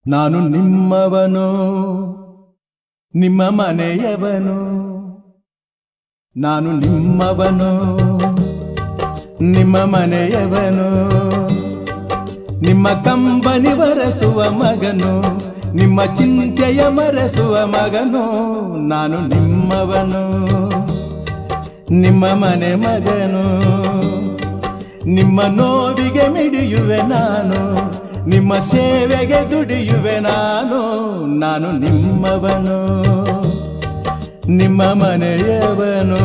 ನಾನು ನಿಮ್ಮವನು ನಿಮ್ಮ ಮನೆಯವನು ನಾನು ನಿಮ್ಮವನು ನಿಮ್ಮ ಮನೆಯವನು ನಿಮ್ಮ ಕಂಬನಿ ಬರೆಸುವ ಮಗನು ನಿಮ್ಮ ಚಿಂತೆಯ ಮರೆಸುವ ಮಗನು ನಾನು ನಿಮ್ಮವನು ನಿಮ್ಮ ಮನೆ ಮಗನು ನಿಮ್ಮ ನೋವಿಗೆ ಮಿಡಿಯುವೆ ನಾನು ನಿಮ್ಮ ಸೇವೆಗೆ ದುಡಿಯುವೆ ನಾನು ನಾನು ನಿಮ್ಮವನು ನಿಮ್ಮ ಮನೆಯವನು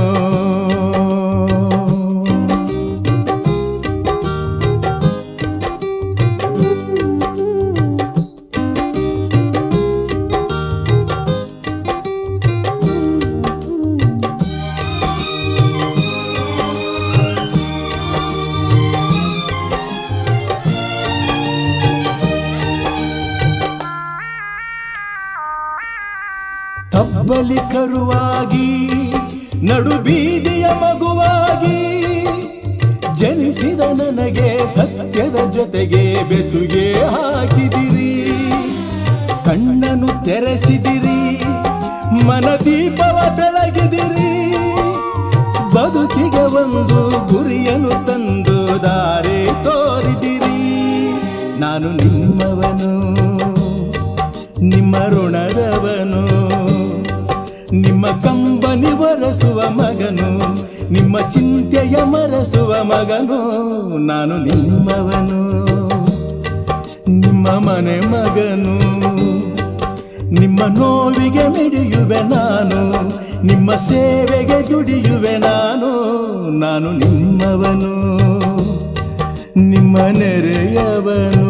ತಬ್ಬಲಿ ಕರುವಾಗಿ ನಡು ಬೀದಿಯ ಮಗುವಾಗಿ ಜನಿಸಿದ ನನಗೆ ಸತ್ಯದ ಜೊತೆಗೆ ಬೆಸುಗೆ ಹಾಕಿದಿರಿ ಕಣ್ಣನ್ನು ತೆರೆಸಿದಿರಿ ಮನದೀಪವ ಬೆಳಗಿದಿರಿ ಬದುಕಿಗೆ ಒಂದು ಗುರಿಯನ್ನು ತಂದು ದಾರಿ ತೋರಿದಿರಿ ನಾನು ನಿಮ್ಮವನು ನಿಮ್ಮ ಋಣದವನು ನಿಮ್ಮ ಕಂಬನಿ ಬರೆಸುವ ಮಗನು ನಿಮ್ಮ ಚಿಂತೆಯ ಮರೆಸುವ ಮಗನು ನಾನು ನಿಮ್ಮವನು ನಿಮ್ಮ ಮನೆ ಮಗನು ನಿಮ್ಮ ನೋವಿಗೆ ಮಿಡಿಯುವೆ ನಾನು ನಿಮ್ಮ ಸೇವೆಗೆ ದುಡಿಯುವೆ ನಾನು ನಾನು ನಿಮ್ಮವನು ನಿಮ್ಮ ನೆರೆಯವನು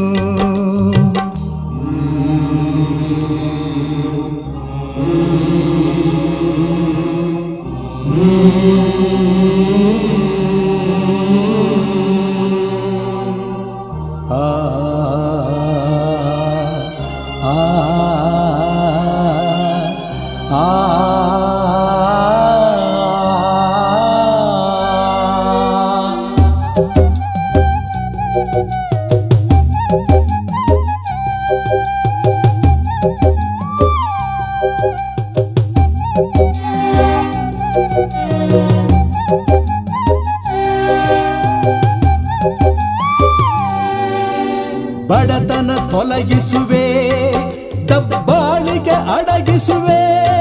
ಆ ಆ ಆ ಆ ಬಡತನ ತೊಲಗಿಸುವೆ ದಬ್ಬಾಳಿಕೆ ಅಡಗಿಸುವೆ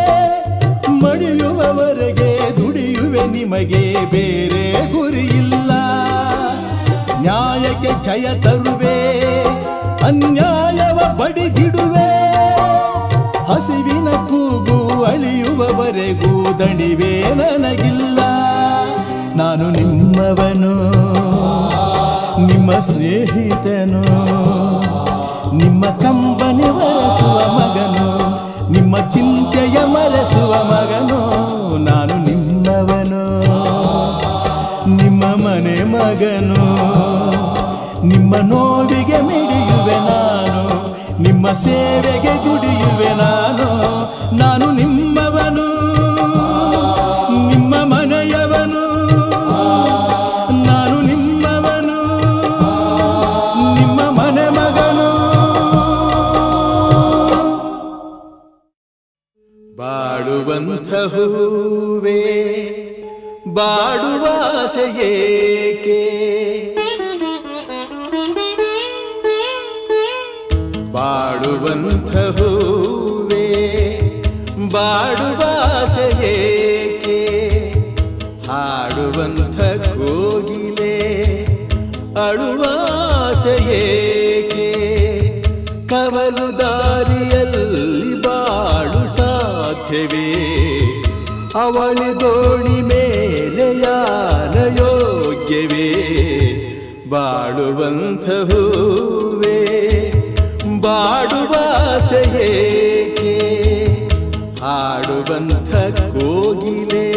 ಮಡಿಯುವವರೆಗೆ ದುಡಿಯುವೆ ನಿಮಗೆ ಬೇರೆ ಗುರಿಯಿಲ್ಲ ನ್ಯಾಯಕ್ಕೆ ಜಯ ತರುವೆ ಅನ್ಯಾಯವ ಬಡಿದಿಡುವೆ ಹಸಿವಿನ ಕೂಗು ಅಳಿಯುವವರೆಗೂ ದಣಿವೆ ನನಗಿಲ್ಲ ನಾನು ನಿಮ್ಮವನು ನಿಮ್ಮ ಸ್ನೇಹಿತನು ನಿಮ್ಮ ಕಂಬನಿ ಬರೆಸುವ ಮಗನು ನಿಮ್ಮ ಚಿಂತೆಯ ಮರೆಸುವ ಮಗನು ನಾನು ನಿಮ್ಮವನು ನಿಮ್ಮ ಮನೆ ಮಗನು ನಿಮ್ಮ ನೋವಿಗೆ ಮಿಡಿಯುವೆ ನಾನು ನಿಮ್ಮ ಸೇವೆಗೆ ದುಡಿಯುವೆ ನಾನು ನಾನು ನಿಮ್ಮವನು ನಿಮ್ಮ ಮನೆಯವನು ನಾನು ನಿಮ್ಮವನು ನಿಮ್ಮ ಮನೆ ಮಗನು ಬಾಡುವಂಥ ಹೂವೇ ಬಾಡುವಾಸೆಯೇಕೆ ಬಾಡುವಂಥ ಹೂವೇ ಬಾಡುವಾಸೆಯೇಕೆ ಹಾಡುವಂಥ ಕೋಗಿಲೆ ಅಳುವಾಸೆಯೇಕೆ ಕವಲು ದಾರಿಯಲ್ಲಿ ಬಾಳು ಸಾಧ್ಯವೇ ಅವಳಿ ದೋಣಿ ಮೇಲೆ ಯಾನ ಯೋಗ್ಯವೇ ಬಾಡುವಂಥ ಹೂವೇ ಬಾಡುವಾಸೆಯೇಕೆ ಹಾಡುವಂಥ ಕೋಗಿಲೆ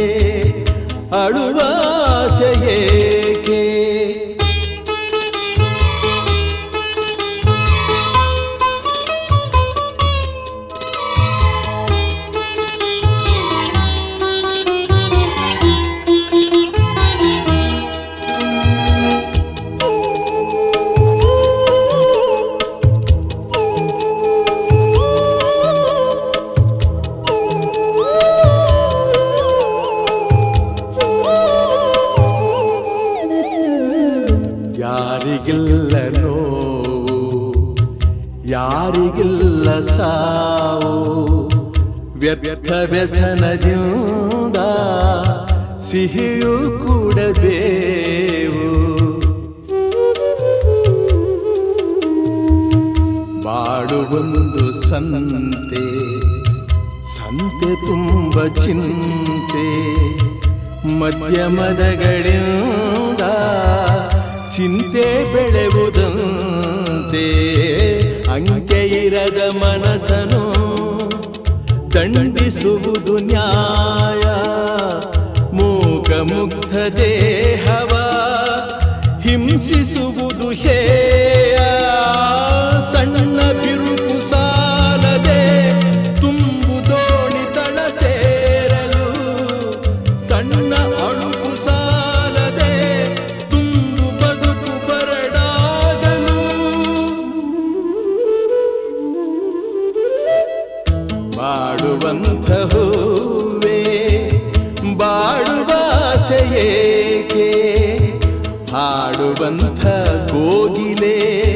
ಅಳುವಾಸೆಯೇಕೆ ಯಾರಿಗಿಲ್ಲ ಸಾವು ವ್ಯರ್ಥ ವ್ಯಸನದಿಂದ ಸಿಹಿಯೂ ಕೂಡಬೇವು ಬಾಡುವೊಂದು ಸಂತೆ ಸಂತೆ ತುಂಬ ಚಿಂತೆ ಮಧ್ಯಮದಗಳಿಂದ ಚಿಂತೆ ಬೆಳೆವುದಂತೆ ಅಂಕೆ ಇರದ ಮನಸ್ಸನು ದಂಡಿಸುವುದು ನ್ಯಾಯ ಮೂಕ ಮುಗ್ಧ ದೇಹವ ಹಿಂಸಿಸುವುದು ಹೇಯ ಸಣ್ಣ ಬಿರುಕು ಸಾಲದೆ ತುಂಬು ದೋಣಿ ತಳ ಸೇರಲು ಸಣ್ಣ ಅಳುಕು ಸಾಲದೆ ತುಂಬು ಬದುಕು ಬರಡಾಗಲು ಬಾಡುವಂಥ ಹೂವೇ ಬಾಡುವಾಸೆಯೇಕೆ ಹಾಡುವಂಥ ಕೋಗಿಲೆ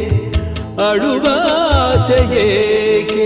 ಅಳುವಾಸೆಯೇಕೆ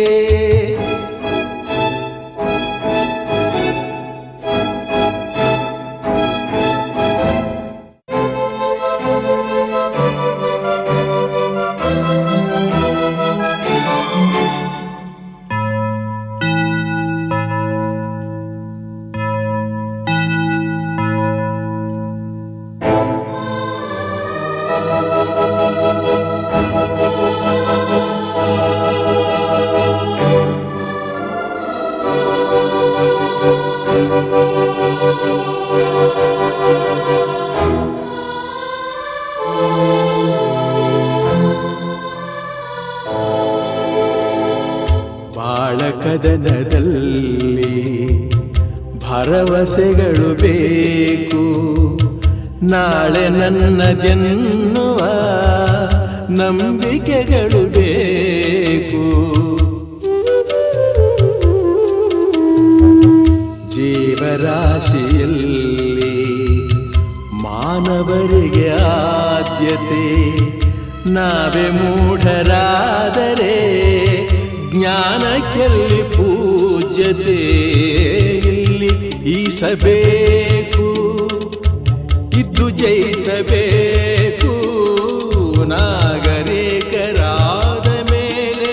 ಬಾಳ ಕದನದಲ್ಲಿ ಭರವಸೆಗಳು ಬೇಕು ನಾಳೆ ನನ್ನದೆನ್ನುವ ನಂಬಿಕೆಗಳು ಬೇಕು ಜೀವರಾಶಿಯಲ್ಲಿ ಮಾನವರಿಗೆ ಆದ್ಯತೆ ನಾವೇ ಮೂಢರಾದರೆ ಜ್ಞಾನಕ್ಕೆಲ್ಲಿ ಪೂಜ್ಯತೆ ಇಲ್ಲಿ ಈಸಬೇಕು ಇದ್ದು ಜಯಿಸಬೇಕು ನಾಗರಿಕರಾದ ಮೇಲೆ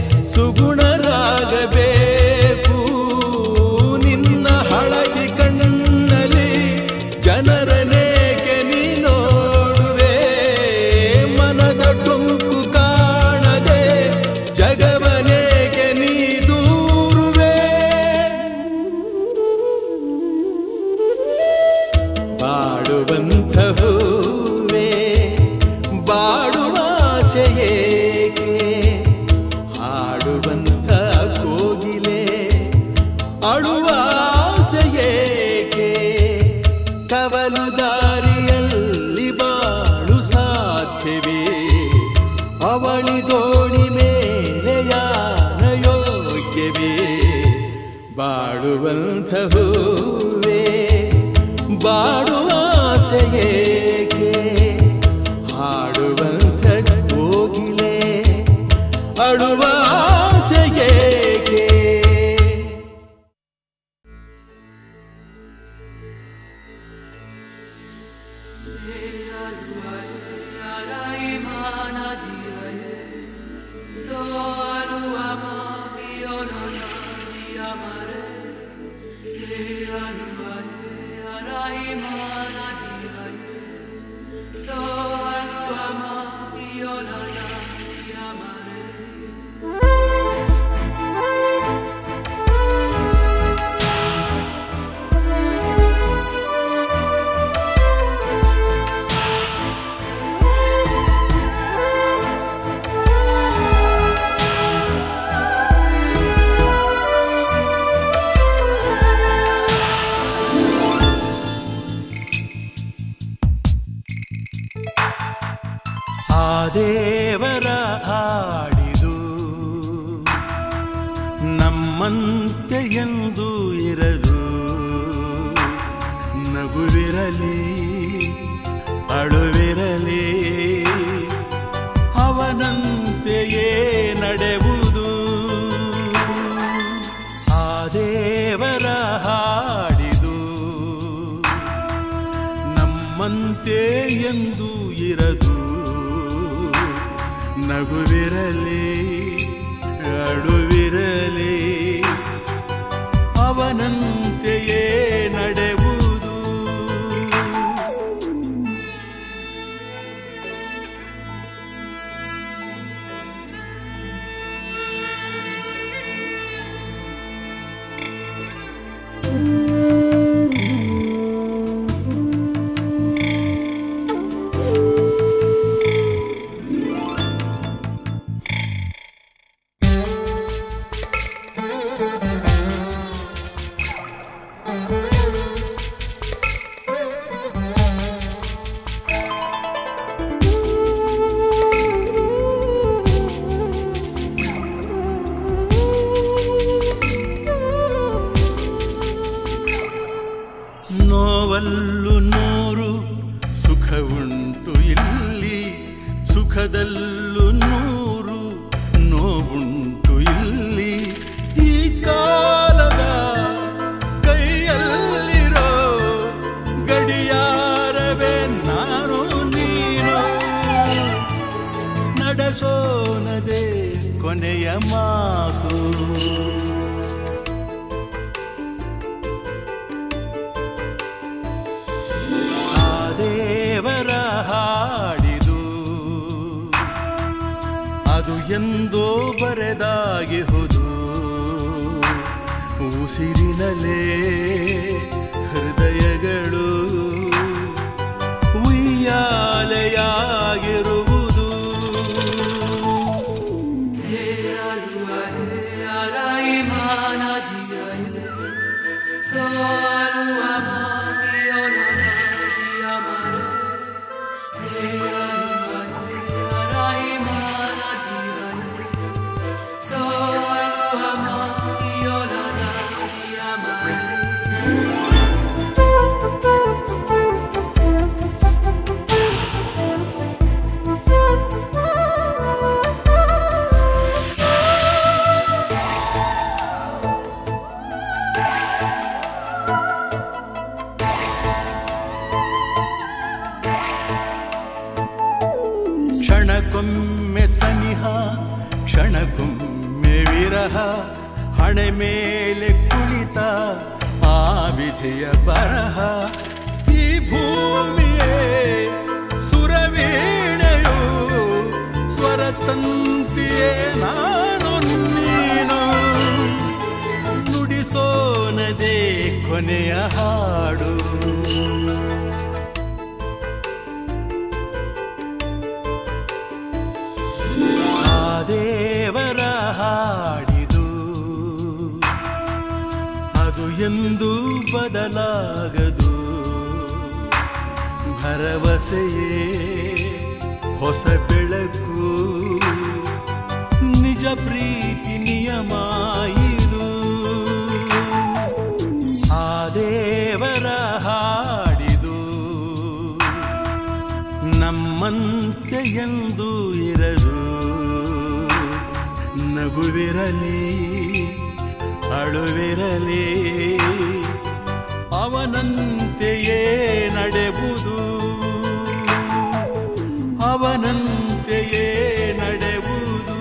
ಸುಗುಣರಾಗಬೇಕು ನಿನ್ನ ಹಳದಿ ಕಣ್ಣಲ್ಲಿ ಜನರನೇಕೆ ನೀ ನೋಡುವೆ ಮನದ ಟೊಂಕು ಕಾಣದೆ ಜಗವನೇಕೆ ನೀ ದೂರುವೆ ಬಾಡುವಂಥ ಹೂವೇ ಬಾಡುವಾಸೆಯೇಕೆ ಹಾಡುವಂಥ ಕೋಗಿಲೆ ಅಳುವಾಸೆಯೇಕೆ ಕವಲು ದಾರಿಯಲ್ಲಿ ಬಾಳು ಸಾಧ್ಯವೇ ಅವಳಿ ದೋಣಿ ಮೇಲೆ ಯಾನ ಯೋಗ್ಯವೇ ಬಾಡುವಂಥ ಹೂವೇ ಬಾಡುವಾಸೆಯೇಕೆ ಹಾಡುವಂಥ ಕೋಗಿಲೆ ಅಳುವಾಸೆಯೇಕೆ ಆ ದೇವರ ಹಾಡಿದು ನಮ್ಮಂತೆ ಎಂದು ಇರದು ನಗುವಿರಲಿ ಅಳುವಿರಲಿ ಅವನಂತೆಯೇ ನಡೆ ನಗುವಿರಲಿ ಅಳುವಿರಲಿ ಅವನಂತೆಯೇ ನಡೆಯುವುದು ನೋವಲ್ಲು ನೂರು ಸುಖ ಉಂಟು ಇಲ್ಲಿ ಸುಖದಲ್ಲೂ ನೂರು ನೋವುಂಟು ಇಲ್ಲಿ ಈ ಕಾಲದ ಕೈಯಲ್ಲಿರೋ ಗಡಿಯಾರವೇ ನಾನು ನೀನು ನಡೆಸೋನದೆ ಕೊನೆಯ ಮಾತು ಆ ದೇವರ ಹಾಡಿದು ಅದು ಎಂದೋ ಬರೆದಾಗಿಹುದು ಉಸಿರಿನಲೇ ಹೃದಯಗಳು ಉಯ್ಯಾಲೆಯಾಗಿರುವುದು ಕ್ಷಣಕ್ಕೊಮ್ಮೆ ಸನಿಹ ಕ್ಷಣಕ್ಕೊಮ್ಮೆ ವಿರಹ ಹಣೆ ಮೇಲೆ ಕುಳಿತ ಆ ವಿಧಿಯ ಬರಹ ಈ ಭೂಮಿಯೇ ಸುರವೀಣೆಯು ಸ್ವರತಂತಿಯೇ ನಾನು ನೀನು ನುಡಿಸೋನದೇ ಕೊನೆಯ ಹಾಡು ಆ ದೇವರ ಹಾಡಿದು ಅದು ಎಂದು ಬದಲಾಗದು ಭರವಸೆಯೇ ಹೊಸ ಬೆಳಕು ನಿಜ ಪ್ರೀತಿ ನಿಯಮ ಇದು ಆ ದೇವರ ಹಾಡಿದು ನಮ್ಮಂತೆ ಎಂದು ಇರದು ನಗುವಿರಲಿ ಅಳುವಿರಲಿ ಅವನಂತೆಯೇ ನಡೆಯುವುದು ಅವನಂತೆಯೇ ನಡೆಯುವುದು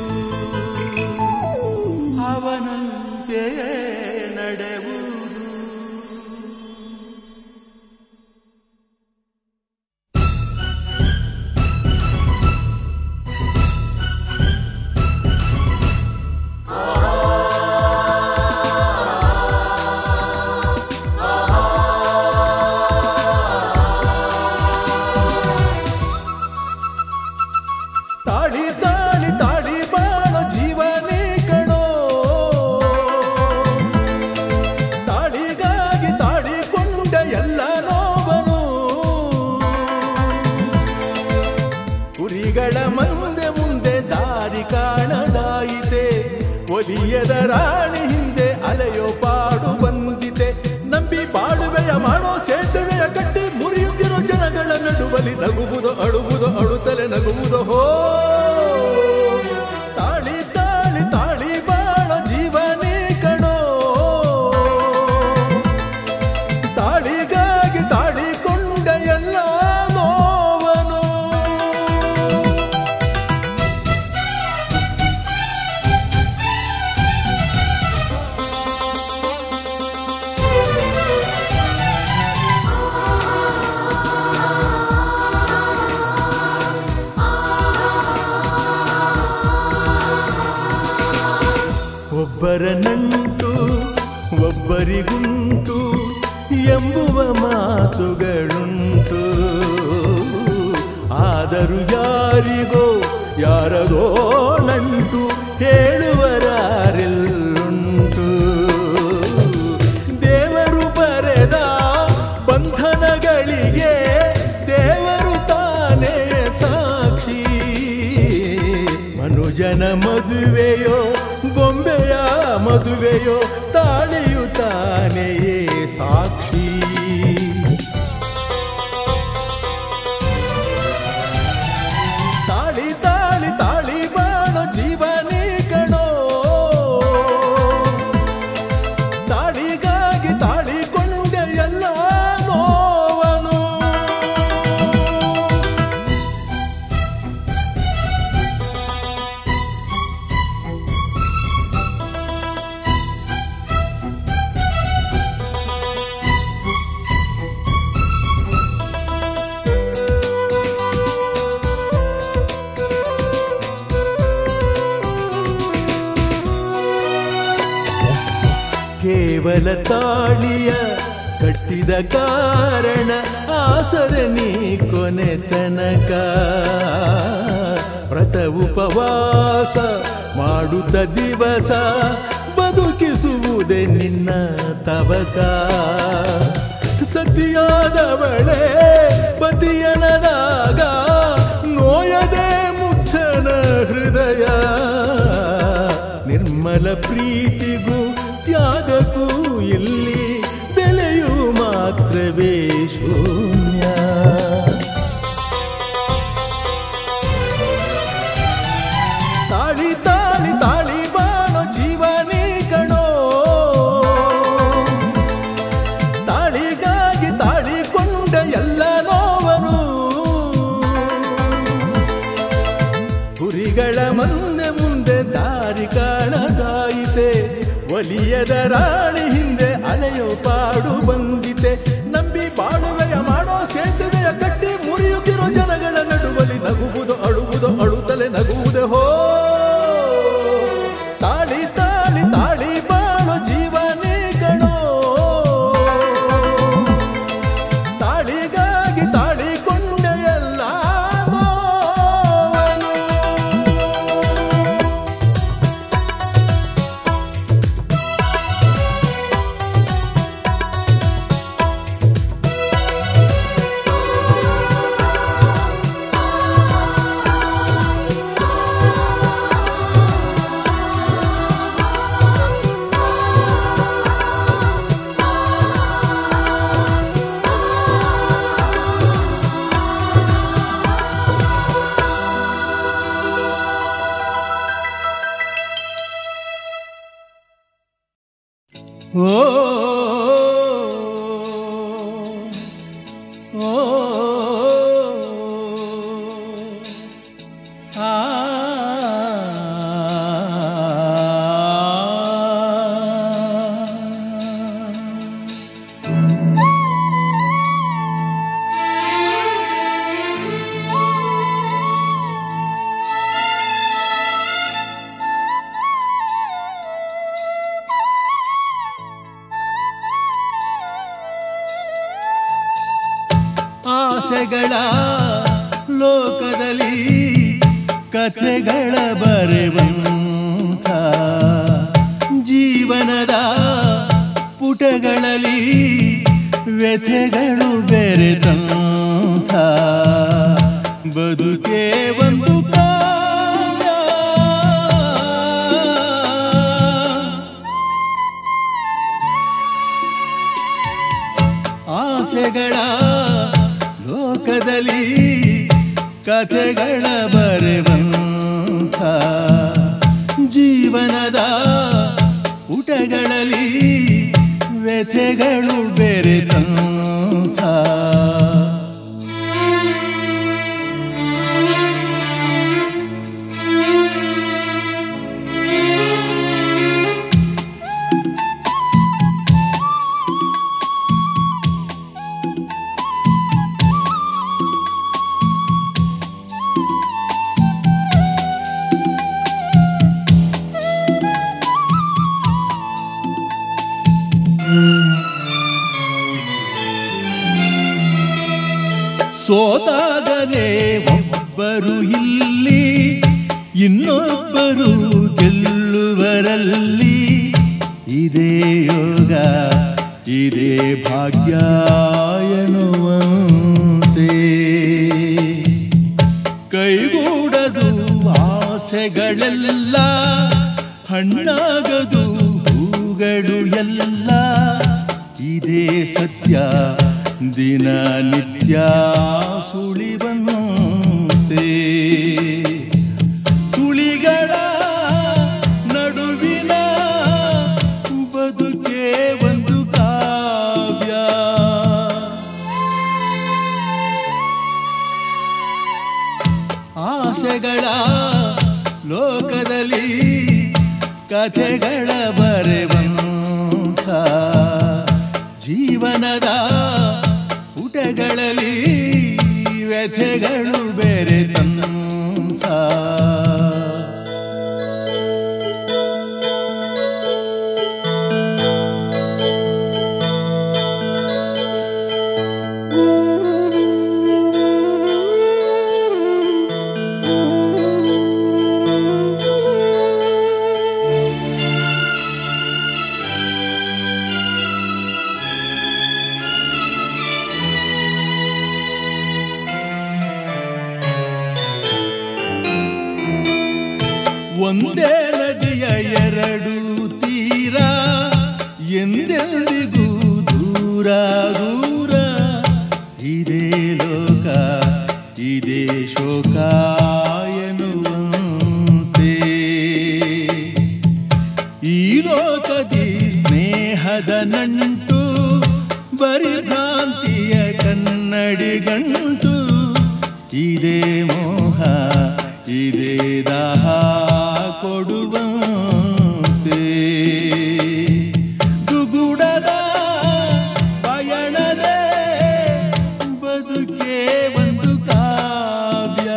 ಅವನಂತೆಯೇ ನಡೆಯುವುದು ತಾಳಿ ತಾಳಿ ತಾಳಿ ಬಾಳೋ ಜೀವನೇ ಕಣೋ ತಾಳಿಗಾಗಿ ತಾಳಿಕೊಂಡ ಎಲ್ಲ ನೋವನು ಕುರಿಗಳ ಮುಂದೆ ಮುಂದೆ ದಾರಿ ಕಾಣದಾಯಿತೆ ಒಲಿಯದ ರಾಣಿ ಹಿಂದೆ ಅಲೆಯೋ ಪಾಡು ಬಂದಿದೆ ನಂಬಿ ಬಾಳುವೆಯ ಮಾಡೋ ಸೇತುವೆಯ ಕಟ್ಟಿ ಮುರಿಯುತ್ತಿರೋ ಜನಗಳ ನಡುವಲಿ ನಗುವುದು ಅಳುವುದು ಅಳುತ್ತಲೆ ನಗುವುದು ಹೋ ತಾಳಿ ತಾಳಿ ತಾಳಿ ಬಾಳ ಜೀವನೇ ಕಣೋ ತಾಳಿಗಾಗಿ ತಾಳಿಕೊಂಡ ಎಲ್ಲ ನೋವನು ಒಬ್ಬರ ನಂಟು ಒಬ್ಬರಿಗುಂಟು ಎಂಬುವ ಮಾತುಗಳುಂಟು ಆದರೂ ಯಾರಿಗೋ ಯಾರದೋ ನಂಟು ಹೇಳುವರಾರೆಲ್ಲುಂಟು ದೇವರು ಬರೆದ ಬಂಧನಗಳಿಗೆ ದೇವರು ತಾನೇ ಸಾಕ್ಷಿ ಮನುಜನ ಮದುವೆಯೋ ಬೊಂಬೆಯ ಮದುವೆಯೋ ತಾಳಿಯು ತಾನೆಯೇ ಸಾಕ್ಷಿ ತಾಳಿ ತಾಳಿ ತಾಳಿ ಬಾಳೋ ಜೀವನೇ ಕಣೋ ತಾಳಿಗಾಗಿ ತಾಳಿಕೊಂಡೆ ಎಲ್ಲ ನೋವನು ಕೇವಲ ತಾಳಿಯ ಕಟ್ಟಿದ ಕಾರಣ ಆಸರೆ ನೀ ಕೊನೆ ತನಕ ವ್ರತ ಉಪವಾಸ ಮಾಡುತ್ತ ದಿವಸ ಬದುಕಿಸುವುದೇ ನಿನ್ನ ತವಕ ಸತಿಯಾದವಳೆ ಪತಿಯನದಾಗ ನೋಯದೆ ಮುಗ್ಧನ ಹೃದಯ ನಿರ್ಮಲ ಪ್ರೀತಿಗೂ ತ್ಯಾಗಕ್ಕೂ ಇಲ್ಲಿ ಬೆಲೆಯು ಮಾತ್ರವೇ ಶೂನ್ಯ ತಾಳಿ ತಾಳಿ ತಾಳಿ ಬಾಳೋ ಜೀವನೇ ಕಣೋ ತಾಳಿಗಾಗಿ ತಾಳಿಕೊಂಡ ಎಲ್ಲ ನೋವನು ಕುರಿಗಳ ಮಂದೆ ಮುಂದೆ ದಾರಿ ಕಾಣದಾಯಿತೆ ಒಲಿಯದ ರಾಣಿ ಹಿಂದೆ ಅಲೆಯೋ ಪಾಡು ಬಂದಿತೆ ನಂಬಿ ಬಾಳುವೆಯ ಮಾಡೋ ಸೇತುವೆಯ ಕಟ್ಟಿ ಮುರಿಯುತ್ತಿರೋ ಜನಗಳ ನಡುವಲಿ ನಗುವುದು ಅಳುವುದು ಅಳುತ್ತಲೆ ನಗುವುದೇ ಹೋ ತಾಳಿ ತಾಳಿ ತಾಳಿ ಬಾಳೋ ಜೀವನೇ ಕಣೋ ತಾಳಿಗಾಗಿ ತಾಳಿಕೊಂಡ ಎಲ್ಲ ನೋವನು. ಓ ಓ ಆ ಆಸೆಗಳ ಲೋಕದಲ್ಲಿ ಕಥೆಗಳ ಬರೆವಂಥ ಜೀವನದ ಪುಟಗಳಲ್ಲಿ ವ್ಯಥೆಗಳು ಬೆರೆತಂಥ ಬದುಕೇ ಒಂದು ಕಾವ್ಯ ಆಸೆಗಳ ಲೋಕದಲ್ಲಿ ಕಥೆಗಳ ಬರೆವಂಥ ಜೀವನದ ಊಟಗಳಲ್ಲಿ ವ್ಯಥೆಗಳು ಬೆರೆತಂಥ ಸೋತಾಗಲೇ ಒಬ್ಬರು ಇಲ್ಲಿ ಇನ್ನೊಬ್ಬರು ಗೆಲ್ಲುವರಲ್ಲಿ ಇದೇ ಯೋಗ ಇದೇ ಭಾಗ್ಯ ಎನ್ನುವಂತೆ ಕೈಗೂಡದು ಆಸೆಗಳೆಲ್ಲ ಹಣ್ಣಾಗದು ಹೂಗಳು ಎಲ್ಲ ಇದೇ ಸತ್ಯ ದಿನನಿತ್ಯ ಸುಳಿವಂತೆ ಸುಳಿಗಳ ನಡುವಿನ ಬದುಕೆ ಒಂದು ಕಾವ್ಯ ಆಸೆಗಳ ಲೋಕದಲ್ಲಿ ಕಥೆಗಳ ಬರೆವಂಥ ಜೀವನದ ಪುಟಗಳಲ್ಲಿ ವ್ಯಥೆಗಳು ಬೇರೆ ತಂಥ ಒಂದೇ ನದಿಯ ಎರಡು ತೀರ ಎಂದೆಂದಿಗೂ ದೂರ ದೂರ ಇದೇ ಲೋಕ ಇದೇ ಶೋಕ ಎನ್ನುವಂತೆ ಈ ಲೋಕದಿ ಸ್ನೇಹದ ನಂಟು ಬರಿ ಭ್ರಾಂತಿಯ ಕನ್ನಡಿಗಂಟು ಇದೇ ಮೋಹ ಇದೇ ದಾಹ ಕೊಡುವಂತೆ ದುಗುಡದ ಪಯಣದೇ ಬದುಕೆ ಒಂದು ಕಾವ್ಯ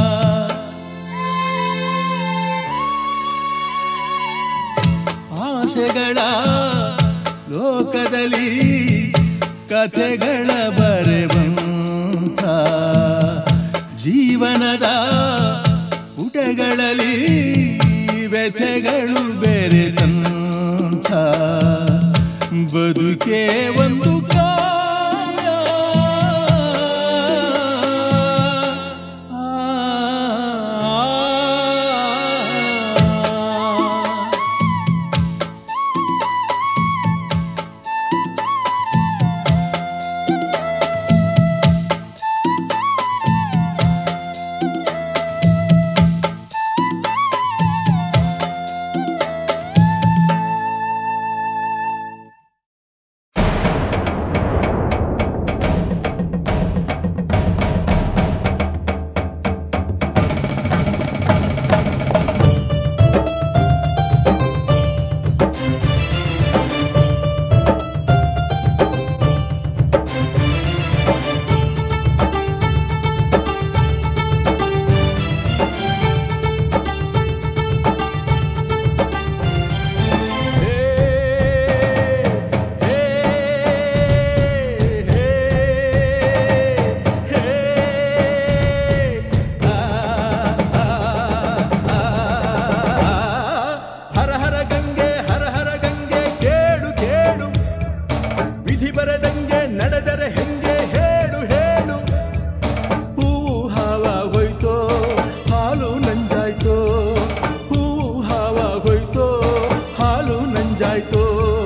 ಆಸೆಗಳ ಲೋಕದಲ್ಲಿ ಕಥೆಗಳ ಬರೆವಂಥ ಜೀವನದ ಪುಟಗಳಲ್ಲಿ ವ್ಯಥೆಗಳು ಬೇರೆ ತಂಥ ಬದುಕೆ ಒಂದು ಕಾವ್ಯ ಆ ಹರ ಹರ ಗಂಗೆ ಹರ ಹರ ಗಂಗೆ ಕೇಳು ಕೇಳು ವಿಧಿ ಬರದಂಗೆ ನಡೆದರೆ ಹೆಂಗೆ ಹೇಳು ಹೇಳು ಹೂವು ಹಾವಾಗೋಯ್ತೋ ಹಾಲು ನಂಜಾಯ್ತೋ ಹೂವು ಹಾವಾಗೋಯ್ತೋ ಹಾಲು ನಂಜಾಯ್ತೋ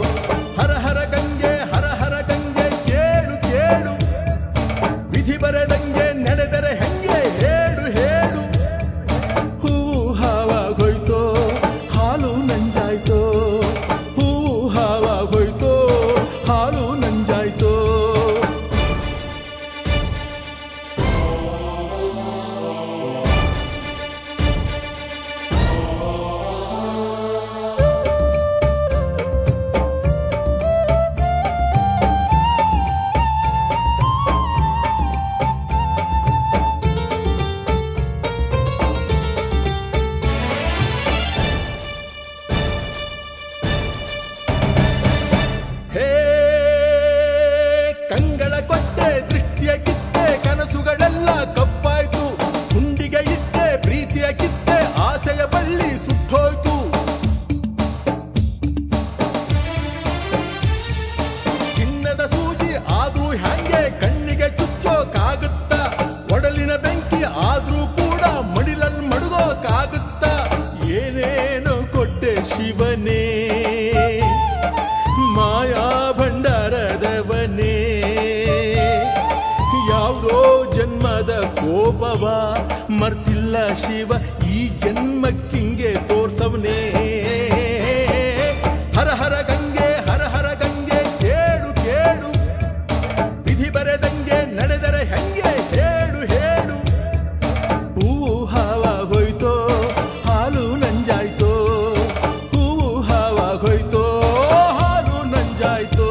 ಹರ ಹರ ಗಂಗೆ ಹರ ಹರ ಗಂಗೆ ಕೇಳು ಕೇಳು ವಿಧಿ ಬರದಂಗೆ ನಡೆದರೆ ಹೆಂಗೆ ಹೇಳು ಹೇಳು ಹೂವು ಹಾವಾಗೋಯ್ತೋ ಹಾಲು ನಂಜಾಯ್ತೋ ಹೂವು ಹಾವಾಗೋಯ್ತೋ ಹಾಲು ನಂಜಾಯ್ತೋ ಹೇ ಕಂಗಳ ಕೊಟ್ಟೆ ದೃಷ್ಟಿಯ ಕಿತ್ತೆ ಕನಸುಗಳ ಶಿವನೇ ಮಾಯಾ ಭಂಡಾರದವನೇ ಯಾವುದೋ ಜನ್ಮದ ಕೋಪವ ಮರ್ತಿಲ್ಲ ಶಿವ ಈ ಜನ್ಮಕ್ಕಿಂಗೆ ತೋರ್ಸವನೇ ಹರ ಹರ ಗಂಗೆ ಹರ ಹರ ಗಂಗೆ ಕೇಳು ಕೇಳು ವಿಧಿ ಬರೆದಂಗೆ ನಡೆದರೆ ಹೆಂಗೆ ಹೇಳು ಹೇಳು ಹೂವು ಹಾವಾಗೋಯ್ತೋ ಹಾಲು ನಂಜಾಯ್ತೋ ಹೂವು ಹಾವಾಗೋಯ್ತೋ ಹಾಲು ನಂಜಾಯ್ತೋ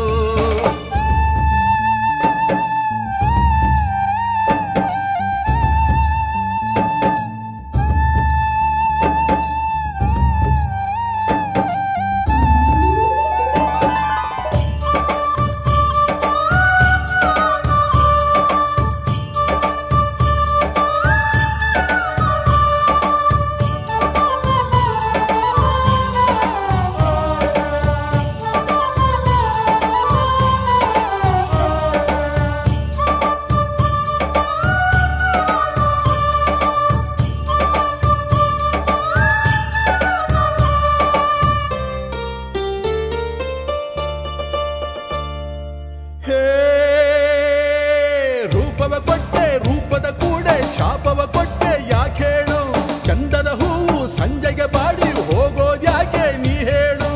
ಹೇ ರೂಪವ ಕೊಟ್ಟೆ ರೂಪದ ಕೂಡೆ ಶಾಪವ ಕೊಟ್ಟೆ ಯಾಕೇಳು ಚಂದದ ಹೂವು ಸಂಜೆಗೆ ಬಾಡಿ ಹೋಗೋದ್ಯಾಕೆ ನೀ ಹೇಳು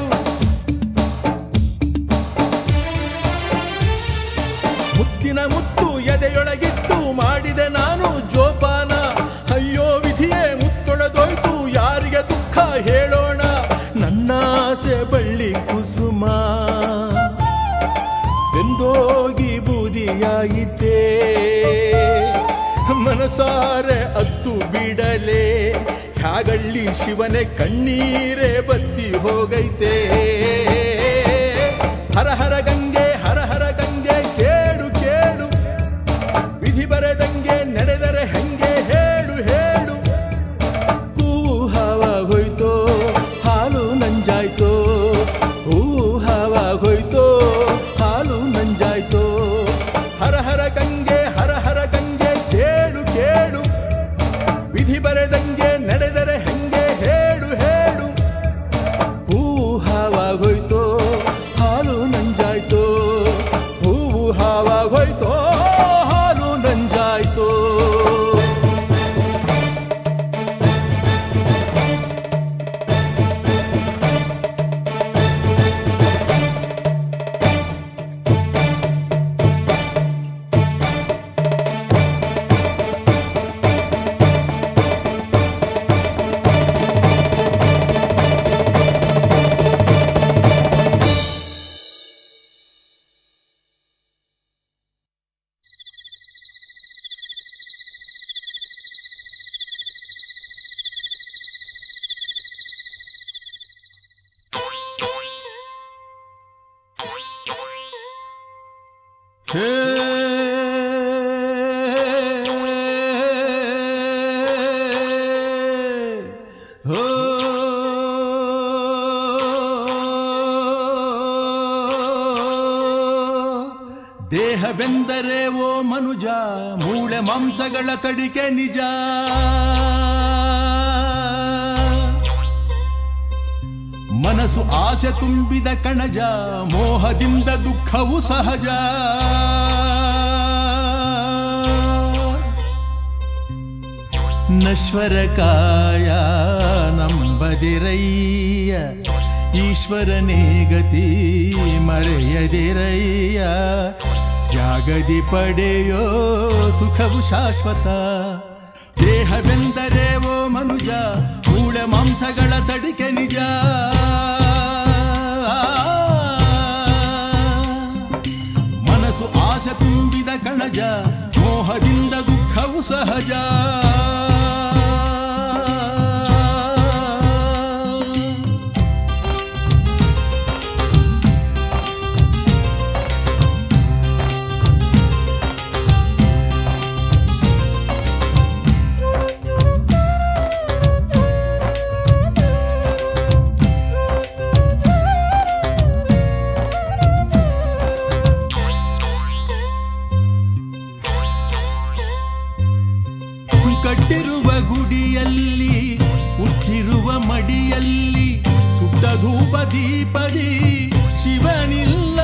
ಮುತ್ತಿನ ಮುತ್ತು ಎದೆಯೊಳಗಿಟ್ಟು ಮಾಡಿದೆ ನಾನು ಜೋಪಾನ ಅಯ್ಯೋ ವಿಧಿಯೇ ಮುತ್ತೊಡೆದೋಯ್ತು ಯಾರಿಗೆ ದುಃಖ ಹೇಳೋಣ ನನ್ನ ಆಸೆ ಬಳ್ಳಿ ಕುಸುಮ ಬೆಂದೋಗಿ ಬೂದಿಯಾಯಿತೆ ಮನಸಾರೆ ಅತ್ತು ಬಿಡಲೆ ಹ್ಯಾಗಳ್ಳಿ ಶಿವನೇ ಕಣ್ಣೀರೇ ಬತ್ತಿ ಹೋಗೈತೆ ಹರ ಹರ ಗಂಗೆ ಹರ ಹರ ಗಂಗೆ ಕೇಳು ಕೇಳು ವಿಧಿ ಬರೆದಂಗೆ ನಡೆದರೆ ಹೆಂಗೆ ಹೇಳು ಹೇಳು ಹೂವು ಹಾವಾಗೋಯ್ತೋ ಹಾಲು ನಂಜಾಯ್ತೋ ಹೂವು ಹಾವಾಗೋಯ್ತೋ ಹಾಲು ನಂಜಾಯ್ತೋ ಹರ ಹರ ಗಂಗೆ ಹರ ಹರ ಗಂಗೆ ಕೇಳು ಕೇಳು ವಿಧಿ ಬರೆದಂಗೆ ನಡೆದರೆ ಹೆಂಗೆ ಹೇಳು ಹೇಳು ಹೂವು ಹಾವಾಗೋಯ್ತೋ ಹಾಲು ನಂಜಾಯ್ತೋ ಹೂವು ಹಾವಾಗೋಯ್ತೋ ಹಾಲು ನಂಜಾಯ್ತೋ ಹೇ ಹೋ ದೇಹವೆಂದರೆ ಓ ಮನುಜ ಮೂಳೆ ಮಾಂಸಗಳ ತಡಿಕೆ ನಿಜ ಮನಸ್ಸು ಆಸೆ ತುಂಬಿದ ಕಣಜ ಮೋಹದಿಂದ ದುಃಖವು ಸಹಜ ನಶ್ವರ ಕಾಯ ನಂಬದಿರಯ್ಯ ಈಶ್ವರನೇ ಗತಿ ಮರೆಯದಿರಯ್ಯ ತ್ಯಾಗದಿ ಪಡೆಯೋ ಸುಖವು ಶಾಶ್ವತ ದೇಹವೆಂದರೆ ಓ ಮನುಜ ಮೂಳೆ ಮಾಂಸಗಳ ತಡಿಕೆ ನಿಜ ಮನಸ್ಸು ಆಸೆ ತುಂಬಿದ ಕಣಜ ಮೋಹದಿಂದ ದುಃಖವು ಸಹಜ ಧೂಪ ದೀಪದಿ ಶಿವನಿಲ್ಲ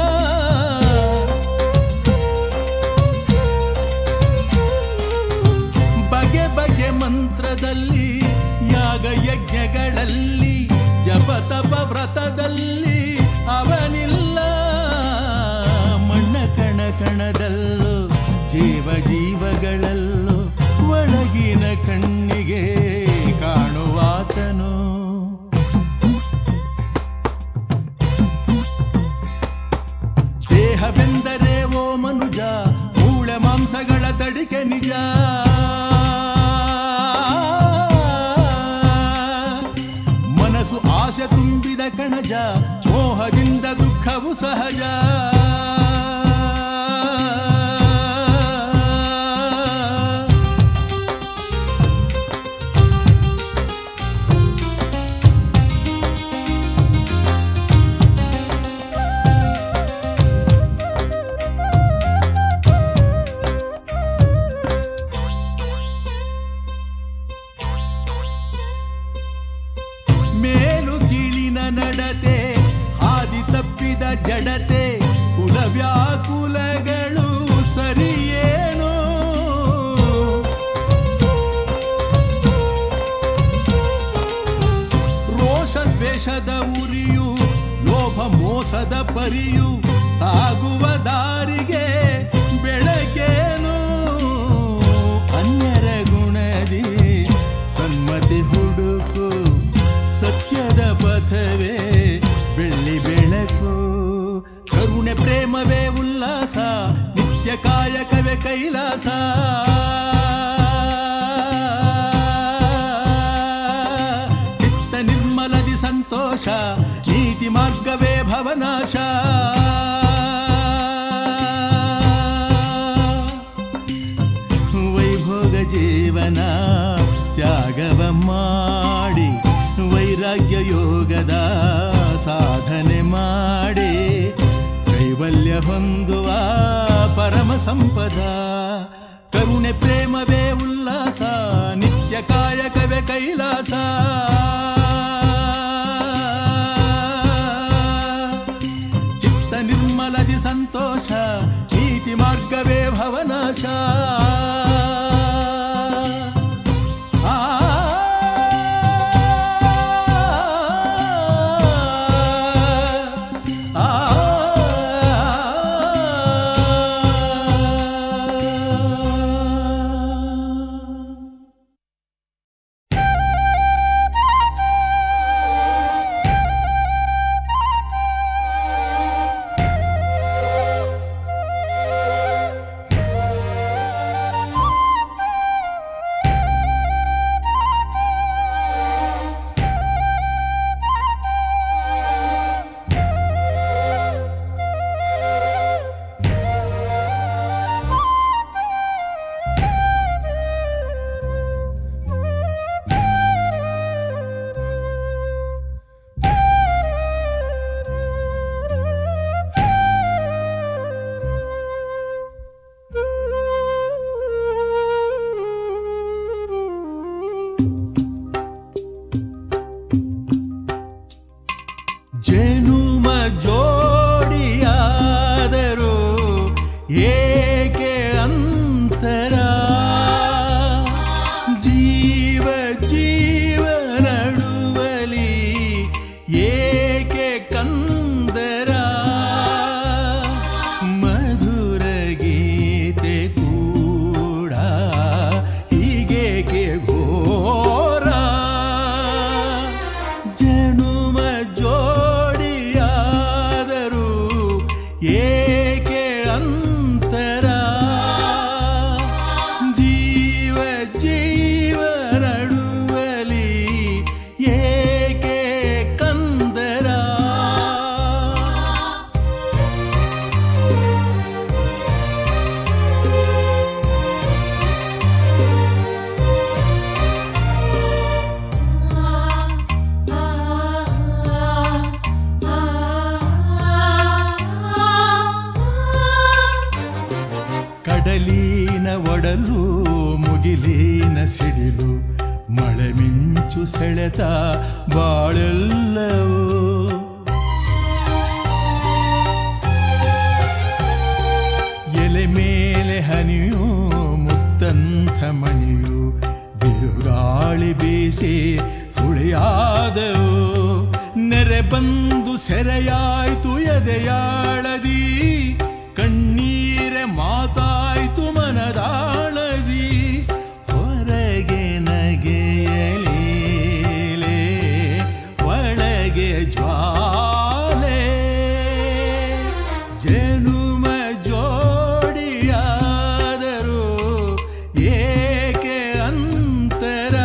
ಬಗೆ ಬಗೆ ಮಂತ್ರದಲ್ಲಿ ಯಾಗ ಯಜ್ಞಗಳಲ್ಲಿ ಜಪ ತಪ ವ್ರತದಲ್ಲಿ ಅವನಿಲ್ಲ ಮಣ್ಣ ಕಣ ಕಣದಲ್ಲೂ ಜೀವ ಜೀವಗಳಲ್ಲೂ ಒಳಗಿನ ಕಣ್ಣಿಗೆ ಕಾಣುವಾತನು ದೇಹವೆಂದರೆ ಓ ಮನುಜ ಮೂಳೆ ಮಾಂಸಗಳ ತಡಿಕೆ ನಿಜ ಮನಸ್ಸು ಆಸೆ ತುಂಬಿದ ಕಣಜ ಮೋಹದಿಂದ ದುಃಖವು ಸಹಜ ಮೇಲು ಕೀಳಿನ ನಡತೆ ಹಾದಿ ತಪ್ಪಿದ ಜಡತೆ ಕುಲವ್ಯಾಕುಲಗಳು ಸರಿಯೇನು ರೋಷ ದ್ವೇಷದ ಉರಿಯು ಲೋಭ ಮೋಸದ ಪರಿಯು ಸಾಗುವ ದಾರಿಗೆ ಬೆಳಗೇನು ಅನ್ಯರ ಗುಣದಿ ಸನ್ಮತಿ ಹುಡುಕು ಸತ್ಯದ ಪಥವೇ ಬೆಳ್ಳಿ ಬೆಳಕು ಕರುಣೆ ಪ್ರೇಮವೇ ಉಲ್ಲಾಸ ನಿತ್ಯ ಕಾಯಕವೇ ಕೈಲಾಸ ಚಿತ್ತ ನಿರ್ಮಲದಿ ಸಂತೋಷ ನೀತಿ ಮಾರ್ಗವೇ ಭವನಾಶ ವೈಭೋಗ ಜೀವನ ತ್ಯಾಗವ ಮಾಡಿ ವೈರಾಗ್ಯ ಯೋಗದ ಸಾಧನೆ ಮಾಡಿ ಕೈವಲ್ಯ ಹೊಂದುವ ಪರಮ ಸಂಪದ ಕರುಣೆ ಪ್ರೇಮವೇ ಉಲ್ಲಾಸ ನಿತ್ಯ ಕಾಯಕವೇ ಕೈಲಾಸ ಚಿತ್ತ ನಿರ್ಮಲದಿ ಸಂತೋಷ ನೀತಿ ಮಾರ್ಗವೇ ಭವನಾಶ ಆ ಆ ಜನುಮ ಜೋಡಿಯಾದರು ಏಕೆ ಅಂತರ ಜೀವ ಜೀವ ನಡುವಲಿ ಏಕೆ ಕಂದರ ಮಧುರ ಗೀತೆ ಕೂಡ ಹೀಗೇಕೆ ಘೋರ ಜನುಮ ಜೋಡಿಯಾದರು ಏಕೆ ಅಂತರ ಜೀವ ಜೀವ ನಡುವಲಿ ಏಕೆ ಕಂದರ ಕಡಲಿನ ಒಡಲು ಮುಗಿಲಿನ ಸಿಡಿಲು ಮಳೆ ಮಿಂಚ ಮಿಂಚು ಸೆಳೆತ ಬಾಳೆಲ್ಲವೋ ಎಲೆ ಮೇಲೆ ಹನಿಯು ಮುತ್ತಂಥ ಮಣಿಯು ಬಿರುಗಾಳಿ ಬೀಸಿ ಸುಳಿಯಾದವು ನೆರೆ ಬಂದು ಸೆರೆಯಾಯ್ತು ಎದೆಯಾಳದಿ ಕಣ್ಣೀರೆ ಮಾತಾಯ್ತು ಮನದಾಳದಿ ಹೊರಗೆ ನಗೆಯಲೀಲೆ ಒಳಗೆ ಜ್ವಾಲೆ ಜನುಮ ಜೋಡಿಯಾದರು ಏಕೆ ಅಂತರ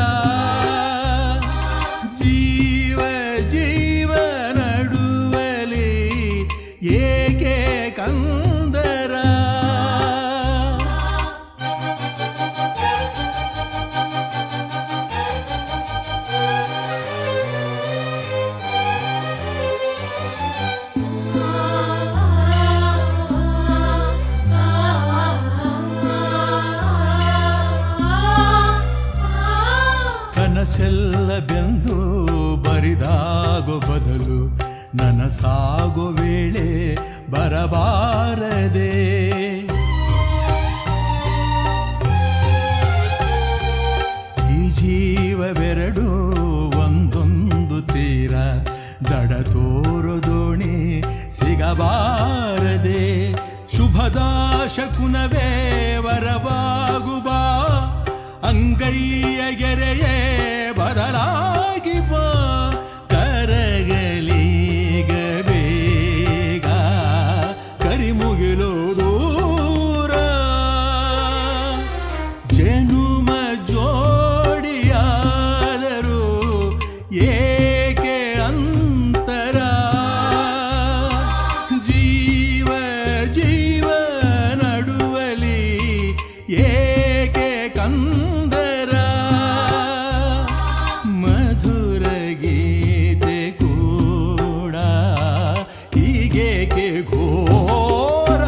ಜೀವ ಜೀವ ನಡುವಲಿ ಏಕೆ ಕಂದರ ಕನಸೆಲ್ಲ ಬೆಂದು ಬರಿದಾಗೋ ಬದಲು ನನಸಾಗೋ ವೇಳೆ ಬರಬಾರದೆ ಈ ಜೀವವೆರಡು ಒಂದೊಂದು ತೀರ ದಡ ತೋರು ದೋಣಿ ಸಿಗಬಾರದೆ ಶುಭದ ಶಕುನವೇ ವರವಾಗುಬಾ ಅಂಗೈಯ ಗೆರೆಯೇ ಬದಲಾಗಿ ಬಾ ಕರಗಲೀಗ ಬೇಗ ಕರಿಮುಗಿಲು ದೂರ ಜನುಮ ಜೋಡಿಯಾದರು ಏಕೆ ಅಂತರ ಜೀವ ಜೀವ ನಡುವಲಿ ಏಕೆ ಕಂದರ ಮಧುರ ಗೀತೆ ಕೂಡ ಹೀಗೇಕೆ ಘೋರ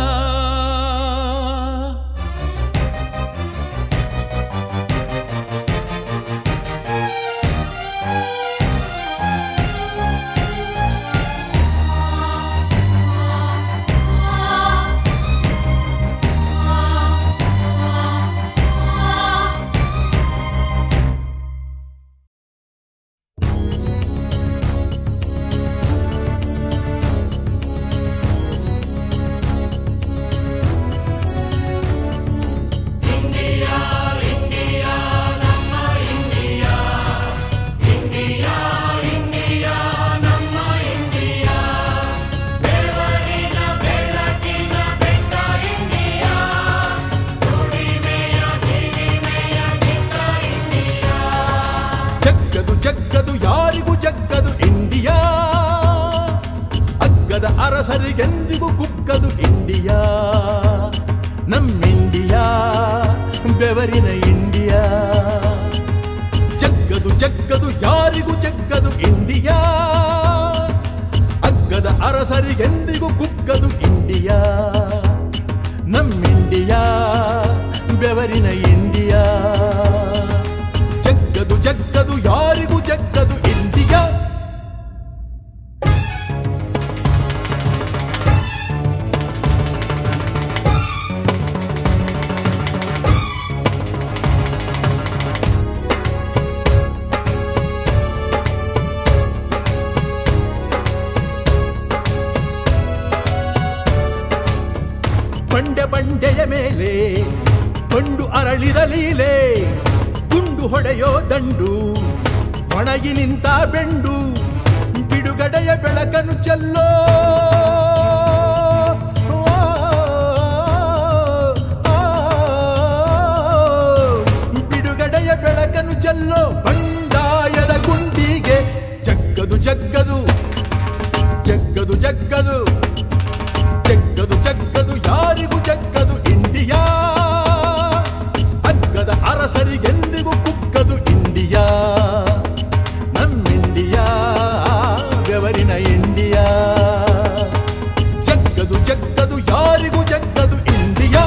ಜಗ್ಗದು ಜಗ್ಗದು ಯಾರಿಗೂ ಜಗ್ಗದು ಇಂಡಿಯಾ ಅಗ್ಗದ ಅರಸರಿಗೆಂದಿಗೂ ಕುಕ್ಕದು ಇಂಡಿಯಾ ನಮ್ಮಿಂಡಿಯಾ ಬೆವರಿನ ಇಂಡಿಯಾ ಜಗ್ಗದು ಜಗ್ಗದು ಯಾರಿಗೂ ಜಗ್ಗದು ಇಂಡಿಯಾ ಅಗ್ಗದ ಅರಸರಿಗೆಂದಿಗೂ ಕುಕ್ಕದು ಇಂಡಿಯಾ ನಮ್ಮಿಂಡಿಯಾ ಬೆವರಿನ ಇಂಡಿಯಾ ಜಗ್ಗದು ಜಗ್ಗದು ಯಾರಿಗೂ ಜಗ್ಗದು ಇಂಡಿಯಾ ಬಂಡೆ ಬಂಡೆಯ ಮೇಲೆ ಬಂಡು ಅರಳಿದ ಲೀಲೆ ಗುಂಡು ಹೊಡೆಯೋ ದಂಡು ಒಣಗಿ ನಿಂತ ಬೆಂಡು ಬಿಡುಗಡೆಯ ಬೆಳಕನ್ನು ಚೆಲ್ಲೋ ಆ, ಆ, ಬಿಡುಗಡೆಯ ಬೆಳಕನ್ನು ಚೆಲ್ಲೋ ಬಂಡಾಯದ ಗುಂಡಿಗೆ ಜಗ್ಗದು ಜಗ್ಗದು ಜಗ್ಗದು ಜಗ್ಗದು ಜಗ್ಗದು ಜಗ್ಗದು ಯಾರಿಗೂ ಜಗ್ಗದು ಇಂಡಿಯಾ ಅಗ್ಗದ ಅರಸರಿಗೆಂದಿಗೂ ಕುಕ್ಕದು ಇಂಡಿಯಾ ನಮ್ಮಿಂಡಿಯಾ ಬೆವರಿನ ಇಂಡಿಯಾ ಜಗ್ಗದು ಜಗ್ಗದು ಯಾರಿಗೂ ಜಗ್ಗದು ಇಂಡಿಯಾ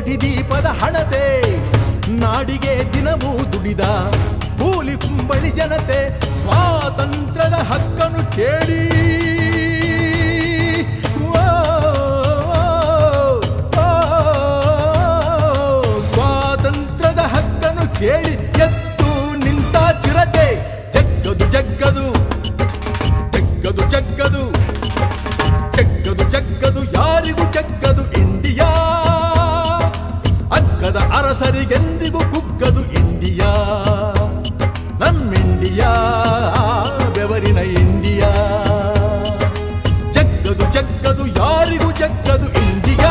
ಕೋಟಿ ದೀಪದ ಹಣತೆ ನಾಡಿಗೆ ದಿನವೂ ದುಡಿದ ಕೂಲಿ ಕುಂಬಳಿ ಜನತೆ ಸ್ವಾತಂತ್ರ್ಯದ ಹಕ್ಕನ್ನು ಕೇಳಿ ಓ, ಓ, ಸ್ವಾತಂತ್ರ್ಯದ ಹಕ್ಕನ್ನು ಕೇಳಿ ಎತ್ತು ನಿಂತ ಚಿರತೆ ಜಗ್ಗದು ಜಗ್ಗದು ಜಗ್ಗದು ಜಗ್ಗದು ಜಗ್ಗದು ಜಗ್ಗದು ಯಾರಿಗೂ ಜಗ್ಗದು ಇಂಡಿಯಾ ಅಗ್ಗದ ಅರಸರಿಗೆಂದಿಗೂ ಕುಗ್ಗದು ಇಂಡಿಯಾ ನಮ್ಮಿಂಡಿಯಾ ಬೆವರಿನ ಇಂಡಿಯಾ ಜಗ್ಗದು ಜಗ್ಗದು ಯಾರಿಗೂ ಜಗ್ಗದು ಇಂಡಿಯಾ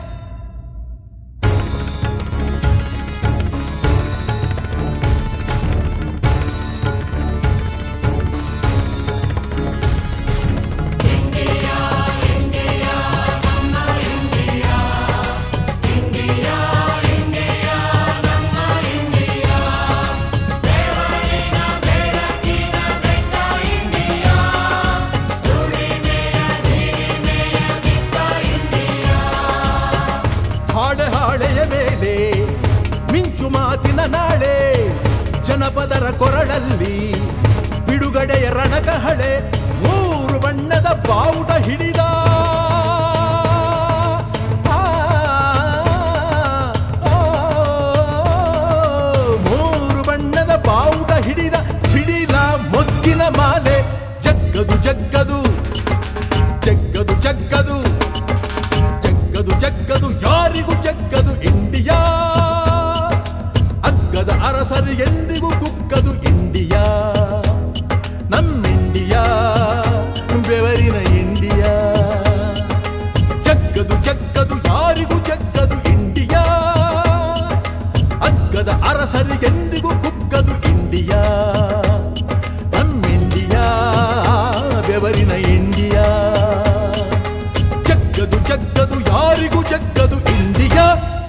ಹಾಡೆ ಹಾಳೆಯ ಮೇಲೆ ಮಿಂಚು ಮಾತಿನ ನಾಳೆ ಜನಪದರ ಕೊರಳಲ್ಲಿ ಬಿಡುಗಡೆಯ ರಣಕಹಳೆ ಮೂರು ಬಣ್ಣದ ಬಾವುಟ ಹಿಡಿದ ಆ, ಆ, ಮೂರು ಬಣ್ಣದ ಬಾವುಟ ಹಿಡಿದ ಸಿಡಿಲ ಮೊಗ್ಗಿನ ಮಾಲೆ ಜಗ್ಗದು ಜಗ್ಗದು ಜಗ್ಗದು ಜಗ್ಗದು ಜಗ್ಗದು ಜಗ್ಗದು ಯಾರಿಗೂ ಜಗ್ಗದು ಇಂಡಿಯಾ ಅಗ್ಗದ ಅರಸರಿಗೆಂದಿಗೂ ಕುಕ್ಕದು ಇಂಡಿಯಾ ನಮ್ಮಿಂಡಿಯಾ ಬೆವರಿನ ಇಂಡಿಯಾ ಜಗ್ಗದು ಜಗ್ಗದು ಯಾರಿಗೂ ಜಗ್ಗದು ಇಂಡಿಯಾ ಅಗ್ಗದ ಅರಸರಿಗೆಂದಿಗೂ ಕುಕ್ಕದು ಇಂಡಿಯಾ ನಮ್ಮಿಂಡಿಯಾ ಬೆವರಿನ ಇಂಡಿಯಾ ಜಗ್ಗದು ಜಗ್ಗದು ಯಾರಿಗೂ ಜಗ್ಗದು ಇಂಡಿಯಾ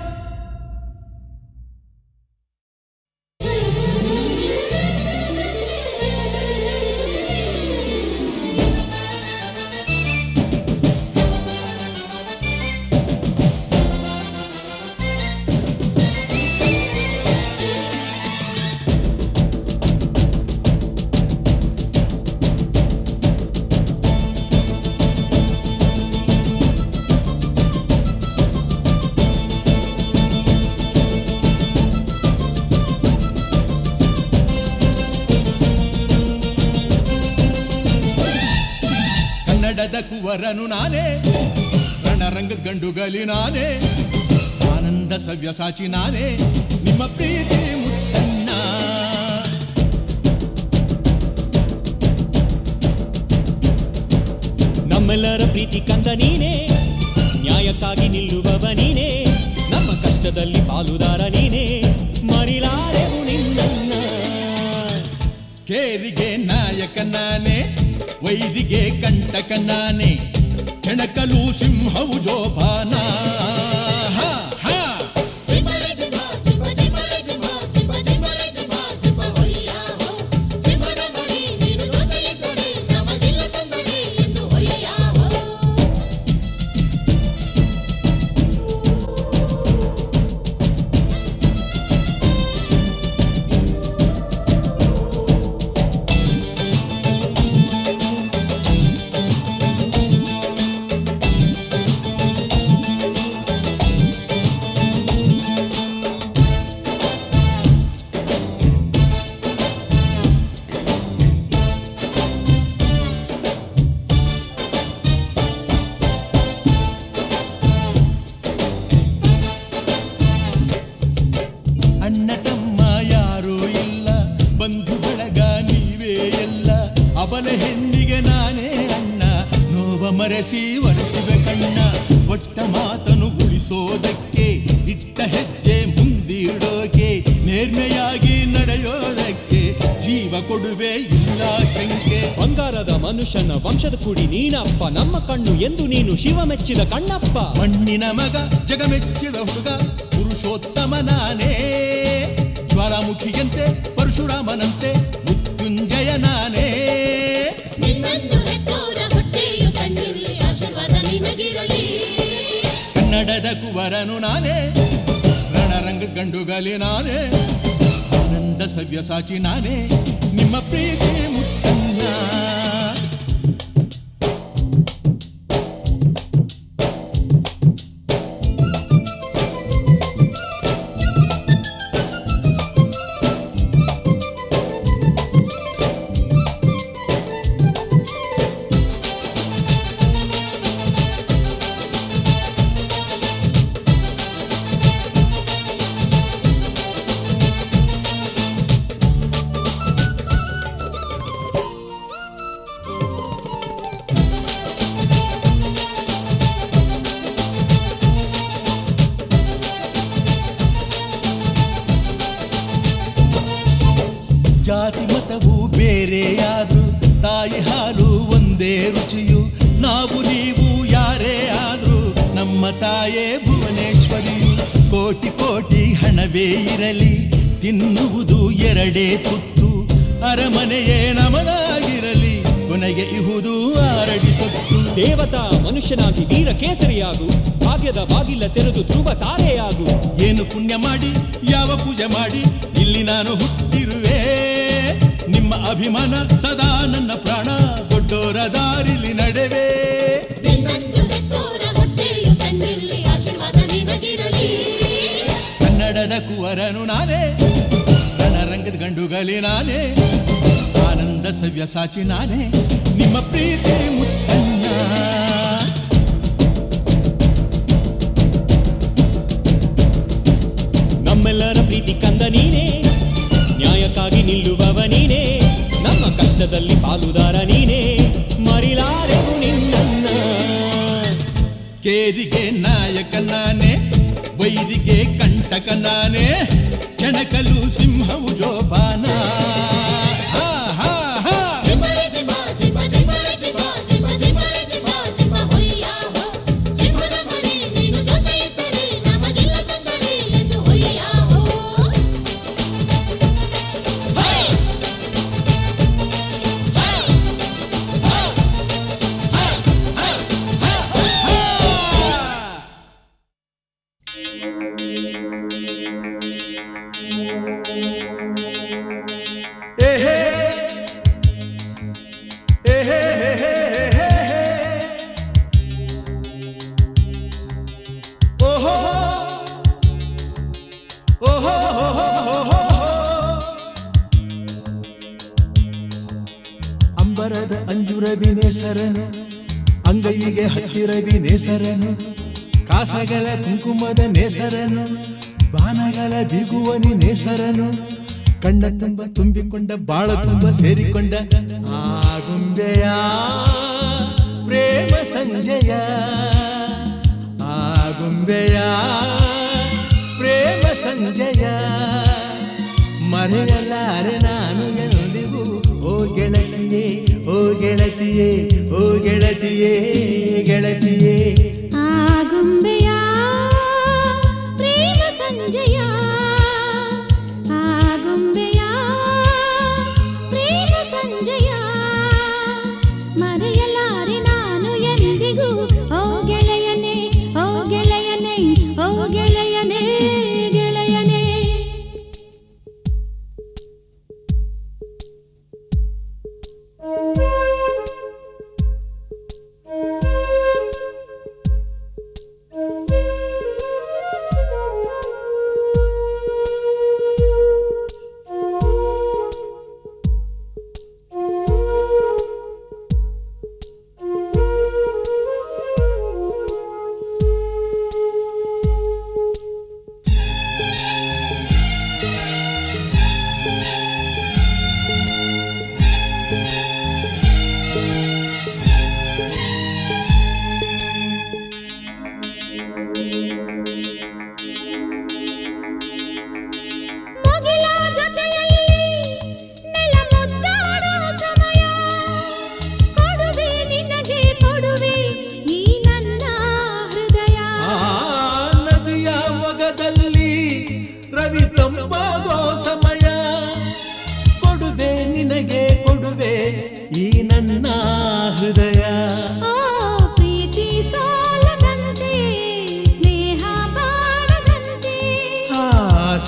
ಕನ್ನಡದ ಕುವರನು ನಾನೇ ರಣರಂಗದ ಗಂಡುಗಲಿ ನಾನೇ ಆನಂದ ಸವ್ಯಸಾಚಿ ನಾನೇ ನಿಮ್ಮ ಪ್ರೀತಿ ಮುತ್ತನ್ನ ನಮ್ಮೆಲ್ಲರ ಪ್ರೀತಿ ಕಂದ ನೀನೇ ನ್ಯಾಯಕ್ಕಾಗಿ ನಿಲ್ಲುವವ ನೀನೇ ನಮ್ಮ ಕಷ್ಟದಲ್ಲಿ ಪಾಲುದಾರ ನೀನೇ ಮರಿಲಾರೆವು ನಿನ್ನನ್ನ ಕೇರಿಗೆ ನಾಯಕ ನಾನೇ ವೈದಿಗೆ ಕಂಟಕ ನಾನೇ ಕೆಣಕಲು ಸಿಂಹವು ಜೋಪಾನ ಹಾ, ಹಾ. ಅಣ್ಣ ತಮ್ಮ ಯಾರೂ ಇಲ್ಲ ಬಂಧು ಬಳಗ ನೀವೇ ಎಲ್ಲ ಅವಲ ಹೆಣ್ಣಿಗೆ ನಾನೇ ಅಣ್ಣ ನೋವ ಮರೆಸಿ ಒರೆಸುವೆ ಕಣ್ಣ ಒಟ್ಟ ಮಾತನು ಉಳಿಸೋದಕ್ಕೆ ಇಟ್ಟ ಹೆಜ್ಜೆ ಮುಂದಿಡೋಕೆ ನೇರ್ಮೆಯಾಗಿ ನಡೆಯೋದಕ್ಕೆ ಜೀವ ಕೊಡುವೆ ಇಲ್ಲ ಶಂಕೆ ಬಂಗಾರದ ಮನುಷ್ಯನ ವಂಶದ ಕುಡಿ ನೀನಪ್ಪ ನಮ್ಮ ಕಣ್ಣು ಎಂದು ನೀನು ಶಿವ ಮೆಚ್ಚಿದ ಕಣ್ಣಪ್ಪ ಮಣ್ಣಿನ ಮಗ ಜಗಮೆಚ್ಚಿದ ಹುಡುಗ ಪುರುಷೋತ್ತಮ ನಾನೇ ಜ್ವಾಲಾಮುಖಿಯಂತೆ ಪರಶುರಾಮನಂತೆ ಮೃತ್ಯುಂಜಯ ನಾನೇ ನಿನ್ನನ್ನು ಹೆತ್ತೋರ ಹೊಟ್ಟೆಯು ಕಣ್ಣಿರಲಿ ಆಶೀರ್ವಾದ ನಿನಗಿರಲಿ ಕನ್ನಡದ ಕುವರನು ನಾನೇ ರಣರಂಗ ಗಂಡುಗಲಿ ನಾನೇ ಆನಂದ ಸವ್ಯಸಾಚಿ ನಾನೇ ನಿಮ್ಮ ಪ್ರೀತಿ ಮುತ್ತಣ್ಣ ಜಾತಿ ಮತವು ಬೇರೆಯಾದ್ರು ತಾಯಿ ಹಾಲು ಒಂದೇ ರುಚಿಯು ನಾವು ನೀವು ಯಾರೇ ಆದ್ರೂ ನಮ್ಮ ತಾಯೇ ಭುವನೇಶ್ವರಿಯು ಕೋಟಿ ಕೋಟಿ ಹಣವೇ ಇರಲಿ ತಿನ್ನುವುದು ಎರಡೇ ತುತ್ತು ಅರಮನೆಯೇ ನಮದಾಗಿರಲಿ ಕೊನೆಗೆ ಇಹುದು ಆರಡಿ ಸೊತ್ತು ದೇವತಾ ಮನುಷ್ಯನಾಗಿ ವೀರ ಕೇಸರಿಯಾಗು ಭಾಗ್ಯದ ಬಾಗಿಲ ತೆರೆದು ಧ್ರುವ ತಾರೆಯಾಗು ಏನು ಪುಣ್ಯ ಮಾಡಿ ಯಾವ ಪೂಜೆ ಮಾಡಿ ಇಲ್ಲಿ ನಾನು ಹುಟ್ಟಿರುವೆ ನಿಮ್ಮ ಅಭಿಮಾನ ಸದಾ ನನ್ನ ಪ್ರಾಣ ದೊಡ್ಡೋರ ದಾರಿಲಿ ನಡೆವೆ ನಿನ್ನನ್ನು ಹೆತ್ತೋರ ಹೊಟ್ಟೆಯು ತನ್ನಿಲ್ಲಿ ಆಶೀರ್ವಾದ ನಿನಗಿರಲಿ ಕನ್ನಡದ ಕುವರನು ನಾನೇ ರಣರಂಗದ ಗಂಡುಗಲಿ ನಾನೇ ಆನಂದ ಸವ್ಯಸಾಚಿ ನಾನೇ ನಿಮ್ಮ ಪ್ರೀತಿ ಮುತ್ತಣ್ಣ ನಮ್ಮೆಲ್ಲರ ಪ್ರೀತಿ ಕಂದ ನೀನೇ ನ್ಯಾಯಕ್ಕಾಗಿ ನಿಲ್ಲುವವ ನೀನೇ ನಮ್ಮ ಕಷ್ಟದಲ್ಲಿ ಪಾಲುದಾರ ನೀನೇ ಮರಿಲಾರೆವು ನಿನ್ನನ್ನ ಕೇರಿಗೆ ನಾಯಕ ನಾನೇ ವೈರಿಗೆ ಕಂಟಕ ನಾನೇ ಕೆಣಕಲು ಸಿಂಹವು ಜೋಪಾನ ಹಾ, ಹಾ, ಹಾ. ಜಿಂಬರೆ ಜಿಂಬ ಜಿಂಬ ಜಿಂಬರೆ ಜಿಂಬ ಜಿಂಬ ಜಿಂಬರೆ ಜಿಂಬ ಜಿಂಬ ಹೊಯ್ಯ ಹೋ ಸಿಂಹದ ಮರಿ ನೀನು ಜೊತೆ ಇದ್ದರೆ ನಮಗಿಲ್ಲ ತೊಂದರೆ ಎಂದು ಹೊಯ್ಯ ಹೋ ಹೇ! ಏ ಹೇ ಏ ಹೇ ಹೇ ಹೇ ಹೇ ಹೇ. ಓಹೋ ಓಹೋ ಹೋ ಹೋ ಹೋ ಹೋ. ಅಂಬರದ ಅಂಜುರವಿ ನೇಸರನು ಅಂಗೈಗೆ ಹತ್ತಿರವಿ ನೇಸರನು ಕಾಸಗಲ ಕುಂಕುಮದ ನೇಸರನು ಬಾನಗಲ ಬಿಗುವನಿ ನೇಸರನು ಕಣ್ಣ ತುಂಬ ತುಂಬಿಕೊಂಡ ಬಾಳ ತುಂಬ ಸೇರಿಕೊಂಡ ಆಗುಂಬೆಯ ಪ್ರೇಮ ಸಂಜಯ ಆಗುಂಬೆಯ ಪ್ರೇಮ ಸಂಜಯ ಮರೆಯಲಾರೆ ನಾನು ಎಂದಿಗೂ ಓ ಗೆಳತಿಯೇ ಓ ಗೆಳತಿಯೇ ಓ ಗೆಳತಿಯೇ ಗೆಳತಿಯೇ ಆಗುಂಬೆಯ ಪ್ರೇಮ ಸಂಜಯ ಆಗುಂಬೆಯ ಪ್ರೇಮ ಸಂಜಯ ಮರೆಯಲಾರೆ ನಾನು ಎಂದಿಗೂ ಓ ಗೆಳೆಯನೇ ಓ ಗೆಳೆಯನೇ ಓ ಗೆಳೆಯನೇ ಗೆಳೆಯನೇ Thank you.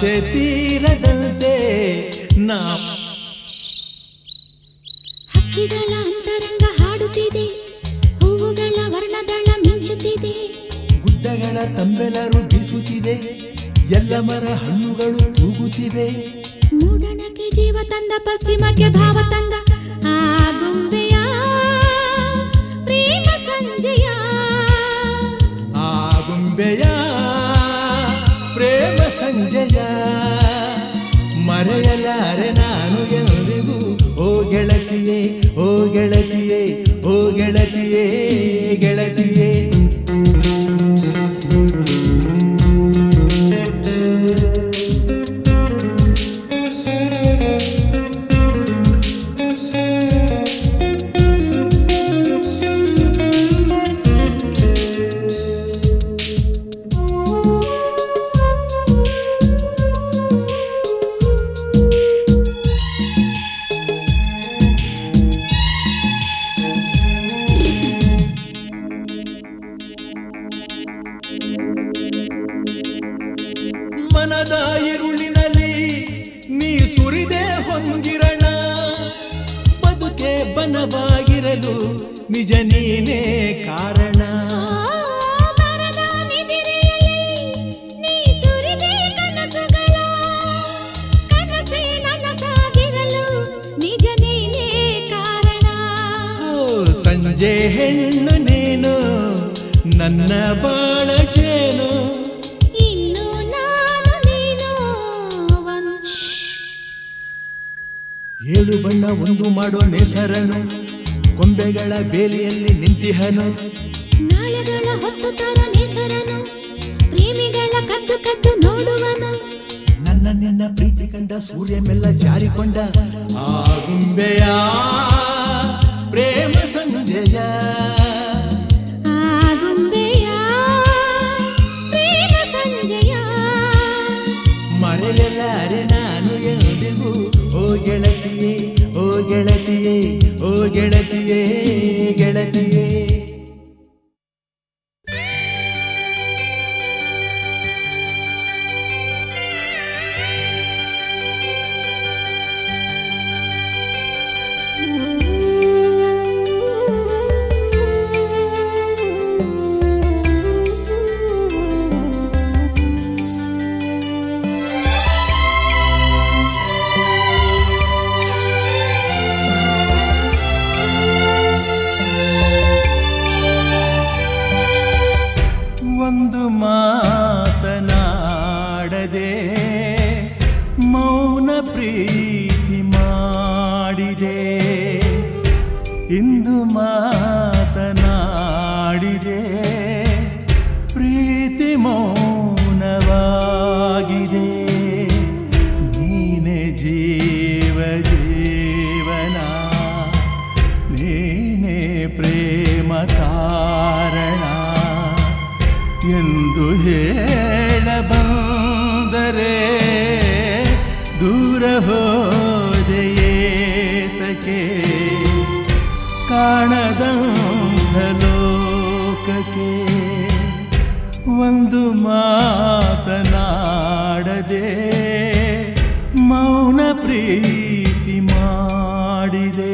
ಆಸೆ ತೀರದಂತೆ ನಾ ಹಕ್ಕಿಗಳ ಅಂತರಂಗ ಹಾಡುತ್ತಿದೆ ಹೂವುಗಳ ವರ್ಣದಳ ಮಿಂಚುತ್ತಿದೆ ಗುಡ್ಡಗಳ ತಂಬೆಲರು ಬೀಸುತ್ತಿದೆ ಎಲ್ಲ ಮರ ಹಣ್ಣುಗಳು ತೂಗುತ್ತಿವೆ ಮೂಡಣಕ್ಕೆ ಜೀವ ತಂದ ಪಶ್ಚಿಮಕ್ಕೆ ಭಾವ ತಂದ ಆಗುಂಬೆಯ ಪ್ರೇಮ ಸಂಜಯ ಆಗುಂಬೆಯ ಪ್ರೇಮ ಸಂಜಯ ಮರೆಯಲಾರೆ ನಾನು ಎಂದಿಗೂ ಓ ಗೆಳತಿಯೇ ಓ ಗೆಳತಿಯೇ ಓ ಗೆಳತಿಯೇ ಗೆಳತಿಯೇ ಮನದ ಇರುಳಿನಲ್ಲಿ ನೀ ಸುರಿದೆ ಹೊಂದಿರಣ ಬದುಕೆ ಬನವಾಗಿರಲು ನಿಜ ನೀನೇ ಕಾರಣ ಮರದ ನಿದಿರೆಯಲ್ಲಿ ನೀ ಸುರಿದೆ ಕನಸುಗಳ ಕನಸೇ ನನಸಾಗಿರಲು ನಿಜ ನೀನೇ ಕಾರಣ ಓ ಸಂಜೆ ಹೆಣ್ಣು ನೀನು ನನ್ನ ಬಾಳ ಜೇನು ಇನ್ನು ನಾನು ನೀನು ಒಂದು ಏಳು ಬಣ್ಣ ಒಂದು ಮಾಡೋ ನೇಸರನು ಕೊಂಬೆಗಳ ಬೇಲಿಯಲ್ಲಿ ನಿಂತಿಹನು ನಾಳೆಗಳ ಹೊತ್ತು ತರ ನೇಸರನು ಪ್ರೇಮಿಗಳ ಕದ್ದು ಕದ್ದು ನೋಡುವನು ನನ್ನ ನಿನ್ನ ಪ್ರೀತಿ ಕಂಡ ಸೂರ್ಯ ಮೆಲ್ಲ ಜಾರಿಕೊಂಡ ಆಗುಂಬೆಯ ಪ್ರೇಮ ಸಂಜಯ ಆಗುಂಬೆಯ ಪ್ರೇಮ ಸಂಜಯ ಮರೆಯಲಾರೆ ನಾನು ಎಂದಿಗೂ ಓ ಗೆಳತಿಯೇ ಓ ಗೆಳತಿಯೇ ಓ ಗೆಳತಿಯೇ ಗೆಳತಿಯೇ ಒಂದು ಮಾತನಾಡದೆ ಮೌನ ಪ್ರೀತಿ ಮಾಡಿದೆ ಇಂದು ಮಾತನಾಡಿದೆ ಪ್ರೀತಿ ಮೌನವಾಗಿದೆ ನೀನೆ ಜೀವ ಜೀವನ ನೀನೇ ಪ್ರೇಮ ಕಾರಣ ಎಂದು ಹೇಳಬಂದರೆ ದೂರ ಹೋದೆಯೇತಕ್ಕೆ ಕಾಣದಂಥ ಲೋಕಕ್ಕೆ ಒಂದು ಮಾತನಾಡದೆ ಮೌನ ಪ್ರೀತಿ ಮಾಡಿದೆ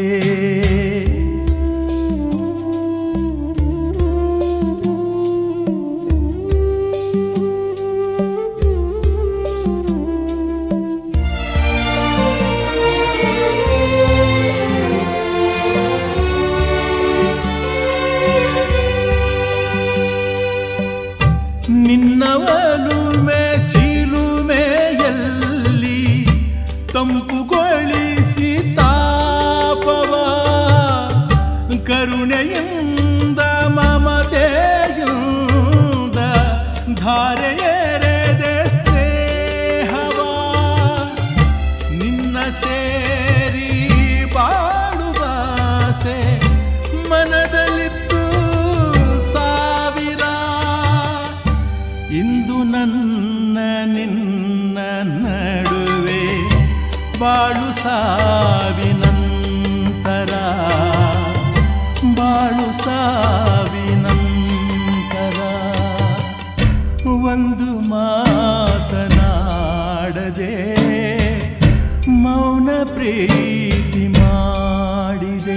ನಿನ್ನವಲುಮೆ ಚಿಲುಮೆಯಲ್ಲಿ ತಂಪುಗೊಳಿಸಿ ತಾಪವ ಕರುಣೆಯಿಂದ ಮಮತೆಯಿಂದ ಧಾರೆಯೆರೆದೆ ಸ್ನೇಹವ ನಿನ್ನ ಸೇರಿ ಬಾಳುವಾಸೆ ಮನದಲ್ಲಿತ್ತು ಸಾವಿರ ಇಂದು ನನ್ನ ನಿನ್ನ ನಡುವೆ ಬಾಳು ಸಾವಿನಂತರ ಬಾಳು ಸಾವಿನಂತರ ಒಂದು ಮಾತನಾಡದೆ ಪ್ರೀತಿ ಮಾಡಿದೆ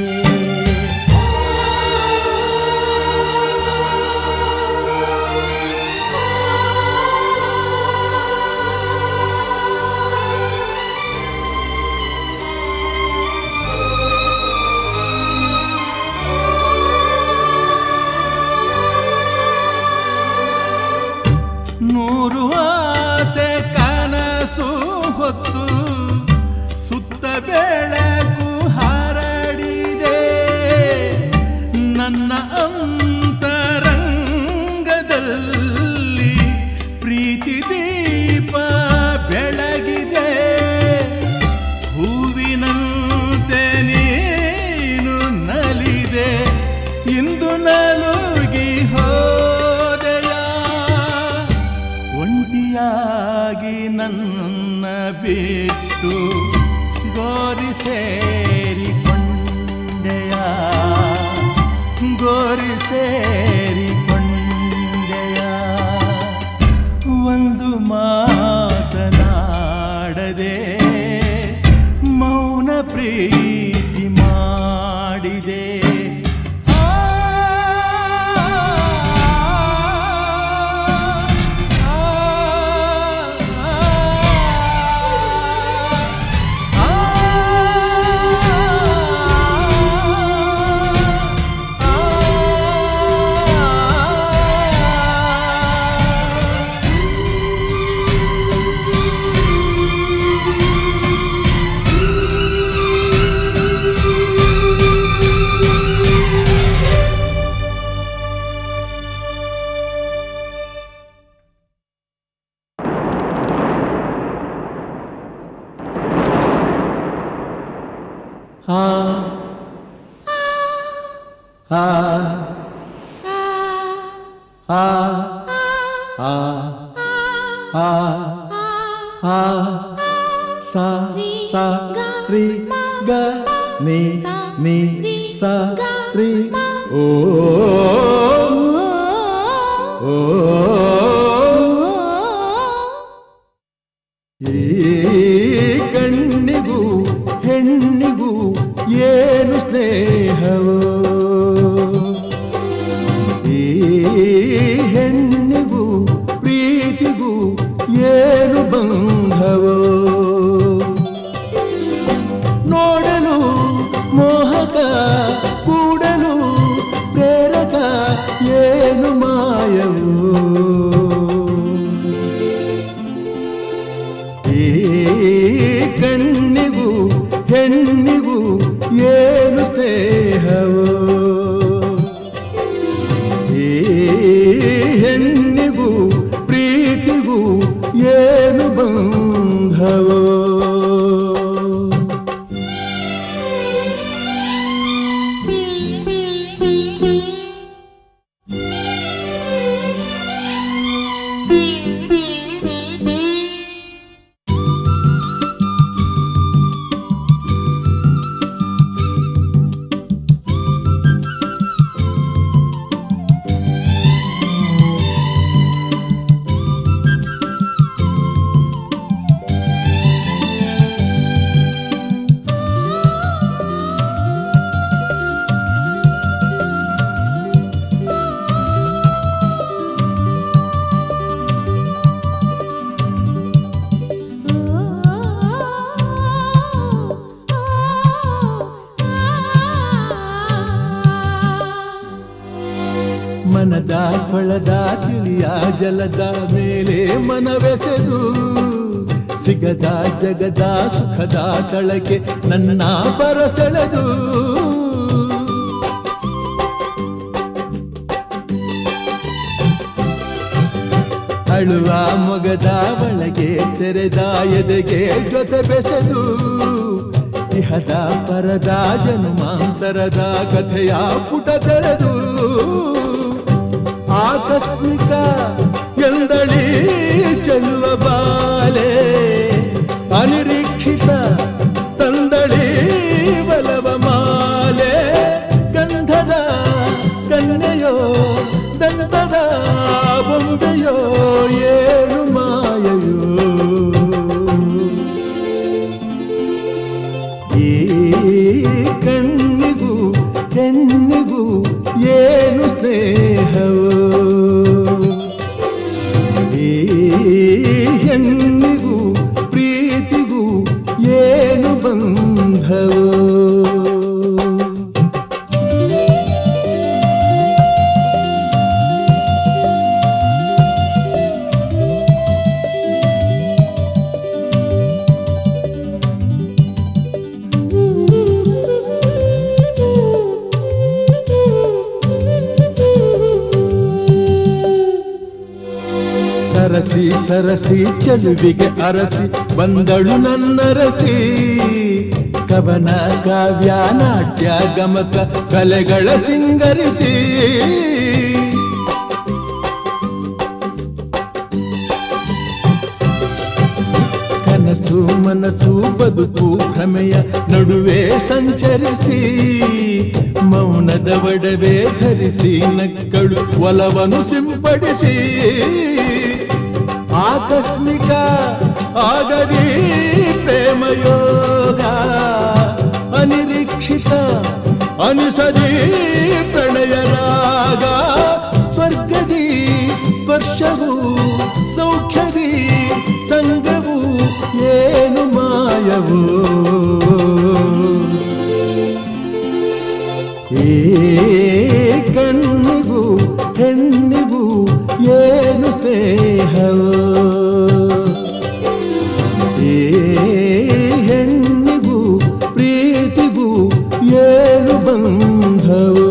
ನೂರು ಆಸೆ ಕನಸು ಹೊತ್ತು ಸುತ್ತ ಬೆಳಕು ಹರಡಿದೆ ನನ್ನ ಅಂತರಂಗದಲ್ಲಿ ಪ್ರೀತಿ ದೀಪ ಬೆಳಗಿದೆ ಹೂವಿನಂತೆ ನೀನು ನಲಿದೆ ಇಂದು ನಲುಗಿ ಹೋದೆಯ ಒಂಟಿಯಾಗಿ ನನ್ನ ಬಿಟ್ಟು ಗೋರಿ ಸೇರಿಕೊಂಡೆಯ ಗೋರಿ ಸೇರಿಕೊಂಡೆಯ ಒಂದು ಮಾತನಾಡದೆ ಮೌನ ಪ್ರೀತಿ ಮಾಡಿದೆ ಆ ಆ ಆ ಆ ಆ ಆ ಸಾ ಸಾ ರಿ ಗ ನಿ ನಿ ಸಾ ರಿ ಓ ಓ ಈ ಕಣ್ಣಿಗೂ ಹೆಣ್ಣಿಗೂ ಏನು ಸ್ನೇಹವೋ ಈ ಹೆಣ್ಣಿಗೂ ಪ್ರೀತಿಗೂ ಏನು ಬಂಧವೋ ನೋಡಲು ಮೋಹಕ ಕೂಡಲು ಪ್ರೇರಕ ಏನು ಮಾಯವೋ ಈ ಕಣ್ಣಿಗೂ ಹೆಣ್ಣಿಗೂ ಏನು ಸ್ನೇಹವೋ ಈ ಹೆಣ್ಣಿಗೂ ಪ್ರೀತಿಗೂ ಏನು ಬಂಧವೋ ಮನದ ಕೊಳದ ತಿಳಿಯ ಜಲದ ಮೇಲೆ ಮನವೆಸೆದು ಸಿಗದ ಜಗದ ಸುಖದ ತಳಕೆ ನನ್ನ ಬರಸೆಳೆದು ಅಳುವ ಮೊಗದ ಒಳಗೆ ತೆರೆದ ಎದೆಗೆ ಜೊತೆ ಬೆಸೆದು ಇಹದ ಪರದ ಜನ್ಮಾಂತರದ ಕಥೆಯ ಪುಟ ತೆರೆದು ಆಕಸ್ಮಿಕ ಎಂದಳಿ ಚೆಲ್ಲುವ ಬಾಲೆ ಅನಿರೀಕ್ಷಿತ ತಂದಳಿ ಬಲವ ಮಾಲೆ ಗಂಧದ ಕನ್ನೆಯೋ ದಂತದ ಬೊಂಬೆಯೋ ಏನು ಮಾಯೆಯೋ ಸ್ನೇಹವು ಈ ಹೆಣ್ಣಿಗೂ ಪ್ರೀತಿಗೂ ಏನು ಬಂಧವು ಸರಸಿ ಸರಸಿ ಚೆಲುವಿಗೆ ಅರಸಿ ಬಂದಳು ನನ್ನರಸಿ ಕವನ ಕಾವ್ಯ ನಾಟ್ಯ ಗಮಕ ಕಲೆಗಳ ಸಿಂಗರಿಸಿ ಕನಸು ಮನಸ್ಸು ಬದುಕು ಭ್ರಮೆಯ ನಡುವೆ ಸಂಚರಿಸಿ ಮೌನದ ಒಡವೆ ಧರಿಸಿ ನಕ್ಕಳು ಒಲವನು ಸಿಂಪಡಿಸಿ ಆಕಸ್ಮಿಕ ಆಗದಿ ಪ್ರೇಮಯೋಗ ಅನಿರೀಕ್ಷಿತ ಅನಿಸದಿ ಪ್ರಣಯ ರಾಗ ಸ್ವರ್ಗದಿ ಸ್ಪರ್ಶವು ಸೌಖ್ಯದಿ ಸಂಗವು ಏನು ಮಾಯವು ಈ ಕಣ್ಣಿಗೂ ಹೆಣ್ಣಿಗೂ ಏನು ಸ್ನೇಹವು ಈ ಹೆಣ್ಣಿಗೂ ಪ್ರೀತಿಗೂ ಏನು ಬಂಧವು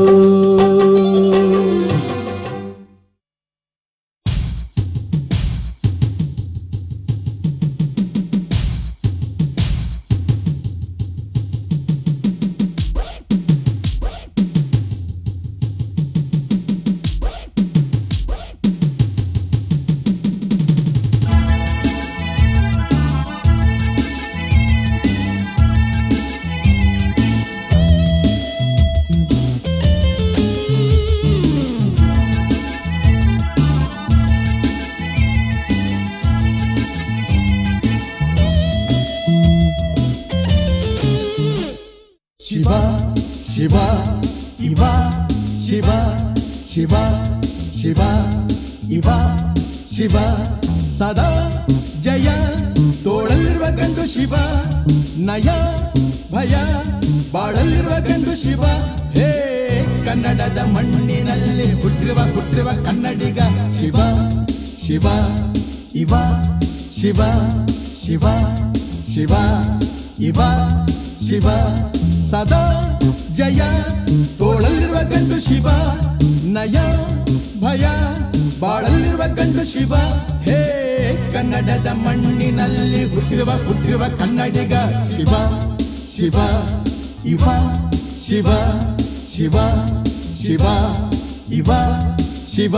ಶಿವ ಶಿವ ಇವ ಶಿವ ಶಿವ ಶಿವ ಇವ ಶಿವ ಸದಾ ಜಯ ತೋಳಲ್ಲಿರುವ ಗಂಡು ಶಿವ ನಯ ಭಯ ಬಾಳಲ್ಲಿರುವ ಗಂಡು ಶಿವ ಹೇ ಕನ್ನಡದ ಮಣ್ಣಿನಲ್ಲಿ ಹುಟ್ಟಿರುವ ಹುಟ್ಟಿರುವ ಕನ್ನಡಿಗ ಶಿವ ಶಿವ ಇವ ಶಿವ ಶಿವ ಶಿವ ಇವ ಶಿವ ಸದಾ ಜಯ ತೋಳಲ್ಲಿರುವ ಗಂಡು ಶಿವ ನಯ ಭಯ ಬಾಳಲ್ಲಿರುವ ಗಂಡು ಶಿವ ಹೇ ಕನ್ನಡದ ಮಣ್ಣಿನಲ್ಲಿ ಹುಟ್ಟಿರುವ ಹುಟ್ಟಿರುವ ಕನ್ನಡಿಗ ಶಿವ ಶಿವ ಇವ ಶಿವ ಶಿವ ಶಿವ ಇವ ಶಿವ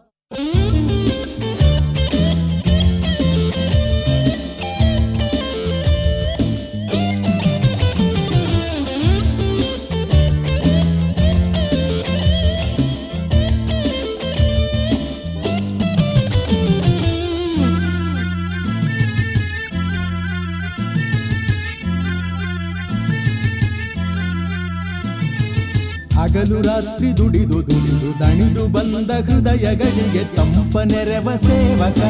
ಹಗಲು ರಾತ್ರಿ ದುಡಿದು ದುಡಿದು ದಣಿದು ಬಂದ ಹೃದಯಗಳಿಗೆ ತಂಪ ನೆರವ ಸೇವಕ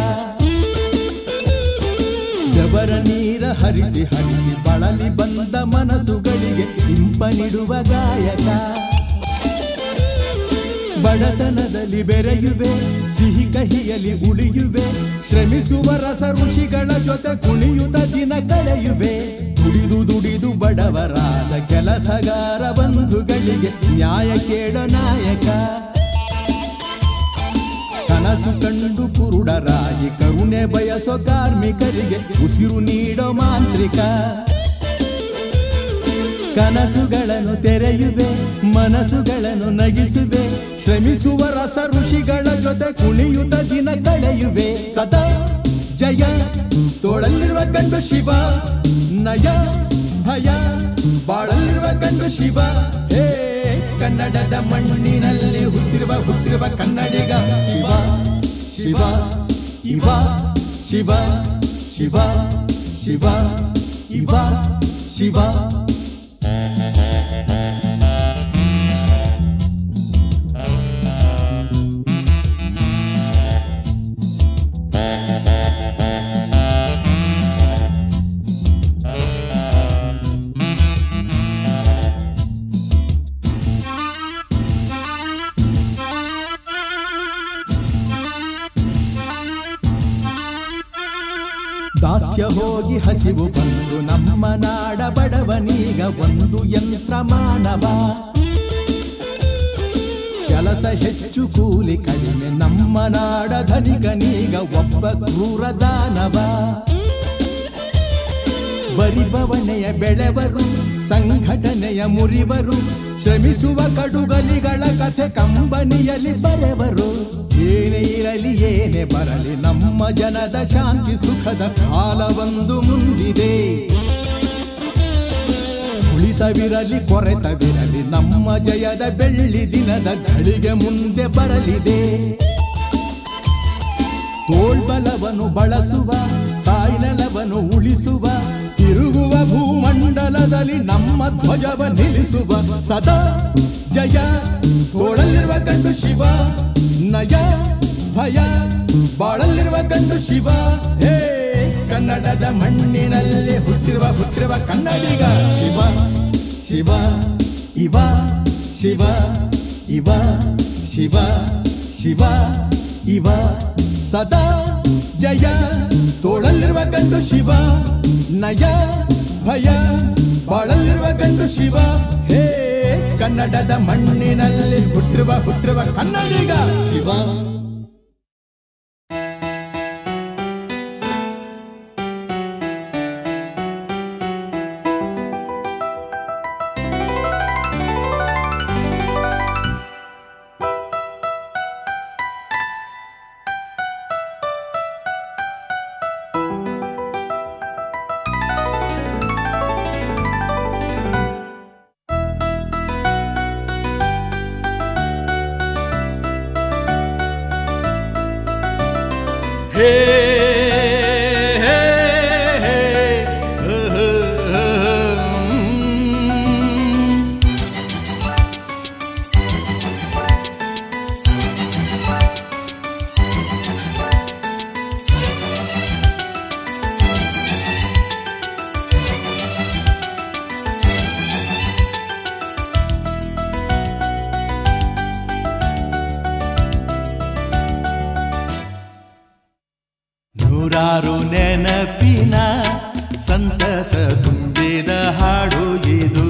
ಜಬರ ನೀರ ಹರಿಸಿ ಹರಿಸಿ ಬಳಲಿ ಬಂದ ಮನಸ್ಸುಗಳಿಗೆ ಇಂಪ ನೀಡುವ ಗಾಯಕ ಬಡತನದಲ್ಲಿ ಬೆರೆಯುವೆ ಸಿಹಿ ಕಹಿಯಲ್ಲಿ ಉಳಿಯುವೆ ಶ್ರಮಿಸುವ ರಸ ಋಷಿಗಳ ಜೊತೆ ಕುಣಿಯುತ್ತ ದಿನ ಕಳೆಯುವೆ ದುಡಿದು ದುಡಿದು ಬಡವರಾದ ಕೆಲಸಗಾರ ಬಂಧುಗಳಿಗೆ ನ್ಯಾಯ ಕೇಳ ನಾಯಕ ಕನಸು ಕಂಡು ಕುರುಡರಾಗಿ ಕರುಣೆ ಬಯಸೋ ಕಾರ್ಮಿಕರಿಗೆ ಉಸಿರು ನೀಡೋ ಮಾಂತ್ರಿಕ ಕನಸುಗಳನ್ನು ತೆರೆಯುವೆ ಮನಸ್ಸುಗಳನ್ನು ನಗಿಸುವೆ ಶ್ರಮಿಸುವ ರಸ ಋಷಿಗಳ ಜೊತೆ ಕುಣಿಯುತ್ತ ದಿನ ಕಳೆಯುವೆ ಸದಾ ಜಯ ತೋಳಲ್ಲಿರುವ ಗಂಡು ಶಿವ ನಯ ಭಯ ಬಾಳಲ್ಲಿರುವ ಗಂಡು ಶಿವ ಹೇ ಕನ್ನಡದ ಮಣ್ಣಿನಲ್ಲಿ ಹುಟ್ಟಿರುವ ಹುಟ್ಟಿರುವ ಕನ್ನಡಿಗ ಶಿವ ಶಿವ ಇವ ಶಿವ ಶಿವ ಶಿವ ಇವ ಶಿವ ದಾಸ್ಯ ಹೋಗಿ ಹಸಿವು ಬಂದು ನಮ್ಮ ನಾಡ ಬಡವನೀಗ ಒಂದು ಯಂತ್ರ ಮಾನವ ಕೆಲಸ ಹೆಚ್ಚು ಕೂಲಿ ಕಡಿಮೆ ನಮ್ಮ ನಾಡ ಧನಿಕನೀಗ ಒಬ್ಬ ಕ್ರೂರ ದಾನವ ಬರಿಬವಣೆಯ ಬೆಳೆವರು ಸಂಘಟನೆಯ ಮುರಿವರು ಶ್ರಮಿಸುವ ಕಡುಗಲಿಗಳ ಕಥೆ ಕಂಬನಿಯಲ್ಲಿ ಬರೆವರು ಏನೇ ಇರಲಿ ಏನೇ ಬರಲಿ ನಮ್ಮ ಜನದ ಶಾಂತಿ ಸುಖದ ಕಾಲವೊಂದು ಮುಂದಿದೆ ಕುಳಿತವಿರಲಿ ಕೊರೆತವಿರಲಿ ನಮ್ಮ ಜಯದ ಬೆಳ್ಳಿ ದಿನದ ಗಳಿಗೆ ಮುಂದೆ ಬರಲಿದೆ ತೋಳ್ಬಲವನ್ನು ಬಳಸುವ ತಾಯ್ನೆಲವನ್ನು ಉಳಿಸುವ ತಿರುಗುವ ಭೂಮಂಡಲದಲ್ಲಿ ನಮ್ಮ ಧ್ವಜವ ನಿಲ್ಲಿಸುವ ಸದಾ ಜಯ ತೋಳಲ್ಲಿರುವ ಗಂಡು ಶಿವ ನಯ ಭಯ ಬಾಳಲ್ಲಿರುವ ಗಂಡು ಶಿವ ಹೇ ಕನ್ನಡದ ಮಣ್ಣಿನಲ್ಲಿ ಹುಟ್ಟಿರುವ ಹುಟ್ಟಿರುವ ಕನ್ನಡಿಗ ಶಿವ ಶಿವ ಇವ ಶಿವ ಇವ ಶಿವ ಶಿವ ಇವ ಸದಾ ಜಯ ತೋಳಲ್ಲಿರುವ ಗಂಡು ಶಿವ ನಯ ಭಯ ಬಾಳಲ್ಲಿರುವ ಗಂಡು ಶಿವ ಹೇ ಕನ್ನಡದ ಮಣ್ಣಿನಲ್ಲಿ ಹುಟ್ಟಿರುವ ಹುಟ್ಟಿರುವ ಕನ್ನಡಿಗ ಶಿವ ಹೇ ಹೇ, ಹೇ, ಅಹ, ಅಹಂ. ನೂರಾರು ನೆನಪಿನ ಸಂತಸ ತುಂಬಿದ ಹಾಡು ಇದು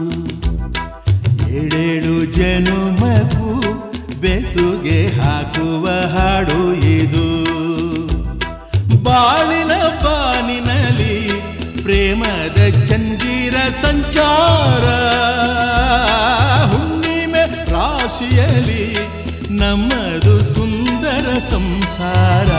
ಏಳೇಳು ಜನುಮಗೂ ಬೆಸುಗೆ ಹಾಕುವ ಹಾಡು ಇದು ಬಾಳಿನ ಬಾನಿನಲ್ಲಿ ಪ್ರೇಮದ ಚಂದಿರ ಸಂಚಾರ ಹುಣ್ಣಿಮೆ ರಾಶಿಯಲ್ಲಿ ನಮ್ಮದು ಸುಂದರ ಸಂಸಾರ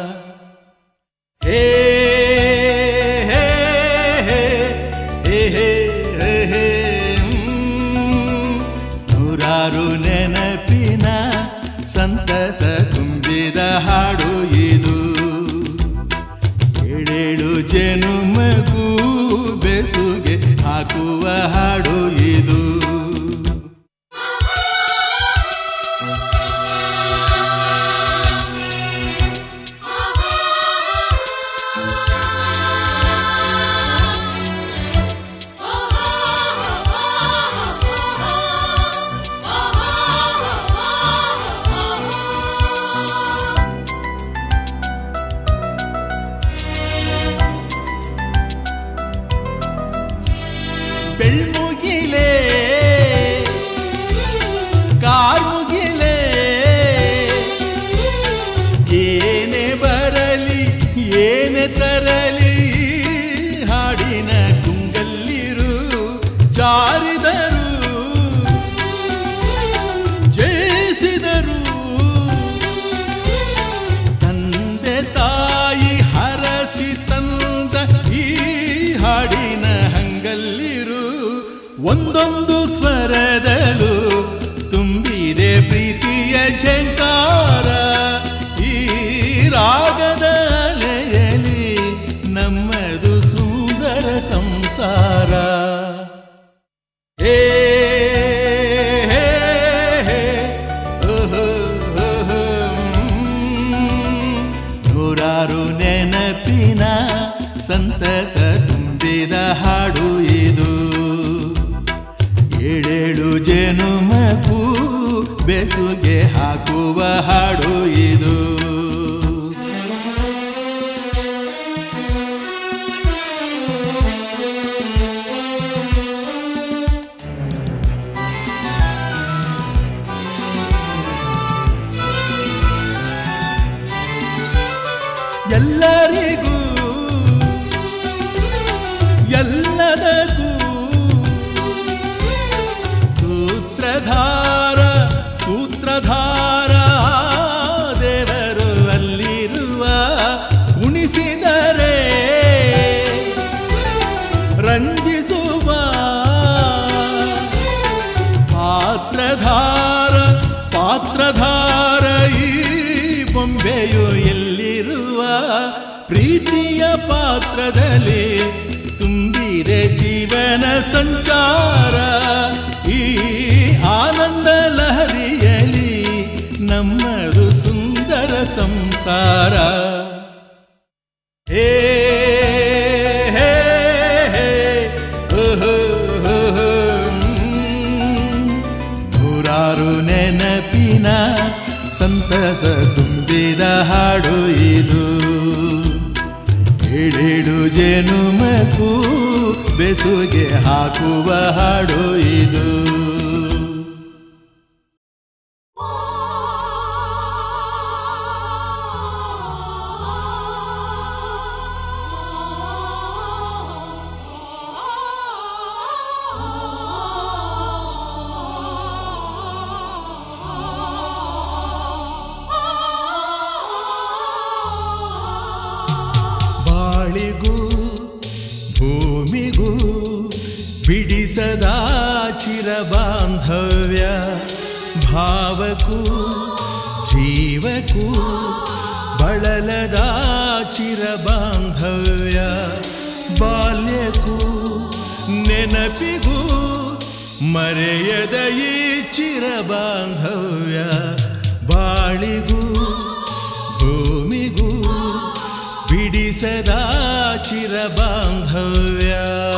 ಹೇ ಹೇ ಹೇ ಹೇ ಹೇ ಹೇ ಹೇ ಹ್ಮ್. ನೂರಾರು ನೆನಪಿನ ಸಂತಸ ತುಂಬಿದ ಹಾಡು ಇದು ಏಳೇಳು ಜನುಮಗೂ ಬೆಸುಗೆ ಹಾಕುವ ಹಾಡು ಇದು ಬೆಳ್ಮುಗಿಲೇ ಕಾರ್ಮುಗಿಲೇ ಏನೇ ಬರಲಿ ಏನೇ ತರಲಿ ಹಾಡಿನ ಕುಂಗಲ್ಲಿರು ಜಾರಿದರು ಜಯಿಸಿದರು ತಂದೆ ತಾಯಿ ಹರಸಿ ತಂದ ಈ ಹಾಡಿನ ಹಂಗಲ್ಲಿರು ಒಂದೊಂದು ಸ್ವರದಲು ತುಂಬಿದೆ ಪ್ರೀತಿಯ ಝಂಕಾರ ಈ ರಾಗದ ಅಲೆಯಲಿ ನಮ್ಮದು ಸುಂದರ ಸಂಸಾರ ಹೇ ಹೇ, ಹೇ, ಓಹೋ, ಓಹೋ, ಹ್ಮ್. ನೂರಾರು ನೆನಪಿನ ಸಂತಸ ತುಂಬಿದ ಹಾಡು ಇದು ಏಳೇಳು ಜನುಮಕ್ಕೂ ಬೆಸುಗೆ ಹಾಕುವ ಹಾಡು ಇದು ಪಾತ್ರಧಾರ ದೇವರು ಅಲ್ಲಿರುವ ಕುಣಿಸಿದರೆ ರಂಜಿಸುವ ಪಾತ್ರಧಾರ ಪಾತ್ರಧಾರ ಈ ಬೊಂಬೆಯು ಎಲ್ಲಿರುವ ಪ್ರೀತಿಯ ಪಾತ್ರದಲ್ಲಿ ತುಂಬಿದೆ ಜೀವನ ಸಂಚಾರ ಈ ಆನಂದ ಲಹರಿಯಲಿ ನಮ್ಮದು ಸುಂದರ ಸಂಸಾರ ಹೇ ಹೇ ಹೇ ಓಹೋ ಓಹೋ, ಮ್. ನೂರಾರು ನೆನಪಿನ ಸಂತಸ ತುಂಬಿದ ಹಾಡು ಇದು ಏಳೇಳು ಜನುಮಕ್ಕೂ ಬೆಸುಗೆ ಹಾಕುವ ಹಾಡು ಇದು ಬಾಳಿಗೂ ಭೂಮಿಗೂ ಬಿಡಿಸದ ಚಿರ ಬಾಂಧವ್ಯ ಭಾವಕ್ಕೂ ಜೀವಕ್ಕೂ ಬಳಲದ ಚಿರ ಬಾಂಧವ್ಯ ಬಾಲ್ಯಕ್ಕೂ ನೆನಪಿಗೂ ಮರೆಯದ ಈ ಚಿರ ಬಾಂಧವ್ಯ ಬಾಳಿಗೂ ಭೂಮಿಗೂ ಬಿಡಿಸದ ಚಿರ ಬಾಂಧವ್ಯ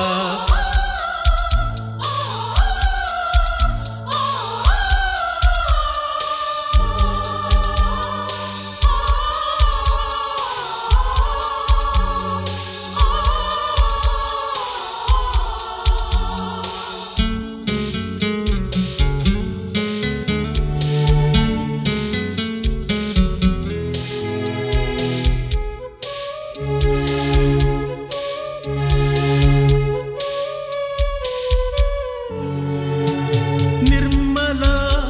ನಿರ್ಮಲ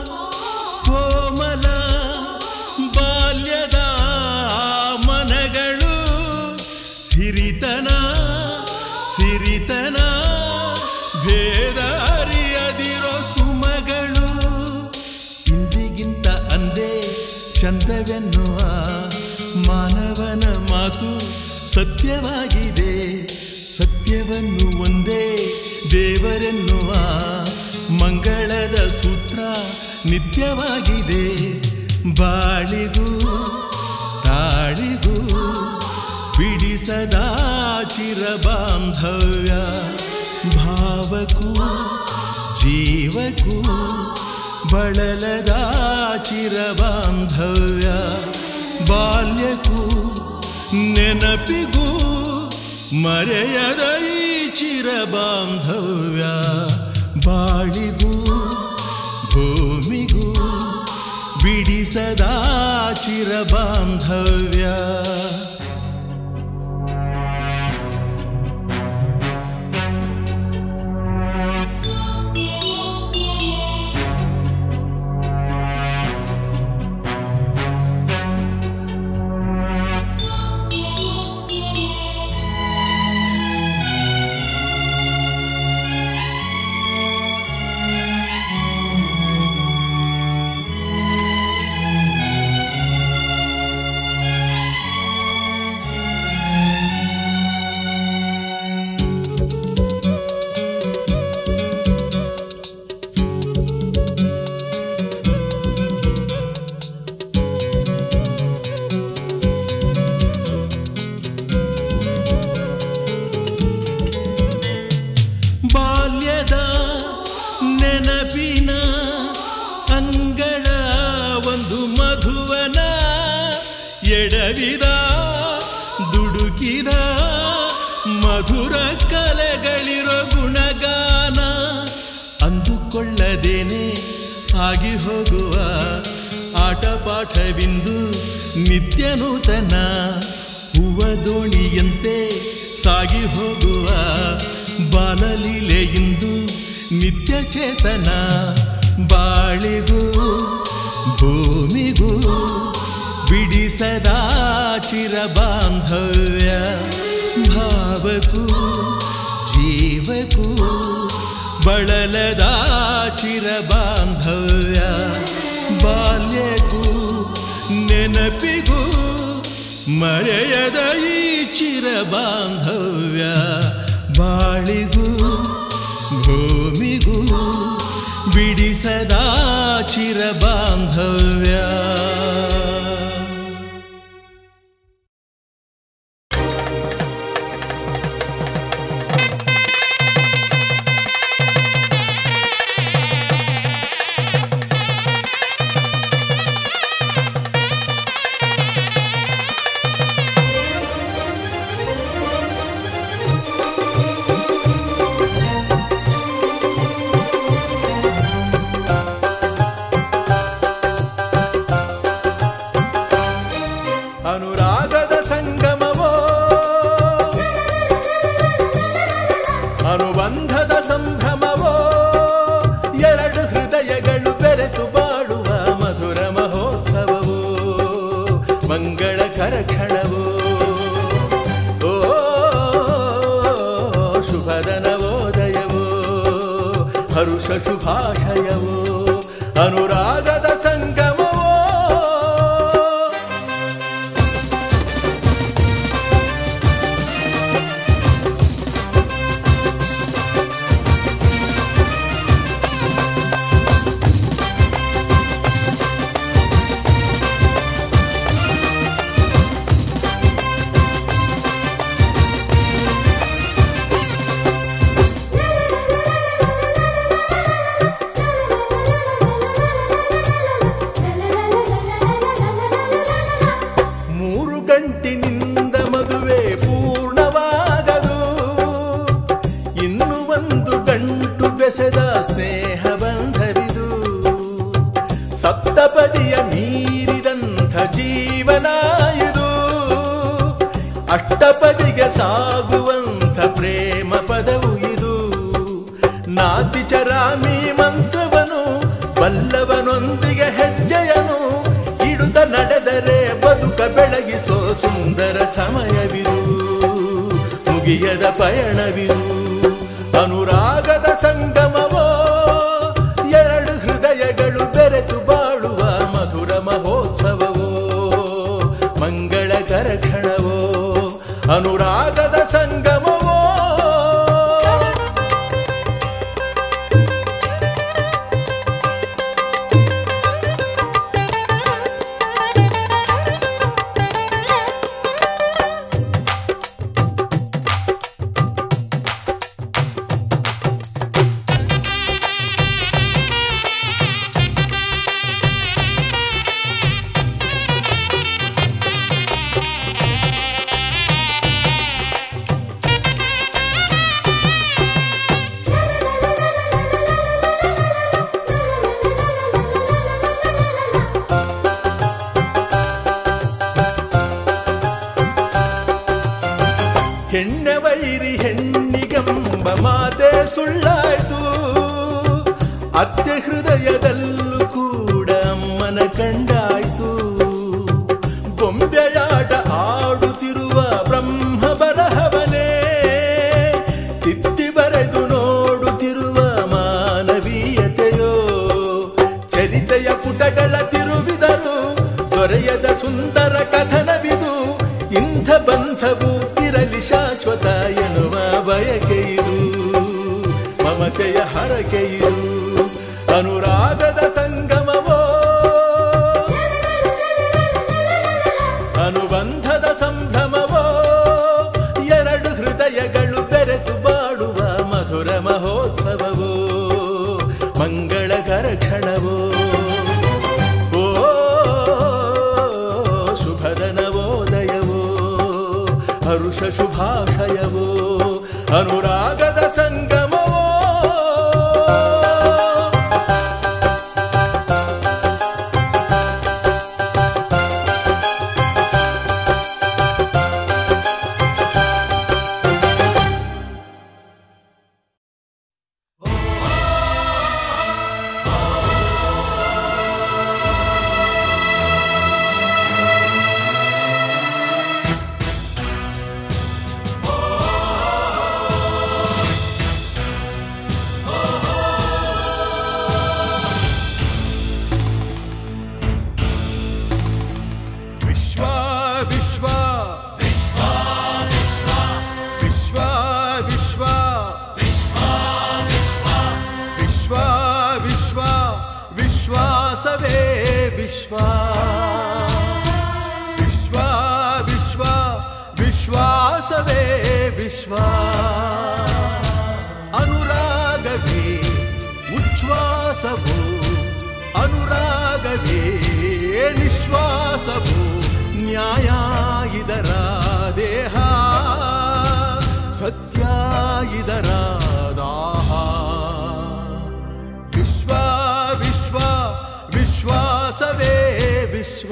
ಕೋಮಲ ಬಾಲ್ಯದ ಮನಗಳು ಹಿರಿತನ ಸಿರಿತನ ಭೇದ ಅರಿಯದಿರೋ ಸುಮಗಳು ಇಂದಿಗಿಂತ ಅಂದೇ ಚಂದವೆನ್ನುವ ಮಾನವನ ಮಾತು ಸತ್ಯವಾಗಿದೆ ಸತ್ಯವನ್ನು ಒಂದೇ ದೇವರೆನ್ನುವ ಮಂಗಳದ ಸೂತ್ರ ನಿತ್ಯವಾಗಿದೆ ಬಾಳಿಗೂ ತಾಳಿಗೂ ಬಿಡಿಸದ ಚಿರ ಬಾಂಧವ್ಯ ಭಾವಕ್ಕೂ ಜೀವಕ್ಕೂ ಬಳಲದ ಚಿರ ಬಾಂಧವ್ಯ ಬಾಲ್ಯಕ್ಕೂ ನೆನಪಿಗೂ ಮರೆಯದ ಈ ಚಿರ ಬಾಂಧವ್ಯ ಬಾಳಿಗೂ ಭೂಮಿಗೂ ಬಿಡಿಸದ ಚಿರ ಬಾಂಧವ್ಯ ಬಾಲ್ಯದ ನೆನಪಿನ ಅಂಗಳ ಒಂದು ಮಧುವನ ಎಡವಿದ ದುಡುಕಿದ ಮಧುರ ಕಲೆಗಳಿರೋ ಗುಣಗಾನ ಅಂದುಕೊಳ್ಳದೇನೆ ಆಗಿ ಹೋಗುವ ಆಟ ಪಾಠವಿಂದು ನಿತ್ಯ ನೂತನ ಹೂವ ದೋಣಿಯಂತೆ ಸಾಗಿ ಹೋಗುವ ಬಾಲಲೀಲೆಯಿಂದು ನಿತ್ಯ ಚೇತನ ಬಾಳಿಗೂ ಭೂಮಿಗೂ ಬಿಡಿಸದ ಚಿರ ಬಾಂಧವ್ಯ ಭಾವಕ್ಕೂ ಜೀವಕ್ಕೂ ಬಳಲದ ಚಿರ ಬಾಂಧವ್ಯ ಬಾಲ್ಯಕ್ಕೂ ನೆನಪಿಗೂ ಮರೆಯದ ಈ ಚಿರ ಬಾಂಧವ್ಯ ಬಾಳಿಗೂ ಭೂಮಿಗೂ ಬಿಡಿಸದ ಚಿರ ಬಾಂಧವ್ಯ ಅನುರಾಗದ ಸಂಗಮವೋ ಅನುಬಂಧದ ಸಂಭ್ರಮವೋ ಎರಡು ಹೃದಯಗಳು ಬೆರೆತು ಬಾಳುವ ಮಧುರ ಮಹೋತ್ಸವವೋ ಮಂಗಳಕರ ಕ್ಷಣವೋ ಓ ಶುಭದ ನವೋದಯವೋ ಹರುಷ ಶುಭಾಶಯವೋ ಅನುರಾಗದ ಸಂಗಮವೋ ಮೂರು ಗಂಟಿನಿಂದ ಮದುವೆ ಪೂರ್ಣವಾಗದು ಇನ್ನು ಒಂದು ಗಂಟು ಬೆಸೆದ ಸ್ನೇಹ ಬಂಧವಿದು ಸಪ್ತಪದಿಯ ಮೀರಿದಂಥ ಜೀವನ ಇದು ಅಷ್ಟಪದಿಗೆ ಸಾಗುವಂಥ ಪ್ರೇಮ ಪದವು ಇದು ನಾತಿ ಚರಾಮಿ ಮಂತ್ರವನು ಬಲ್ಲವನೊಂದಿಗೆ ಹೆಜ್ಜೆಯನು ಇಡುತ್ತ ನಡೆದರೆ ಬದುಕ ಬೆಳಗಿಸೋ ಸುಂದರ ಸಮಯವಿರು ಮುಗಿಯದ ಪಯಣವಿರು ಅನುರಾಗದ ಸಂಗಮವೋ ಎರಡು ಹೃದಯಗಳು ಬೆರೆತು ಬಾಳುವ ಮಧುರ ಮಹೋತ್ಸವವೋ ಮಂಗಳಕರ ಕ್ಷಣವೋ ಅನುರಾಗದ ಸಂಗಮವೋ ಹೆಣ್ಣ ವೈರಿ ಹೆಣ್ಣಿಗೆಂಬ ಮಾತೆ ಸುಳ್ಳಾಯ್ತು ಅತ್ತೆ ಹೃದಯದಲ್ಲೂ ಕೂಡ ಅಮ್ಮನ ಕಂಡಾಯ್ತು ಗೊಂಬೆಯಾಟ ಆಡುತ್ತಿರುವ ಬ್ರಹ್ಮ ಬರಹವನೇ ತಿತ್ತಿ ಬರೆದು ನೋಡುತ್ತಿರುವ ಮಾನವೀಯತೆಯೋ ಚರಿತೆಯ ಪುಟಗಳ ತಿರುವಿದರು ದೊರೆಯದ ಸುಂದರ ಕಥನವಿದು ಇಂಥ ಬಂಧವು ಇರಲಿ ಶಾಶ್ವತ ಎನ್ನುವ ಬಯಕೆಯಿರು ಮಮತೆಯ ಹರಕೆಯಿರು ಅನುರಾಗದ ಸಂಗಮವೋ ಅನುಬಂಧದ ಸಂಭ್ರಮವೋ ಎರಡು ಹೃದಯಗಳು ಬೆರೆತು ಬಾಳುವ ಮಧುರ ಮಹೋತ್ಸವವೋ ಮಂಗಳಕರ ಕ್ಷಣವೋ ಓ ಶುಭದ ನವೋದಯವೋ ಹರುಷ ಶುಭಾಶಯವೋ ಅನುರಾಗದ ಸಂಗಮವೋ ವಿಶ್ವ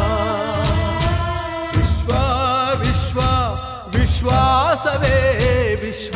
ವಿಶ್ವ ವಿಶ್ವ ವಿಶ್ವಾಸವೇ ವಿಶ್ವ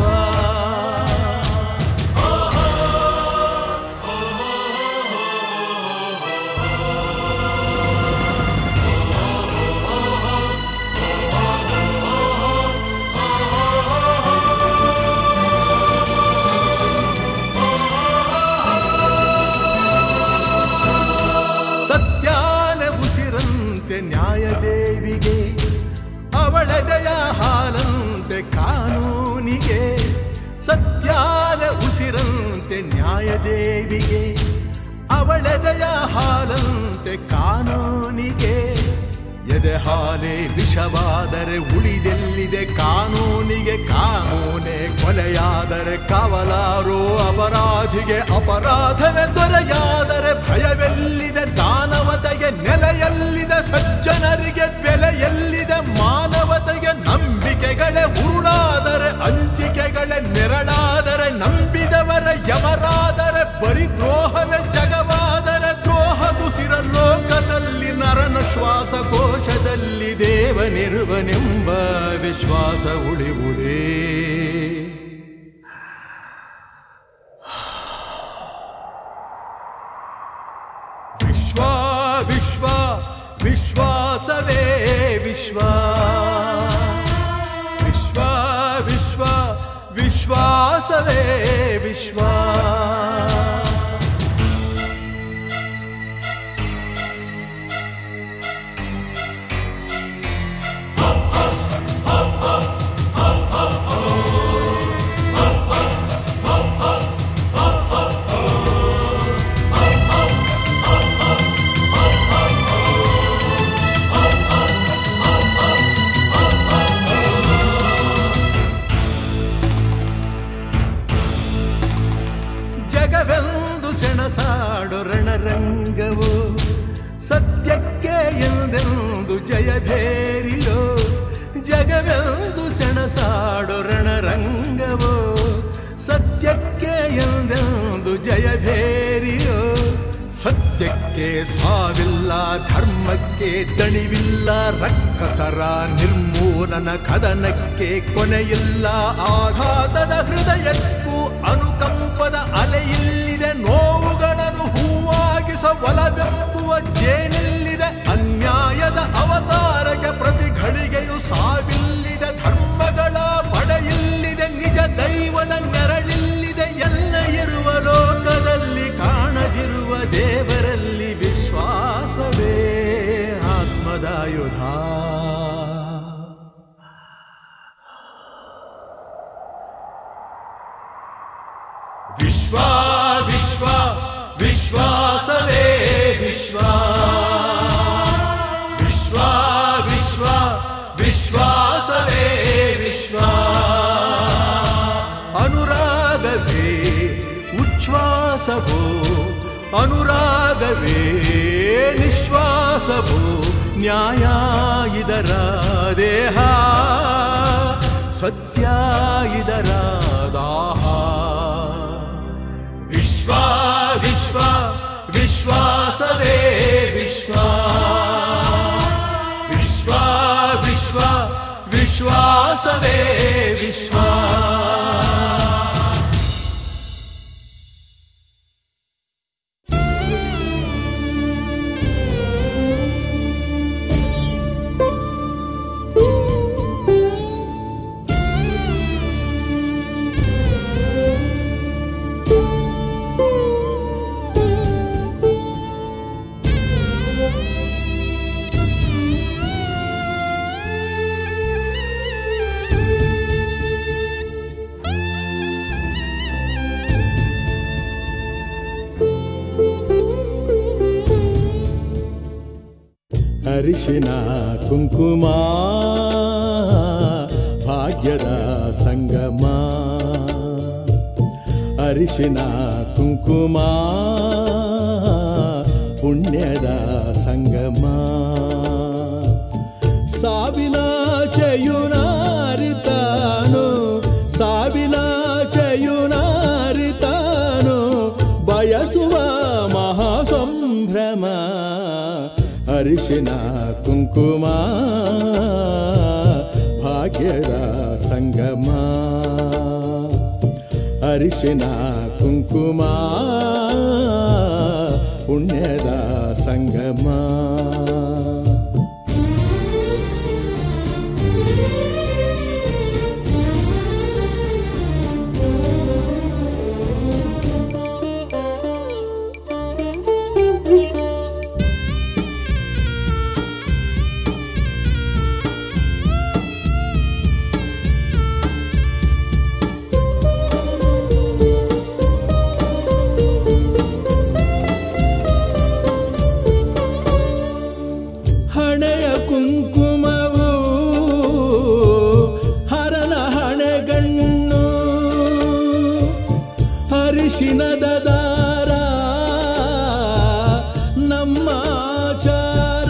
ಸತ್ಯಾನ ಉಸಿರಂತೆ ನ್ಯಾಯದೇವಿಗೆ ಅವಳದಯ ಹಾಲಂತೆ ಕಾನೂನಿಗೆ ಸತ್ಯಾನ ಉಸಿರಂತೆ ನ್ಯಾಯದೇವಿಗೆ ಅವಳದಯ ಹಾಲಂತೆ ಕಾನೂನಿಗೆ ಎದೆ ಹಾಲೆ ವಿಷವಾದರೆ ಉಳಿದೆಲ್ಲಿದೆ ಕಾನೂನಿಗೆ ಕಾನೂನೆ ಕೊಲೆಯಾದರೆ ಕವಲಾರೋ ಅಪರಾಧಿಗೆ ಅಪರಾಧವೇ ದೊರೆಯಾದರೆ ಭಯವೆಲ್ಲಿದೆ ದಾನವತೆಗೆ ನೆಲೆಯಲ್ಲಿದೆ ಸಜ್ಜನರಿಗೆ ಬೆಲೆಯಲ್ಲಿದೆ ಮಾನವತೆಗೆ ನಂಬಿಕೆಗಳೇ ಉರುಳಾದರೆ ಅಂಜಿಕೆಗಳೇ ನೆರಳಾದರೆ ನಂಬಿದವರ ಯಮರಾದರೆ ಬರಿ ದ್ರೋಹವೇ ಜಗವಾದರೆ ದ್ರೋಹದುಸಿರ ಲೋಕದಲ್ಲಿ ನರನ ಶ್ವಾಸಕೋಶದಲ್ಲಿ ದೇವನಿರುವನೆಂಬ ವಿಶ್ವಾಸ ಉಳಿವುದೇ ವಿಶ್ವ ವಿಶ್ವ ವಿಶ್ವಾಸವೇ ವಿಶ್ವ ವಿಶ್ವ ವಿಶ್ವ ವಿಶ್ವಾಸವೇ ವಿಶ್ವ ಜಗವೆಂದು ಸೆಣಸಾಡು ರಣರಂಗವು ಸತ್ಯಕ್ಕೆ ಎಂದೆಂದು ಜಯಭೇರಿಯೋ ಜಗವೆಂದು ಸೆಣಸಾಡು ರಣರಂಗವು ಸತ್ಯಕ್ಕೆ ಎಂದೆಂದು ಜಯಭೇರಿಯೋ ಸತ್ಯಕ್ಕೆ ಸಾವಿಲ್ಲ ಧರ್ಮಕ್ಕೆ ದಣಿವಿಲ್ಲ ರಕ್ಕಸರ ನಿರ್ಮೂಲನ ಕದನಕ್ಕೆ ಕೊನೆಯಿಲ್ಲ ಆಘಾತದ ಹೃದಯಕ್ಕೂ ಅನುಕಂಪದ ಅಲೆಯಿಲ್ಲಿದೆ ನೋವುಗಳನ್ನು ಹೂವಾಗಿಸ ಒಲವೆಂಬುವ ಜೇನೆಲ್ಲಿದೆ ಅನ್ಯಾಯದ ಅವತಾರಕ್ಕೆ ಪ್ರತಿ ಘಳಿಗೆಯು ಸಾವಿಲ್ಲಿದೆ ಧರ್ಮಗಳ ಪಡೆಯಿಲ್ಲಿದೆ ನಿಜ ದೈವದ ನೆರಳಿಲ್ಲಿದೆ ಎಲ್ಲ ಇರುವ ಲೋಕದಲ್ಲಿ ಕಾಣದಿರುವ ದೇವರಲ್ಲಿ ವಿಶ್ವಾಸವೇ ಆತ್ಮದಾಯುಧ ವಿಶ್ವ ವಿಶ್ವ ವಿಶ್ವಾಸವೇ ವಿಶ್ವ ವಿಶ್ವ ವಿಶ್ವ ವಿಶ್ವಾಸವೇ ವಿಶ್ವ ಅನುರಾಗವೇ ಉಚ್ಛ್ವಾಸವೋ ಅನುರಾಗವೇ ನಿಶ್ವಾಸವೋ ನ್ಯಾಯ ಇದರ ದೇಹ ಸತ್ಯ ಇದರ ದಾಹ ವಿಶ್ವ ವಿಶ್ವ ವಿಶ್ವಾಸವೇ ವಿಶ್ವ ವಿಶ್ವ ವಿಶ್ವ ವಿಶ್ವಾಸವೇ ವಿಶ್ವ ಅರಿಶಿನ ಕುಂಕುಮ ಭಾಗ್ಯದ ಸಂಗಮ ಅರಿಶಿನ ಕುಂಕುಮ ಪುಣ್ಯದ ಸಂಗಮ ಸಾವಿನ ಚಯುನಾರಿತಾನು ಸಾವಿನ ಚಯುನಾರಿತಾನು ಬಯಸುವ ಮಹಾಸಂಭ್ರಮ ಅರಿಶಿನ ಕುಂಕುಮ ಭಾಗ್ಯದ ಸಂಗಮ ಅರಿಶಿನ ಕುಂಕುಮ ಪುಣ್ಯದ ಸಂಗಮ ಹಣೆಯ ಕುಂಕುಮವು ಹರನ ಹಣೆಗಣ್ಣು ಹರಿಶಿನದ ದಾರ ನಮ್ಮ ಆಚಾರ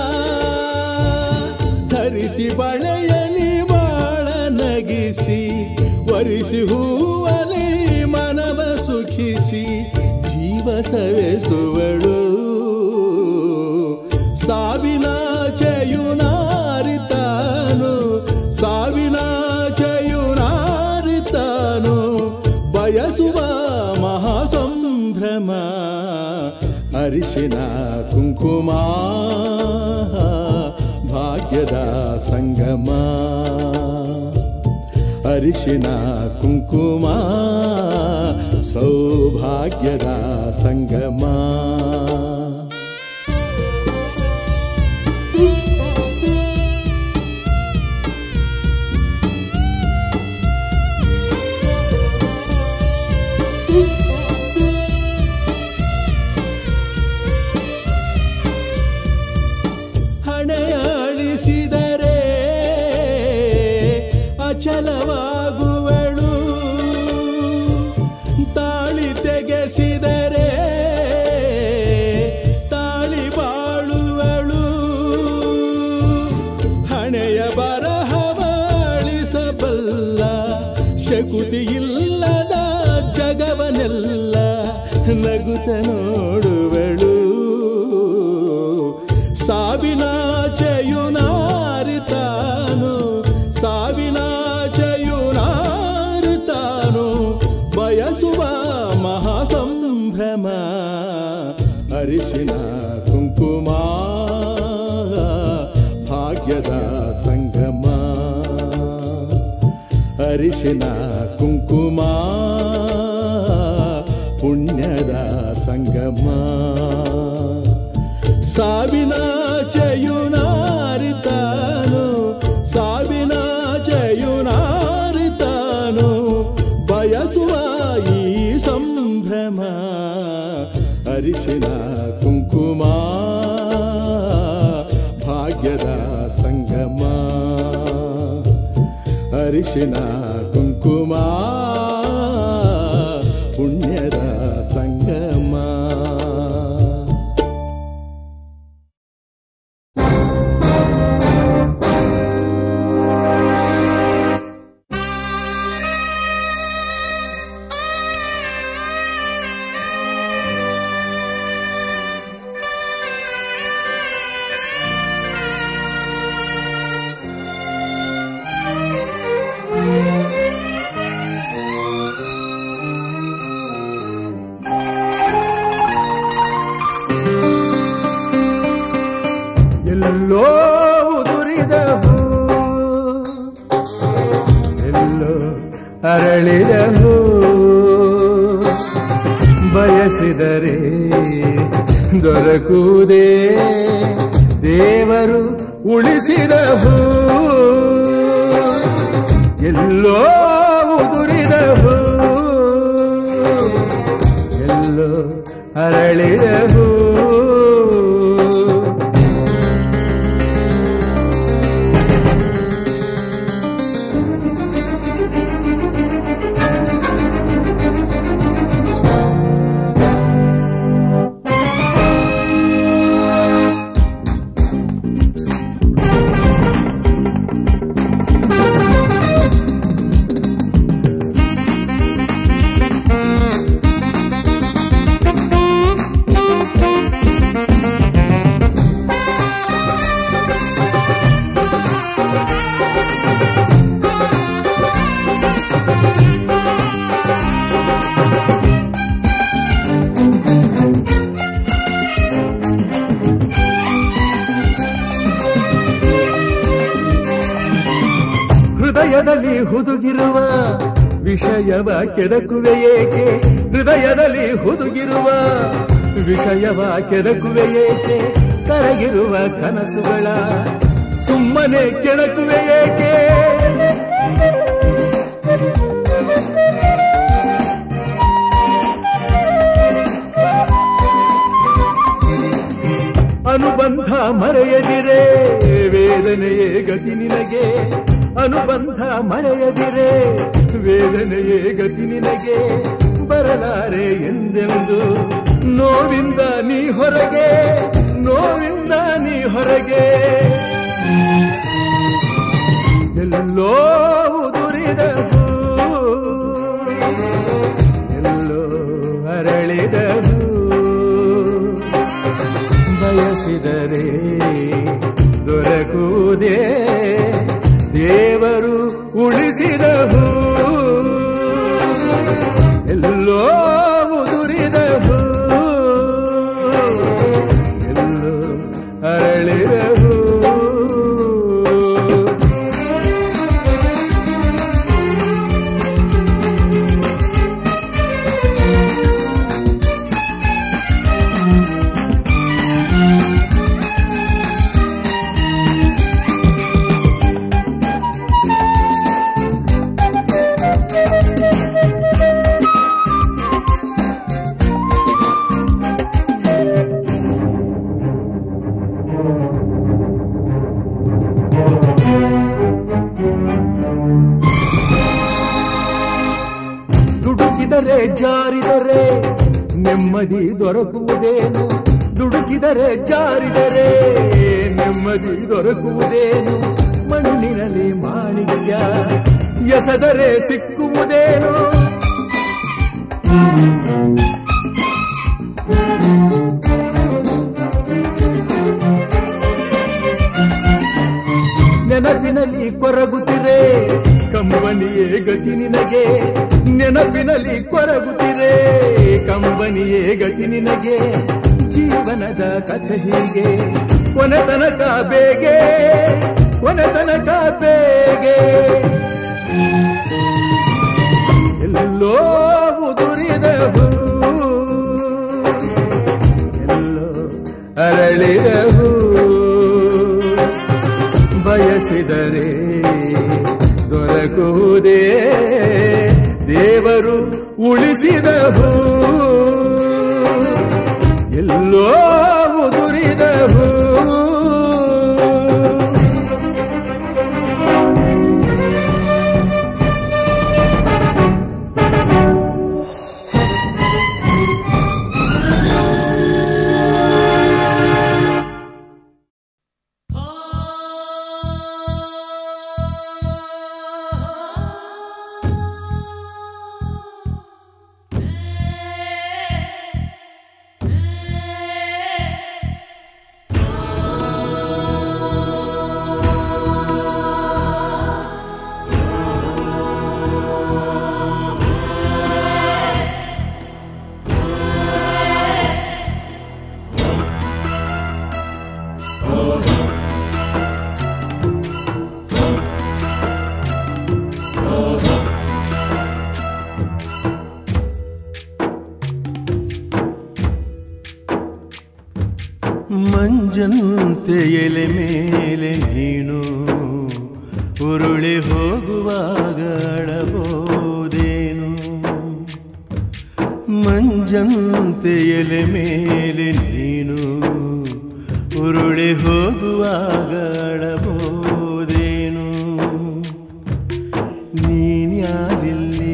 ಧರಿಸಿ ಬಳೆಯಲಿ ಬಾಳ ನಗಿಸಿ ವರಿಸಿ ಹೂವಲಿ ಮನವ ಸುಖಿಸಿ ಜೀವ ಸವೆಸುವಳು ಸಾವಿನ ಚಯುನಾರಿತಾನು ಸಾವಿನ ಚಯುನಾರಿತಾನು ಬಯಸುವ ಮಹಾಸಂಭ್ರಮ ಅರಿಶಿನ ಕುಂಕುಮ ಭಾಗ್ಯದ ಸಂಗಮ ಅರಿಶಿನ ಕುಂಕುಮ ಸೌಭಾಗ್ಯದ ಸಂಗಮ ಹಣೆಯಾಡಿಸಿದರೆ ಅಚಲವಾಗುವಳು ತಾಳಿ ತೆಗೆಸಿದರೆ ತಾಳಿ ಬಾಳುವಳು ಹಣೆಯ ಬರಹವಳಿಸಬಲ್ಲ ಶಕುತಿ ಇಲ್ಲದ ಜಗವನೆಲ್ಲ ನಗುತ್ತ ನೋಡುವಳು ಸಾವಿನ ಚಯುನಾರಿತಾನು ಸಾವಿನ ಚಯುನಾರಿತಾನು ಬಯಸುವ ಮಹಾಸಂಭ್ರಮ ಅರಿಶಿನ ಕುಂಕುಮ ಭಾಗ್ಯದ ಸಂಗಮ ಅರಿಶಿನ ಕುಂಕುಮ ಪುಣ್ಯದ ಸಂಗಮ ಸಾವಿನ ಚಯುನಾರಿತಾನು ಸಾವಿನ ಚಯುನಾರಿತಾನು ಬಯಸುವ ಈ ಸಂಭ್ರಮ ಅರಿಶಿನ ಕುಂಕುಮ ಭಾಗ್ಯದ ಸಂಗಮ ಅರಿಶಿನ ಕುಂಕುಮ ಪುಣ್ಯದ ಸಂಗಮ ಎಲ್ಲೋ ಉದುರಿದ ಹೂ ಎಲ್ಲೋ ಅರಳಿದ ಹೂ ಬಯಸಿದರೆ ದೊರಕುವುದೇ ದೇವರು ಉಳಿಸಿದ ಹೂ ಎಲ್ಲೋ ಉದುರಿದ ಹೂ ಎಲ್ಲೋ ಅರಳಿದ ಹೂ ಹೃದಯದಲ್ಲಿ ಹುದುಗಿರುವ ವಿಷಯವ ಕೆದಕುವೆ ಏಕೆ ಹೃದಯದಲ್ಲಿ ಹುದುಗಿರುವ ವಿಷಯವ ಕೆದಕುವೆ ಏಕೆ ಕರಗಿರುವ ಕನಸುಗಳ ಸುಮ್ಮನೆ ಕೆಣಕುವೆ ಏಕೆ ಅನುಬಂಧ ಮರೆಯದಿರೆ ವೇದನೆಯೇ ಗತಿ ನಿನಗೆ ಅನುಬಂಧ ಮರೆಯದಿರೆ ವೇದನೆಯೇ ಗತಿ ನಿನಗೆ ಬರಲಾರೆ ಎಂದೆಂದು ನೋವಿಂದ ನೀ ಹೊರಗೆ ನೋವಿಂದ ನೀ ಹೊರಗೆ ಎಲ್ಲೋ ಉದುರಿದ ಹೂ, ಎಲ್ಲೋ ಅರಳಿದ ಹೂ ಬಯಸಿದರೆ ದೊರಕುವುದೇ ದೇವರು ಉಳಿಸಿದ ಹೂ ಎಲ್ಲೋ ಮುದುರಿದ ಹೂ ಎಲ್ಲೋ ಅರಳಿದ ಹೂ ದುಡುಕಿದರೆ ಜಾರಿದರೆ ನೆಮ್ಮದಿ ದೊರಕುವುದೇನು ದುಡುಕಿದರೆ ಜಾರಿದರೆ ನೆಮ್ಮದಿ ದೊರಕುವುದೇನು ಮಣ್ಣಿನಲ್ಲಿ ಮಾಣಿಕ್ಯ ಎಸದರೆ ಸಿಕ್ಕುವುದೇನು ನೆನಪಿನಲ್ಲಿ ಕೊರಗುತ್ತಿರೆ ಕಂಬನಿಯೇ ಗತಿ ನಿನಗೆ ನೆನಪಿನಲ್ಲಿ ಕೊರಗುತ್ತಿರೆ ಕಂಬನಿಯೇ ಗತಿ ನಿನಗೆ ಜೀವನದ ಕಥೆ ಹೀಗೆ ಕೊನೆ ತನಕ ಬೇಗೆ ಕೊನೆ ತನಕ ಬೇಗೆ ಎಲ್ಲೋ ಉದುರಿದ ಹೂ ಎಲ್ಲೋ ಅರಳಿದ ಹೂ ಬಯಸಿದರೆ ದೊರಕುವುದೇ ದೇವರು ಉಳಿಸಿದ ಹೂ ಎಲ್ಲೋ ಉದುರಿದ ಹೂ ಮಂಜಂತೆ ಎಲೆ ಮೇಲೆ ನೀನು ಉರುಳಿ ಹೋಗುವಾಗ ಅಳಬೋದೇನು ಮಂಜಂತೆ ಎಲೆ ಮೇಲೆ ನೀನು ಉರುಳಿ ಹೋಗುವಾಗ ಅಳಬೋದೇನು ನೀನ್ಯಾರಿಲ್ಲಿ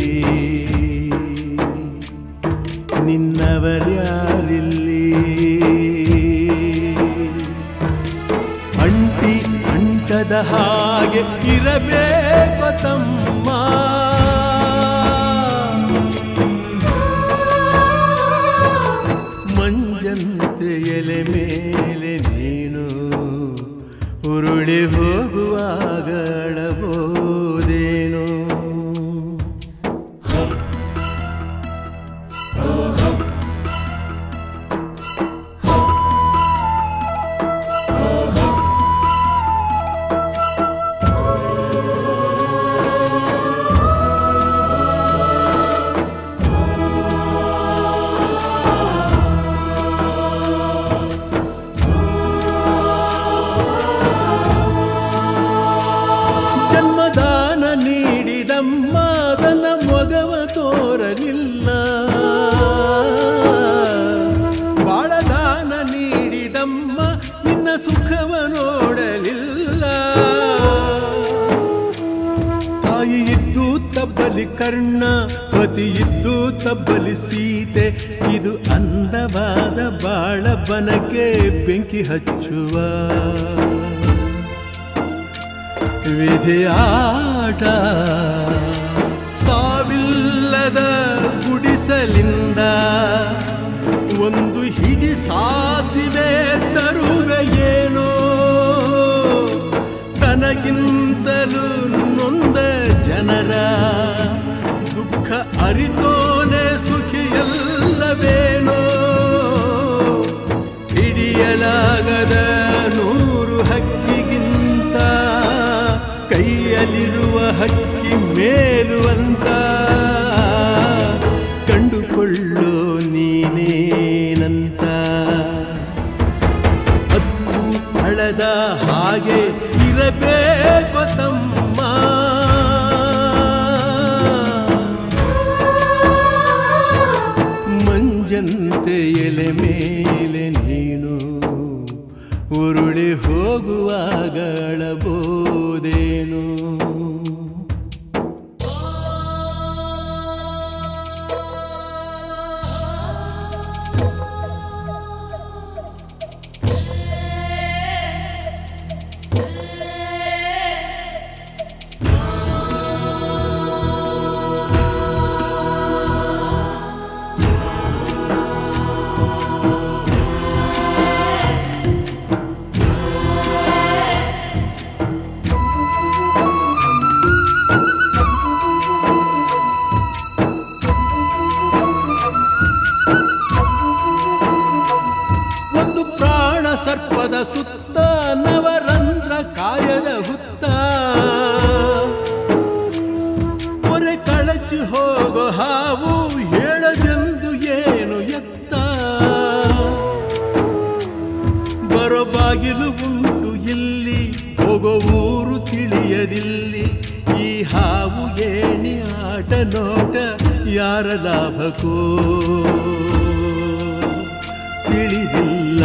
ನಿನ್ನವರ್ಯಾರಿಲ್ಲಿ ಅಂಟಿ ಅಂಟದ ಹಾಗೆ ಇರಬೇಕು ತಮ್ಮ ಮಂಜಂತೆ ಎಲೆ ಮೇಲೆ ನೀನು ಉರುಳಿ ಹೋಗುವಾಗ ಅಳಬೋದೇನೋ ಆ ಸುಖವ ನೋಡಲಿಲ್ಲ ತಾಯಿ ಇದ್ದು ತಬ್ಬಲಿ ಕರ್ಣ ಪತಿ ಇದ್ದು ತಬ್ಬಲಿ ಸೀತೆ ಇದು ಅಂದವಾದ ಬಾಳ ಬನಕ್ಕೆ ಬೆಂಕಿ ಹಚ್ಚುವ ವಿಧಿಯಾಟ ಸಾವಿಲ್ಲದ ಗುಡಿಸಲಿಂದ ಒಂದು ಹಿಡಿ ಸಾಸಿವೆ ತರುವೆ ಏನೋ ತನಗಿಂತಲೂ ನೊಂದ ಜನರ ದುಃಖ ಅರಿತೋನೆ ಸುಖಿಯಲ್ಲವೇನೋ ಹಿಡಿಯಲಾಗದ ನೂರು ಹಕ್ಕಿಗಿಂತ ಕೈಯಲ್ಲಿರುವ ಹಕ್ಕಿ ಮೇಲು ಅಂತ ಕಂಡುಕೊಳ್ಳೋ ನೀನೇನಂತ ಹತ್ತು ಹಳದ ಹಾಗೆ ಇರಬೇಕು ತಮ್ಮ ಮಂಜಂತೆ ಎಲೆ ಮೇಲೆ ನೀನು ಉರುಳಿ ಹೋಗುವಾಗ ಅಳಬೋದೇನು ಒಂದು ಪ್ರಾಣ ಸರ್ಪದ ಸುತ್ತ ನವರಂಧ್ರ ಕಾಯದ ಹುತ್ತ ಹೊರೆ ಕಳಚಿ ಹೋಗೋ ಹಾವು ಹೇಳದೆಂದು ಏನು ಎತ್ತ ಬರೋ ಬಾಗಿಲು ಉಂಟು ಇಲ್ಲಿ ಹೋಗೋ ಊರು ತಿಳಿಯದಿಲ್ಲಿ ಈ ಹಾವು ಏಣಿ ಆಟ ನೋಟ ಯಾರ ಲಾಭಕ್ಕೋ ತಿಳಿದಿಲ್ಲ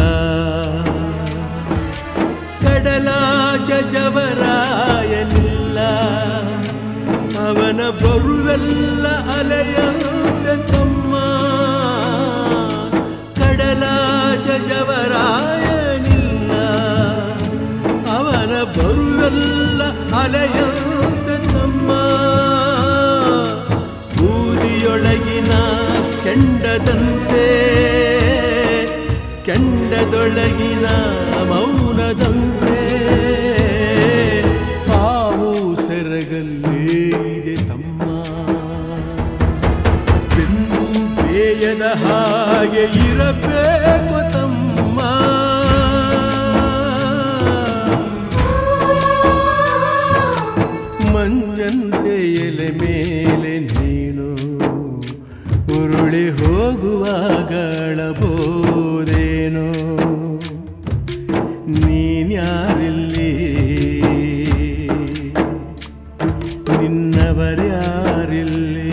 ಕಡಲಾಚ ಜವರಾಯನಿಲ್ಲ ಅವನ ಬರುವೆಲ್ಲ ಅಲೆಯಂತೆ ತಮ್ಮ ಕಡಲಾಚ ಜವರಾಯನಿಲ್ಲ ಅವನ ಬರುವೆಲ್ಲ ಅಲೆಯಂತೆ ತಮ್ಮ ಬೂದಿಯೊಳಗಿನ ಕೆಂಡದಂತೆ ಕೆಂಡದೊಳಗಿನ ಮೌನದಂತೆ ಸಾವು ಸೆರಗಲ್ಲೇ ಇದೆ ತಮ್ಮ ಬೆಂದು ಬೇಯದ ಹಾಗೆ ಇರಬೇಕು ತಮ್ಮ ಮಂಜಂತೆ ಎಲೆ ಮೇಲೆ ನೀನು ಉರುಳಿ ಹೋಗುವಾಗ ಅಳಬೋದೇನೋ ನೀನ್ಯಾರಿಲ್ಲಿ ನಿನ್ನವರ್ಯಾರಿಲ್ಲಿ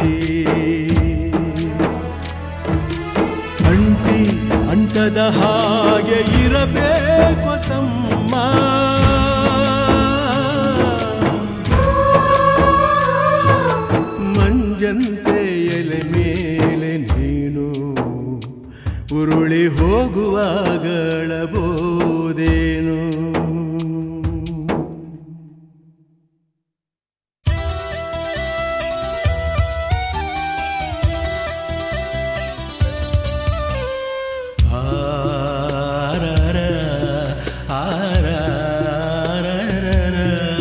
ಅಂಟಿ ಅಂಟದ ಹಾಗೆ ಇರಬೇಕು ತಮ್ಮ ಮಂಜಂತೆ ಎಲೆ ಮೇಲೆ ನೀನು ಉರುಳಿ ಹೋಗುವಾಗ ಅಳಬೋದೇನು ಆರರ, ಆರರರರ.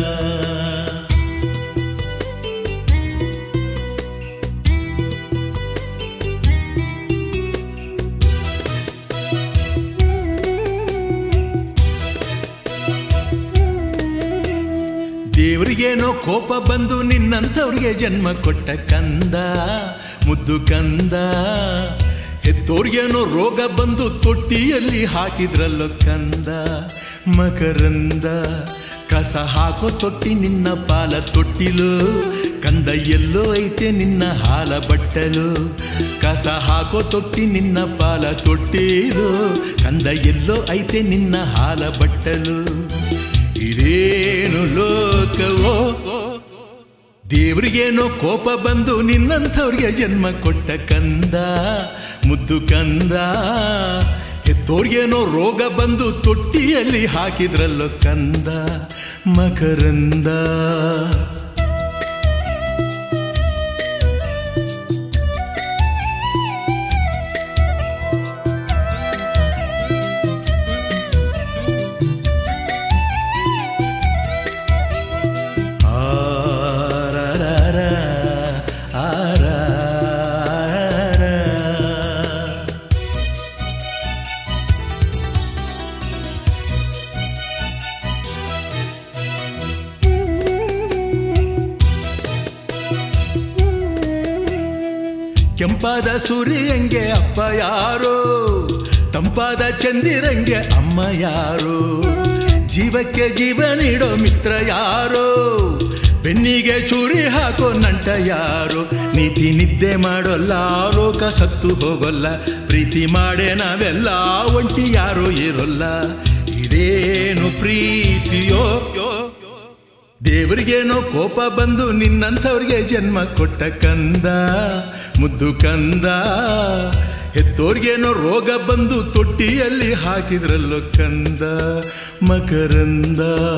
ದೇವರಿಗೇನೋ ಕೋಪ ಬಂದು ನಿನ್ನಂಥವ್ರಿಗೆ ಜನ್ಮ ಕೊಟ್ಟ ಕಂದ ಮುದ್ದು ಕಂದ ಹೆತ್ತೋರ್ಗೇನೋ ರೋಗ ಬಂದು ತೊಟ್ಟಿಯಲ್ಲಿ ಹಾಕಿದ್ರಲ್ಲೋ ಕಂದ ಮಕರಂದ ಕಸ ಹಾಕೋ ತೊಟ್ಟಿ ನಿನ್ನ ಪಾಲ ತೊಟ್ಟಿಲು ಕಂದ ಎಲ್ಲೋ ಐತೆ ನಿನ್ನ ಹಾಲ ಬಟ್ಟಲು ಕಸ ಹಾಕೋ ತೊಟ್ಟಿ ನಿನ್ನ ಪಾಲ ತೊಟ್ಟಿಲು ಕಂದ ಎಲ್ಲೋ ಐತೆ ನಿನ್ನ ಹಾಲ ಬಟ್ಟಲು ಇದೇನು ಲೋಕವೋ ದೇವ್ರಿಗೇನೋ ಕೋಪ ಬಂದು ನಿನ್ನಂಥವ್ರಿಗೆ ಜನ್ಮ ಕೊಟ್ಟ ಕಂದ ಮುದ್ದು ಕಂದ ಹೆತ್ತೋರ್ಗೇನೋ ರೋಗ ಬಂದು ತೊಟ್ಟಿಯಲ್ಲಿ ಹಾಕಿದ್ರಲ್ಲೋ ಕಂದ ಮಕರಂದ ಆರರರ, ಆರರರ. ಕೆಂಪಾದ ಸೂರ್ಯಂಗೆ ಅಪ್ಪ ಯಾರೋ ತಂಪಾದ ಚಂದಿರಂಗೆ ಅಮ್ಮ ಯಾರೋ ಜೀವಕ್ಕೆ ಜೀವ ನೀಡೋ ಮಿತ್ರ ಯಾರೋ ಬೆನ್ನಿಗೆ ಚೂರಿ ಹಾಕೋ ನಂಟ ಯಾರೋ ನೀತಿ ನಿದ್ದೆ ಮಾಡೋಲ್ಲ ಲೋಕ ಸತ್ತು ಹೋಗೋಲ್ಲ ಪ್ರೀತಿ ಮಾಡೇ ನಾವೆಲ್ಲ ಒಂಟಿ ಯಾರೋ ಇರೋಲ್ಲ ಇದೇನು ಪ್ರೀತಿಯೋ ಯೋ ದೇವರಿಗೇನೋ ಕೋಪ ಬಂದು ನಿನ್ನಂಥವ್ರಿಗೆ ಜನ್ಮ ಕೊಟ್ಟ ಕಂದ ಮುದ್ದು ಕಂದ ಹೆತ್ತೋರ್ಗೇನೋ ರೋಗ ಬಂದು ತೊಟ್ಟಿಯಲ್ಲಿ ಹಾಕಿದ್ರಲ್ಲೋ ಕಂದ ಮಕರಂದ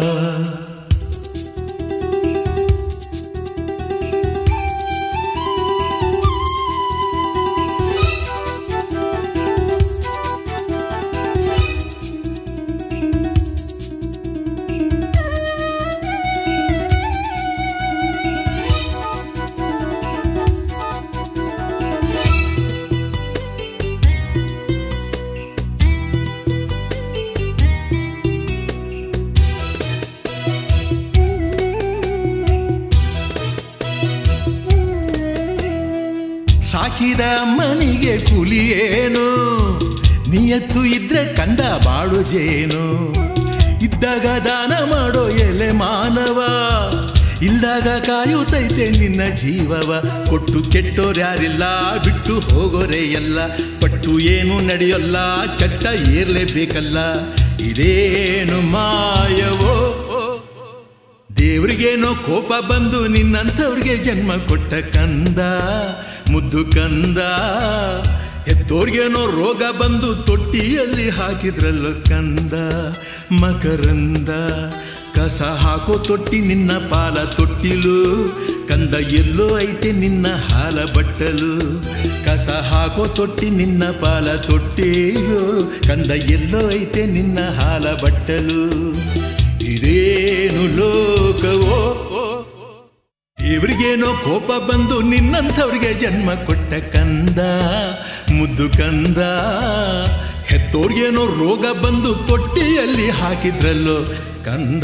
ಸಾಕಿದ ಅಮ್ಮನಿಗೆ ಕೂಲಿ ಏನು ನಿಯತ್ತು ಇದ್ರೆ ಕಂದ ಬಾಳು ಜೇನು ಇದ್ದಾಗ ದಾನ ಮಾಡೋ ಎಲೆ ಮಾನವ ಇಲ್ದಾಗ ಕಾಯುತ್ತೈತೆ ನಿನ್ನ ಜೀವವ ಕೊಟ್ಟು ಕೆಟ್ಟೋರ್ಯಾರಿಲ್ಲ ಬಿಟ್ಟು ಹೋಗೋರೆ ಎಲ್ಲ ಪಟ್ಟು ಏನು ನಡೆಯೋಲ್ಲ ಚಟ್ಟ ಏರ್ಲೇಬೇಕಲ್ಲ ಇದೇನು ಮಾಯವೋ ದೇವ್ರಿಗೇನೋ ಕೋಪ ಬಂದು ನಿನ್ನಂಥವ್ರಿಗೆ ಜನ್ಮ ಕೊಟ್ಟ ಕಂದ ಮುದ್ದು ಕಂದ ಹೆತ್ತೋರ್ಗೇನೋ ರೋಗ ಬಂದು ತೊಟ್ಟಿಯಲ್ಲಿ ಹಾಕಿದ್ರಲ್ಲೋ ಕಂದ ಮಕರಂದ ಕಸ ಹಾಕೋ ತೊಟ್ಟಿ ನಿನ್ನ ಪಾಲ ತೊಟ್ಟಿಲು ಕಂದ ಎಲ್ಲೋ ಐತೆ ನಿನ್ನ ಹಾಲ ಬಟ್ಟಲು ಕಸ ಹಾಕೋ ತೊಟ್ಟಿ ನಿನ್ನ ಪಾಲ ತೊಟ್ಟಿಲು ಕಂದ ಎಲ್ಲೋ ಐತೆ ನಿನ್ನ ಹಾಲ ಬಟ್ಟಲು ಇದೇನು ಲೋಕವೋ ದೇವ್ರಿಗೇನೋ ಕೋಪ ಬಂದು ನಿನ್ನಂಥವ್ರಿಗೆ ಜನ್ಮ ಕೊಟ್ಟ ಕಂದ ಮುದ್ದು ಕಂದ ಹೆತ್ತೋರ್ಗೇನೋ ರೋಗ ಬಂದು ತೊಟ್ಟಿಯಲ್ಲಿ ಹಾಕಿದ್ರಲ್ಲೋ ಕಂದ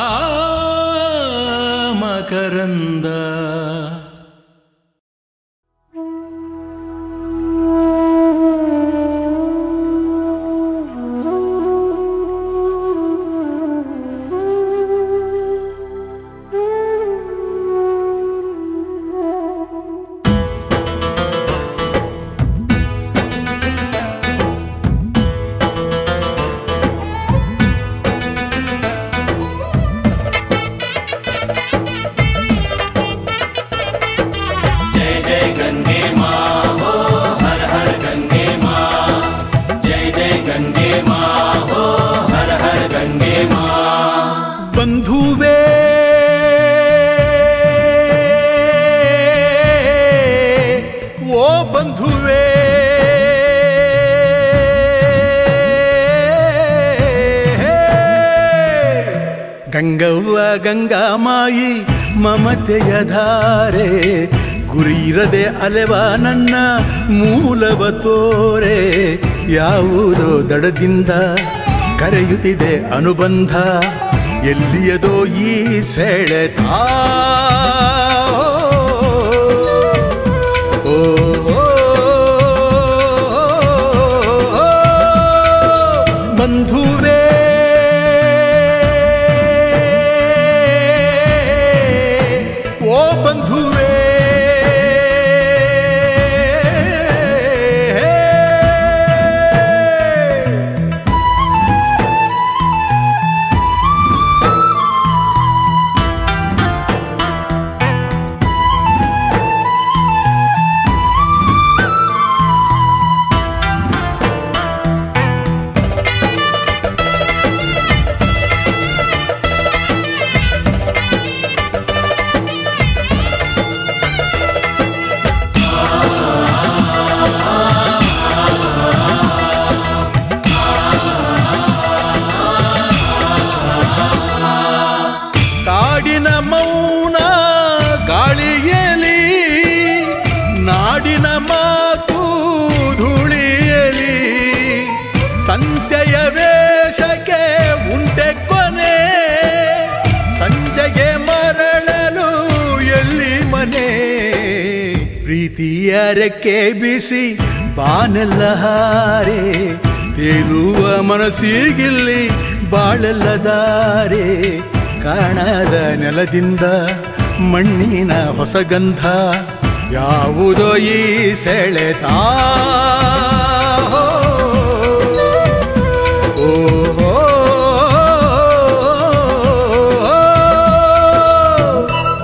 ಮಕರಂದ जय जय गंगे माँ हो हर हर गंगे माँ जय जय गंगे माँ हो हर हर गंगे माँ ಬಂಧುವೇ ಓ ಬಂಧುವೇ ಗಂಗವ್ವ ಗಂಗಾಮಾಯಿ ಮಮತೆಯ ಧಾರೆ ಗುರಿ ಇರದೆ ಅಲೆವ ನನ್ನ ಮೂಲವ ತೋರೆ ಯಾವುದೋ ದಡದಿಂದ ಕರೆಯುತ್ತಿದೆ ಅನುಬಂಧ ಎಲ್ಲಿಯದೋ ಈ ಸೆಳೆತ ಓ, ಓ, ಓ, ಬಂಧುವೇ ಪ್ರೀತಿಯ ರೆಕ್ಕೆ ಬಿಸಿ ಬಾನೆಲ್ಲ ಹಾರೆ ತೇಲುವ ಮನಸ್ಸಿಗಿಲ್ಲಿ ಬಾಳೆಲ್ಲ ದಾರೆ ಕಾಣದ ನೆಲದಿಂದ ಮಣ್ಣಿನ ಹೊಸಗಂಧ ಯಾವುದೋ ಈ ಸೆಳೆತ ಓ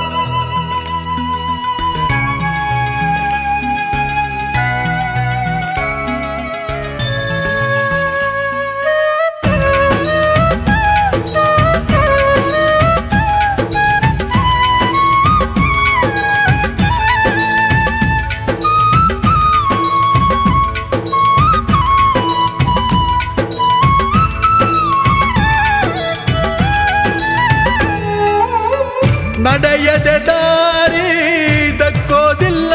ನಡೆಯದೆ ದಾರಿ ದಕ್ಕೋದಿಲ್ಲ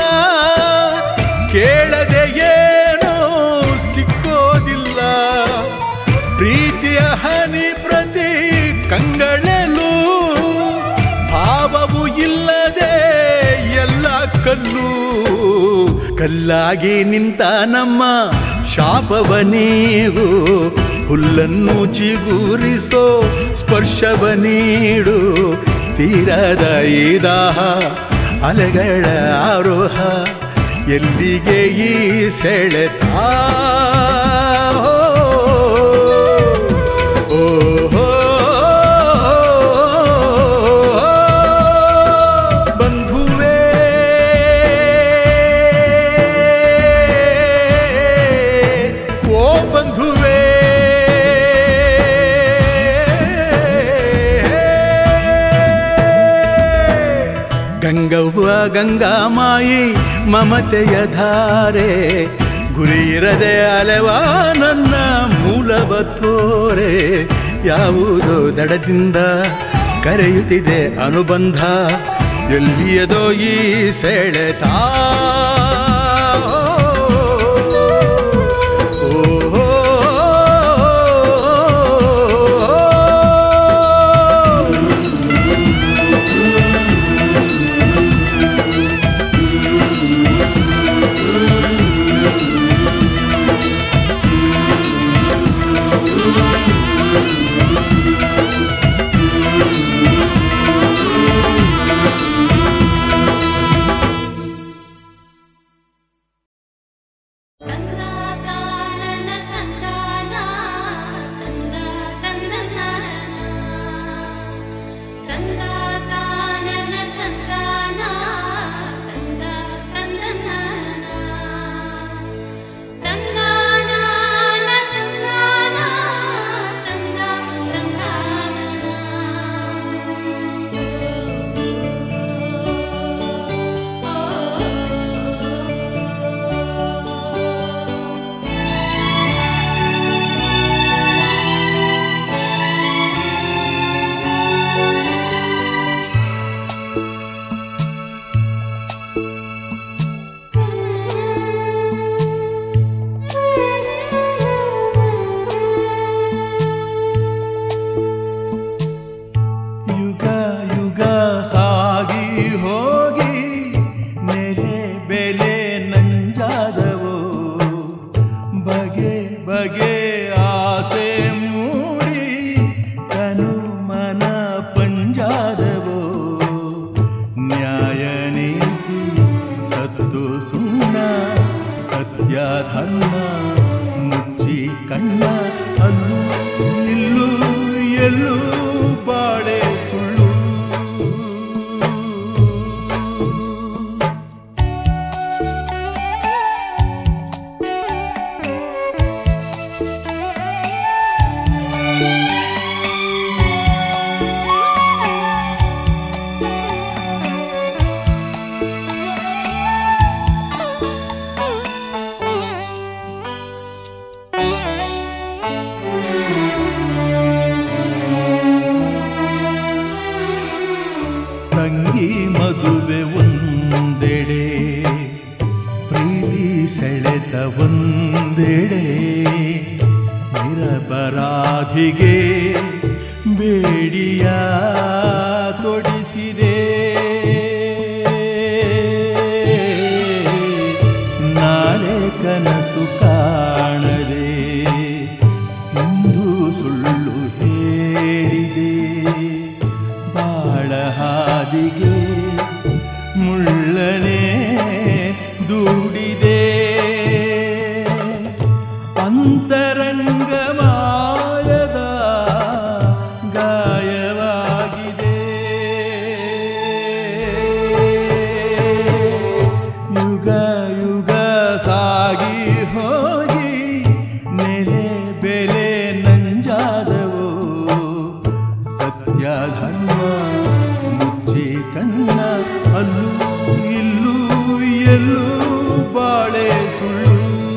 ಕೇಳದೆ ಏನು ಸಿಕ್ಕೋದಿಲ್ಲ ಪ್ರೀತಿಯ ಹನಿ ಪ್ರತಿ ಕಂಗಳಲು ಭಾವವು ಇಲ್ಲದೆ ಎಲ್ಲ ಕಲ್ಲು ಕಲ್ಲಾಗಿ ನಿಂತ ನಮ್ಮ ಶಾಪವ ನೀವು ಹುಲ್ಲನ್ನು ಚಿಗುರಿಸೋ ಸ್ಪರ್ಶವ ನೀಡು ತೀರದ ಈ ದಾಹ ಅಲೆಗಳ ಆರೋಹ ಎಲ್ಲಿಗೆ ಈ ಸೆಳೆತ ಓ ಹೋ ಬಂಧುವೇ ಓ ಬಂಧುವೇ ಗಂಗವ್ವ ಗಂಗಾಮಾಯಿ ಮಮತೆಯ ಧಾರೆ ಗುರಿಯಿರದೆ ಅಲೆವ ನನ್ನ ಮೂಲವ ತೋರೆ ಯಾವುದೋ ದಡದಿಂದ ಕರೆಯುತ್ತಿದೆ ಅನುಬಂಧ ಎಲ್ಲಿಯದೋ ಈ ಸೆಳೆತ ಓ ತಂದಾ ತಾನನ ತಂದಾನ ತಂದ ತಂದನಾನ ತಂದಾ ತಾನನ ತಂದಾನ ತಂದ ತಂದನಾನ ತಂದಾನ ತಂದಾನ ತಂದ ತಂದಾನ ಯುಗ ಯುಗ ಸಾಗಿ ಹೋಗಿ ನೆಲೆ ಬೆಲೆ ನಂಜಾದವು ಬಗೆ ಬಗೆ ಆಸೆ ಮೂಡಿ ತನು ಮನ ಪಂಜಾದವು ನ್ಯಾಯ ನೀತಿ ಸತ್ತು ಸುಣ್ಣ ಸತ್ಯ ಧರ್ಮ ಮುಚ್ಚಿ ಕಣ್ಣ ಅಲ್ಲೂ ಇಲ್ಲೂ ಎಲ್ಲೂ ಬಾಳೆ ಸುಳ್ಳು ತಂಗಿ ಮದುವೆ ಒಂದೆಡೆ ಪ್ರೀತಿ ಸೆಳೆತ ಒಂದೆಡೆ ನಿರಪರಾಧಿಗೆ ಬೇಡಿಯ ತೊಡಿಸಿದೆ ಸತ್ಯ ಧರ್ಮ ಮುಚ್ಚಿ ಕಣ್ಣ ಅಲ್ಲೂ ಇಲ್ಲೂ ಎಲ್ಲೂ ಬಾಳೆ ಸುಳ್ಳು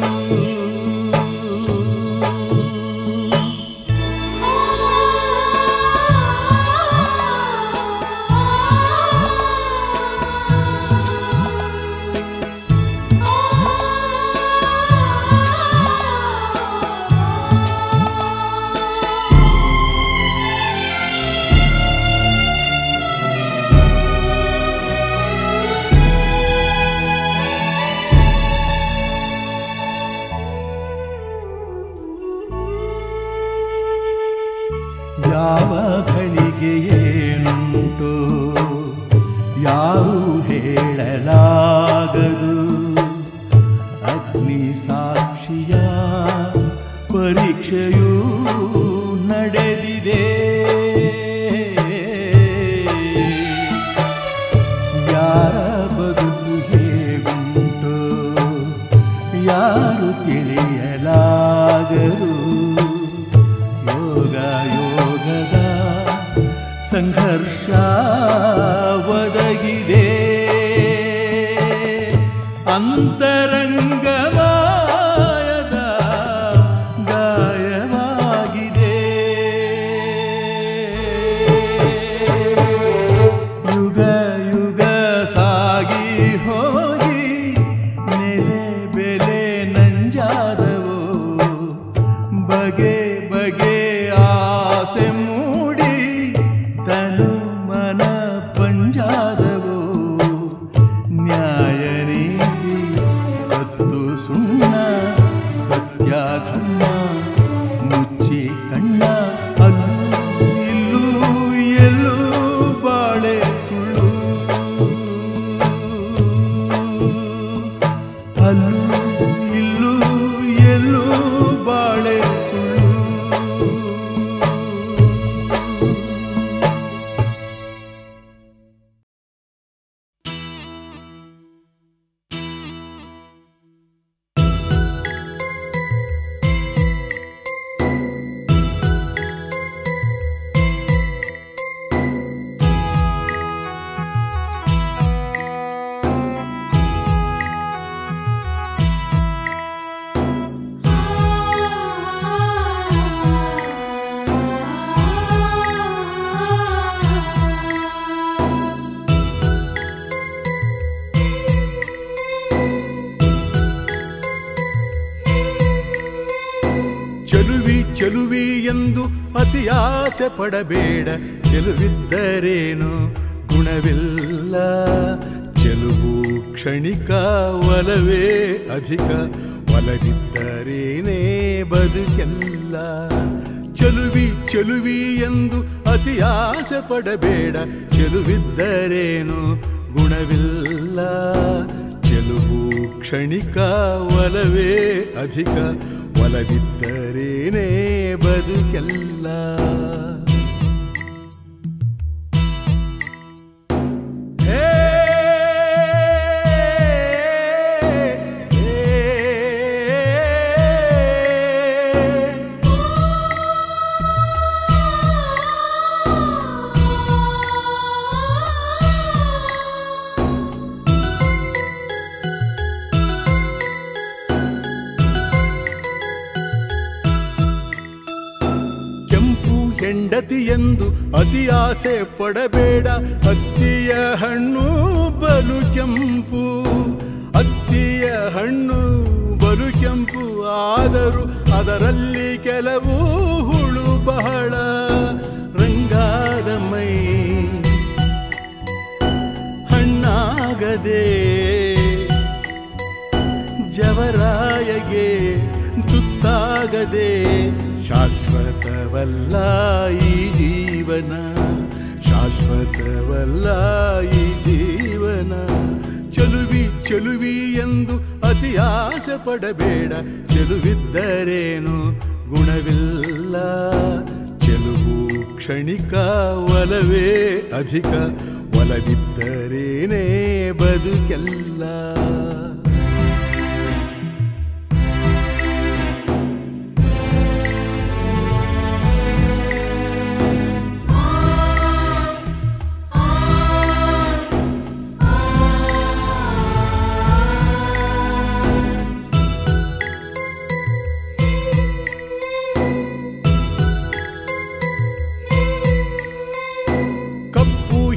ಯಾವ ಘಳಿಗೆ ಏನುಂಟು ಯಾರು ಹೇಳಲಾಗದು ಅಗ್ನಿ ಸಾಕ್ಷಿಯ ಪರೀಕ್ಷೆಯೂ ನಡೆದಿದೆ ಯಾರ ಬದುಕು ಹೇಗುಂಟು ಯಾರು ತಿಳಿಯಲಾಗರು ಯೋಗ ಯೋಗದ ಸಂಘರ್ಷ ಒದಗಿದೆ ಅಂತರಂಗವಾಯದ ಗಾಯವಾಗಿದೆ ಯುಗ ಯುಗ ಸಾಗಿ ಹೋಗಿ ನೆಲೆ ಬೆಲೆ ನಂಜಾದವು ಬಗೆ ಬಗೆ ಆಸೆ ಮೂಡಿ ತನು ಮನ ಪಂಜಾದವು ನ್ಯಾಯ ನೀತಿ ಸತ್ತು ಸುಣ್ಣ ಸತ್ಯ ಧರ್ಮ ಮುಚ್ಚಿ ಕಣ್ಣ ಅಲ್ಲೂ ಇಲ್ಲೂ ಎಲ್ಲೂ ಬಾಳೆ ಸುಳ್ಳು ಅಲ್ಲೂ ಇಲ್ಲೂ ಎಲ್ಲೂ ಬಾಳೆ ಸುಳ್ಳು ಚೆಲುವಿ ಚೆಲುವಿ ಎಂದು ಅತಿ ಆಸೆ ಪಡಬೇಡ ಚೆಲುವಿದ್ದರೇನು ಗುಣವಿಲ್ಲ ಚೆಲುವು ಕ್ಷಣಿಕ ಒಲವೇ ಅಧಿಕ ಒಲವಿದ್ದರೇನೇ ಬದುಕೆಲ್ಲ ಚೆಲುವಿ ಚೆಲುವಿ ಎಂದು ಅತಿ ಆಸೆ ಪಡಬೇಡ ಚೆಲುವಿದ್ದರೇನು ಗುಣವಿಲ್ಲ ಚೆಲುವು ಕ್ಷಣಿಕ ಒಲವೇ ಅಧಿಕ ಒಲವಿದ್ದರೇನೇ ಬದುಕೆಲ್ಲ ಹೇ, ಹೇ, ಕೆಂಪು ಹೆಂಡತಿ ಎಂದು ಅತಿ ಆಸೆ ಪಡಬೇಡ ಅತ್ತಿಯ ಹಣ್ಣು ಬಲು ಕೆಂಪು ಅತ್ತಿಯ ಹಣ್ಣು ಬಲು ಕೆಂಪು ಆದರೂ ಅದರಲ್ಲಿ ಕೆಲವು ಹುಳು ಬಹಳ ರಂಗಾದ ಮೈ ಹಣ್ಣಾಗದೆ ಜವರಾಯಗೆ ತುತ್ತಾಗದೆ ಶಾಶ್ವತವಲ್ಲ ಈ ಜೀವನ ಶಾಶ್ವತವಲ್ಲ ಈ ಜೀವನ ಚೆಲುವಿ ಚೆಲುವಿ ಎಂದು ಅತಿ ಆಸೆ ಪಡಬೇಡ ಚೆಲುವಿದ್ದರೇನು ಗುಣವಿಲ್ಲ ಚೆಲುವು ಕ್ಷಣಿಕ ಒಲವೇ ಅಧಿಕ ಒಲವಿದ್ದರೇನೇ ಬದುಕೆಲ್ಲ ಆ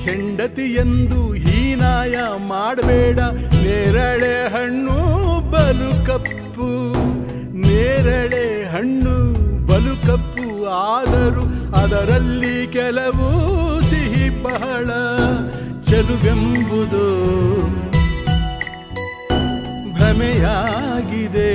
ಹೆಂಡತಿ ಎಂದು ಹೀನಾಯ ಮಾಡಬೇಡ ನೇರಳೆ ಹಣ್ಣು ಬಲು ಕಪ್ಪು ನೇರಳೆ ಹಣ್ಣು ಬಲು ಕಪ್ಪು ಆದರೂ ಅದರಲ್ಲಿ ಕೆಲವು ಸಿಹಿ ಬಹಳ ಚೆಲುವೆಂಬುದು ಭ್ರಮೆಯಾಗಿದೆ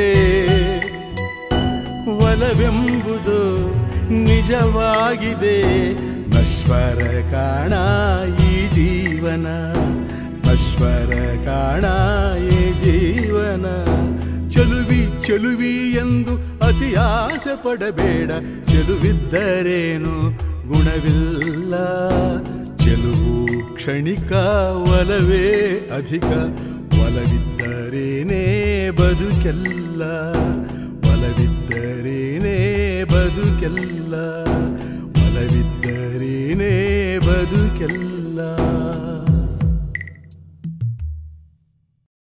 ಒಲವೆಂಬುದು ನಿಜವಾಗಿದೆ ನಶ್ವರ ಕಾಣ ಈ ಜೀವನ ನಶ್ವರ ಕಾಣ ಈ ಜೀವನ ಚೆಲುವಿ ಚೆಲುವಿ ಎಂದು ಅತಿ ಆಸೆ ಪಡಬೇಡ ಚೆಲುವಿದ್ದರೇನು ಗುಣವಿಲ್ಲ ಚೆಲುವು ಕ್ಷಣಿಕ ಒಲವೇ ಅಧಿಕ ಒಲವಿದ್ದರೇನೇ ಬದುಕೆಲ್ಲ ಒಲವಿದ್ದರೇನೇ ಬದುಕೆಲ್ಲ ಒಲವಿದ್ದರೇನೇ ಬದುಕೆಲ್ಲ